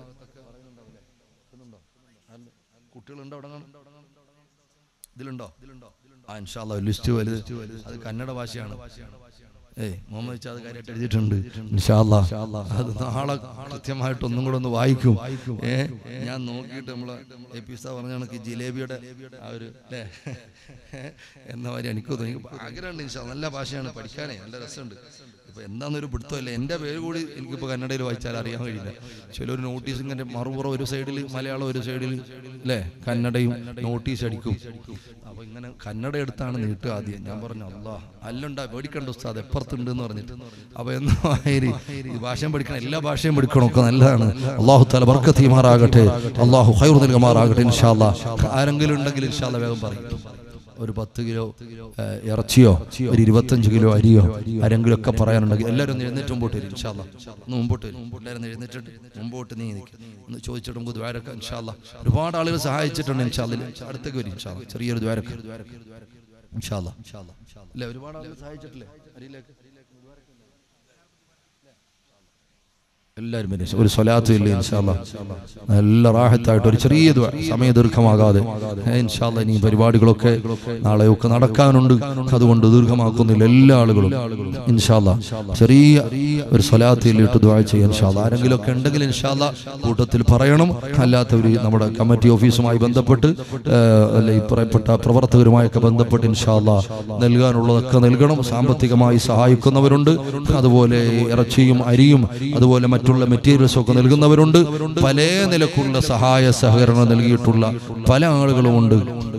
കുട്ടികളുണ്ടോ അവിടെ കാണും? ഇതിലുണ്ടോ ആ ഇൻഷാല്ല ലിസ്റ്റ് വലുത് അത് കന്നഡ ഭാഷയാണ് ഏയ് മുഹമ്മദ് ഇച്ചാ അത് കാര്യമായിട്ട് എഴുതിയിട്ടുണ്ട് ഇൻഷാല്ല അത് നാളെ കൃത്യമായിട്ട് ഒന്നും കൂടെ ഒന്ന് വായിക്കും ഏ ഞാൻ നോക്കിയിട്ട് നമ്മളെ എ പി സാ പറഞ്ഞ കണക്ക് ജിലേബിയുടെ ആ ഒരു അല്ലേ എന്ന മാതിരി എനിക്ക് തോന്നി എനിക്ക് ആഗ്രഹമുണ്ട് ഇൻഷാ നല്ല ഭാഷയാണ് പഠിക്കാനേ നല്ല രസമുണ്ട് ഇപ്പൊ എന്താന്നൊരു പിടുത്തമില്ല എൻ്റെ പേര് കൂടി എനിക്കിപ്പോൾ കന്നഡയിൽ വായിച്ചാൽ അറിയാൻ കഴിയില്ല ചിലർ നോട്ടീസ് ഇങ്ങനെ മറുപുറം ഒരു സൈഡിൽ മലയാളം ഒരു സൈഡിൽ അല്ലേ കന്നഡയും നോട്ടീസ് അടിക്കും അപ്പൊ ഇങ്ങനെ കന്നഡ എടുത്താണ് നീട്ടുക ആദ്യം ഞാൻ പറഞ്ഞു അല്ലാ അല്ലുണ്ടാ പേടിക്കണ്ട ഉസ്താദ് എപ്പുറത്തുണ്ട് എന്ന് പറഞ്ഞിട്ട് അപ്പൊ എന്നാ മാതിരി ഈ ഭാഷയും പഠിക്കണം എല്ലാ ഭാഷയും പഠിക്കണം ഒക്കെ നല്ലതാണ് അള്ളാഹു തല ബർക്കത്തീമാറാകട്ടെ അള്ളാഹു ഹൈർ നൽകുമാറാകട്ടെ ഇൻഷാല്ലാ ആരെങ്കിലും ഉണ്ടെങ്കിൽ ഇൻഷാല്ല വേഗം പറയും ഒരു പത്ത് കിലോ ഏ, ഇറച്ചിയോ ഒരു ഇരുപത്തഞ്ച് കിലോ അരിയോ ആരെങ്കിലും ഒക്കെ പറയാനുണ്ടെങ്കിൽ എല്ലാവരും ഒന്ന് എഴുന്നേറ്റ് മുമ്പോട്ട് വരും ഇൻഷാല്ല ഒന്ന് മുമ്പോട്ട് വരും എല്ലാവരും ഒന്ന് എഴുന്നേറ്റിട്ട് മുമ്പോട്ട് നീ നിൽക്കും ഒന്ന് ചോദിച്ചിട്ട് നമുക്ക് ദ്വാരക്ക ഇൻഷാല്ല ഒരുപാട് ആളുകൾ സഹായിച്ചിട്ടുണ്ട് ഇൻഷാല്ല അടുത്തേക്ക് വരും ഇൻഷാല്ല ചെറിയൊരു ദ്വാരക്ക ഇൻഷാല്ല അല്ലേ ഒരുപാട് ആളുകൾ സഹായിച്ചിട്ടില്ലേ അരിയിലേക്ക് എല്ലാവരും പിന്നെ ഒരു സ്വലാത്ത് ഇല്ല ഇൻഷാല്ല നല്ല റാഹത്തായിട്ട് ഒരു ചെറിയ ദുആ, സമയ ദീർഘമാകാതെ ഏ, ഇൻഷാല്ല ഇനി പരിപാടികളൊക്കെ നാളെയൊക്കെ നടക്കാനുണ്ട് അതുകൊണ്ട് ദീർഘമാക്കുന്നില്ല എല്ലാ ആളുകളും ഇൻഷാല്ല ചെറിയ ഒരു സ്വലാത്ത് ഇല്ലിട്ട് ദ്വാ ചെയ്യാൻ ഇൻഷാല്ല ആരെങ്കിലും ഒക്കെ ഉണ്ടെങ്കിൽ ഇൻഷാല്ല കൂട്ടത്തിൽ പറയണം അല്ലാത്തവർ നമ്മുടെ കമ്മിറ്റി ഓഫീസുമായി ബന്ധപ്പെട്ട് ഏ, അല്ല ഈ പറയപ്പെട്ട പ്രവർത്തകരുമായൊക്കെ ബന്ധപ്പെട്ട് ഇൻഷാല്ല നൽകാനുള്ളതൊക്കെ നൽകണം സാമ്പത്തികമായി സഹായിക്കുന്നവരുണ്ട് അതുപോലെ ഇറച്ചിയും അരിയും അതുപോലെ മറ്റുള്ള മെറ്റീരിയൽസ് ഒക്കെ നൽകുന്നവരുണ്ട് പല നിലക്കുള്ള സഹായ സഹകരണം നൽകിയിട്ടുള്ള പല ആളുകളുമുണ്ട്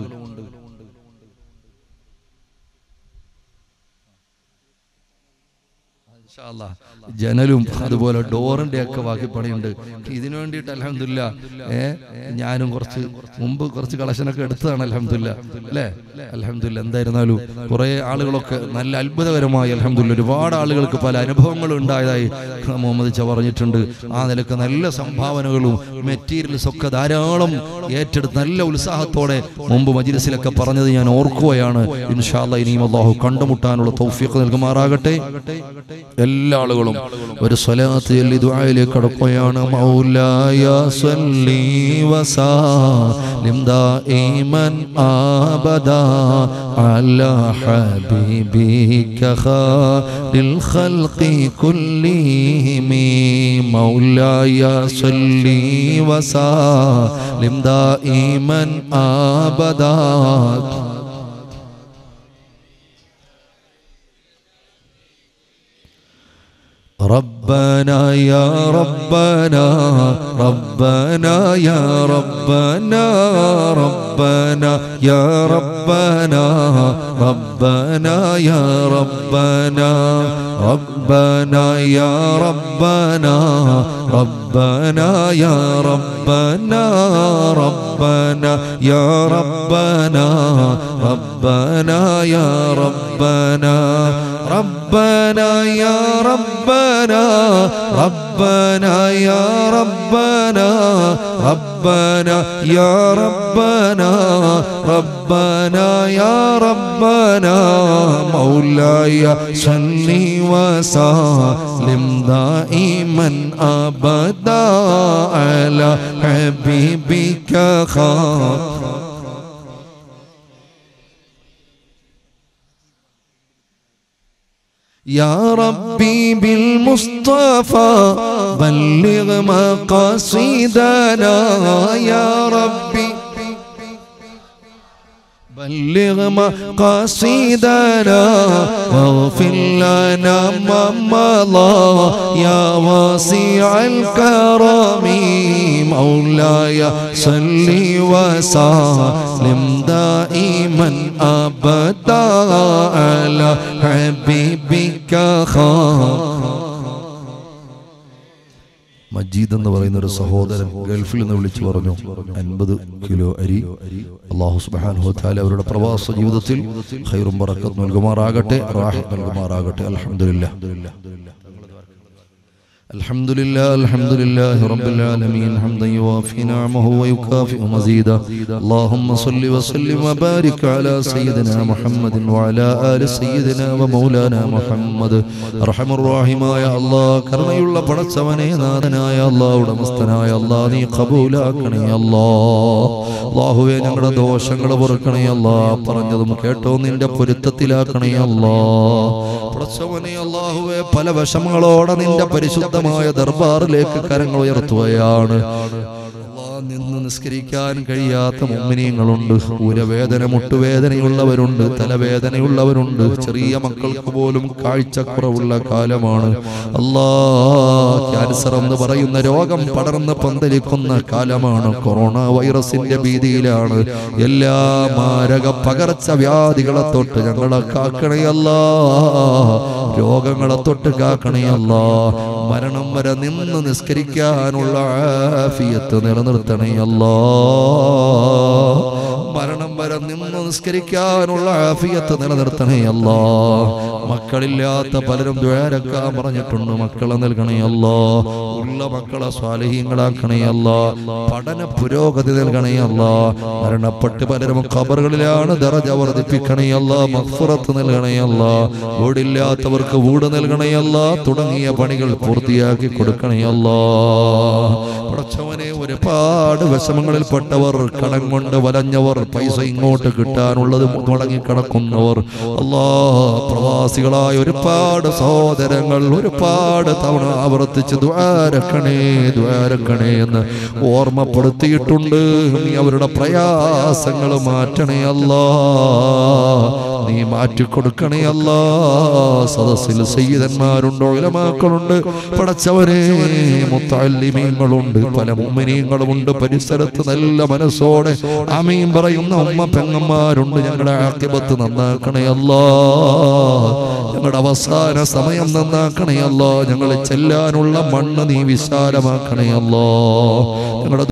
ഇൻഷാ അല്ലാ. ജനലും അതുപോലെ ഡോറിന്റെ ഒക്കെ ബാക്കി പണിയുണ്ട് ഇതിനു വേണ്ടിയിട്ട് അലഹമില്ല ഏ ഞാനും കുറച്ച് മുമ്പ് കുറച്ച് കളക്ഷനൊക്കെ എടുത്തതാണ് അലഹമില്ല അല്ലേ അലഹമില്ല എന്തായിരുന്നാലും കുറെ ആളുകളൊക്കെ നല്ല അത്ഭുതകരമായി അലഹമില്ല ഒരുപാട് ആളുകൾക്ക് പല അനുഭവങ്ങളും ഉണ്ടായതായി മുഹമ്മദ് ച പറഞ്ഞിട്ടുണ്ട് ആ നിലക്ക് നല്ല സംഭാവനകളും മെറ്റീരിയൽസ് ഒക്കെ ധാരാളം ഏറ്റെടുത്ത് നല്ല ഉത്സാഹത്തോടെ മുമ്പ് മജിലിസിലൊക്കെ പറഞ്ഞത് ഞാൻ ഓർക്കുകയാണ് ഇൻഷാല്ല ഇനിയും അള്ളാഹു കണ്ടുമുട്ടാനുള്ള തൗഫീഖ് നൽകുമാറാകട്ടെ എല്ലാ ആളുകളും ഒരു സ്വലാത്ത് ചൊല്ലി ദുആയിലേക്ക് കടക്കുകയാണ് മൗലായ സല്ലി വസല്ലിം ദായിമൻ ആബദാ അലാ ഹബീബിക ഖാലിൽ ഖൽഖി കുല്ലിഹിം മൗലായ സല്ലി വസല്ലിം ദായിമൻ ആബദാ ربنا يا ربنا ربنا يا ربنا ربنا يا ربنا ربنا يا ربنا ربنا يا ربنا ربنا يا ربنا ربنا يا ربنا ربنا يا ربنا ربنا يا ربنا ربنا يا ربنا ربنا يا ربنا ربنا يا ربنا مولاي صل وسلم دائما ابدا على حبيبك خير يا ربي بالمصطفى بلغ مقاصدنا يا ربي بلغ مقاصدنا واغفر لنا ما مضى يا واسع الكرم مولاي صل وسلم دائما ابدا على حبيبك خير മജീദ് എന്ന് പറയുന്ന ഒരു സഹോദരൻ ഗൾഫിൽ നിന്ന് വിളിച്ചു പറഞ്ഞു അൻപത് കിലോ അരി അള്ളാഹു സുബ്ഹാനഹു വതആല അവരുടെ പ്രവാസ ജീവിതത്തിൽ ഖൈറും ബറക്കത്തും നൽകുമാറാകട്ടെ റാഹത്ത് നൽകുമാറാകട്ടെ അൽഹംദുലില്ലാഹ് الحمد لله الحمد لله رب العالمين حمدا يوافي نعمه ويكافئ مزيدا اللهم صل وسلم وبارك على سيدنا محمد وعلى آل سيدنا ومولانا محمد അർഹമ റഹീമായ അല്ലാഹ് കരുണയുള്ള പടച്ചവനെ നാഥനായ അല്ലാഹ് ഉടമസ്ഥനായ അല്ലാഹ് നീ കബൂലാക്കണേ അല്ലാഹ് അല്ലാഹുവേ ഞങ്ങളുടെ ദോഷങ്ങൾ പൊറുക്കണേ അല്ലാഹ് പറഞ്ഞതും കേട്ടോ നിന്റെ പൊരുത്തത്തിലാക്കണേ അല്ലാഹ് പടച്ചവനെ അല്ലാഹുവേ പല വിഷമങ്ങളോടെ നിന്റെ പരിശുദ്ധമായ ദർബാറിലേക്ക് കരങ്ങൾ ഉയർത്തുകയാണ് അല്ലാഹ് നിന്ന് നിസ്കരിക്കാൻ കഴിയാത്ത മുമ്മിനിയങ്ങളുണ്ട് ഊരവേദന മുട്ടുവേദനയുള്ളവരുണ്ട് തലവേദനയുള്ളവരുണ്ട് ചെറിയ മക്കൾക്ക് പോലും കാഴ്ചക്കുറവുള്ള കാലമാണ് അല്ലാ ക്യാൻസർ എന്ന് പറയുന്ന രോഗം പടർന്ന് പന്തലിക്കുന്ന കാലമാണ് കൊറോണ വൈറസിന്റെ ഭീതിയിലാണ് എല്ലാ മാരക പകർച്ചവ്യാധികളെ തൊട്ട് ഞങ്ങളെ കാക്കണയല്ല രോഗങ്ങളെ തൊട്ട് കാക്കണയല്ല മരണം വരെ നിന്ന് നിസ്കരിക്കാനുള്ള ആഫിയത്ത് നിലനിർത്തണയല്ല മരണം വരെ വരെ നിന്ന് നിസ്കരിക്കാനുള്ള ആഫിയത്ത് നിലനിർത്തണേ അല്ലാ മക്കളില്ലാത്ത പലരും ദ്വാരക്കാൻ പറഞ്ഞിട്ടുണ്ട് മക്കളെ നൽകണേ അല്ലാ ഉള്ള മക്കളെ സ്വാലഹീങ്ങളാക്കണേ അല്ലാ പഠന പുരോഗതി നൽകണേ അല്ലാ മരണപ്പെട്ട് പലരും ഖബറുകളിലാണ് ദറജ വർദ്ധിപ്പിക്കണേ അല്ലാ മഗ്ഫിറത്ത് നൽകണേ അല്ലാ വീടില്ലാത്തവർക്ക് വീട് നൽകണേ അല്ലാ തുടങ്ങിയ പണികൾ പൂർത്തിയാക്കി കൊടുക്കണേ അല്ലാ പടച്ചവനെ ഒരുപാട് വിഷമങ്ങളിൽപ്പെട്ടവർ കടം കൊണ്ട് വലഞ്ഞവർ പൈസ ഇങ്ങോട്ട് കിട്ടാനുള്ളത് മുടങ്ങി കിടക്കുന്നവർ അല്ലാ പ്രവാസികളായ ഒരുപാട് സഹോദരങ്ങൾ ഒരുപാട് തവണ ആവർത്തിച്ച് ദ്വാരക്കണേ ദ്വാരക്കണേ എന്ന് ഓർമ്മപ്പെടുത്തിയിട്ടുണ്ട് നീ അവരുടെ പ്രയാസങ്ങൾ മാറ്റണേ അല്ലാ നീ മാറ്റിക്കൊടുക്കണേ അല്ലാ സദസ്സിൽ സയ്യിദന്മാരുണ്ടോ ഇലമാക്കളുണ്ട് പടച്ചവരെ മുത്തല്ലിമീങ്ങളുണ്ട് പല മുമ്മിനീങ്ങളുമുണ്ട് പരിസരത്ത് നല്ല മനസ്സോടെ അമീൻ പറയുന്ന ഉമ്മ പെങ്ങന്മാരുണ്ട് ഞങ്ങളുടെ ആക്കിബത്ത് നന്നാക്കണേ അല്ലാ ഞങ്ങളുടെ അവസാന സമയം നന്നാക്കണേ അല്ലാ ഞങ്ങളെ ചെല്ലാനുള്ള മണ്ണ് നീ വിശാലമാക്കണേ അല്ലാ ഞങ്ങളുടെ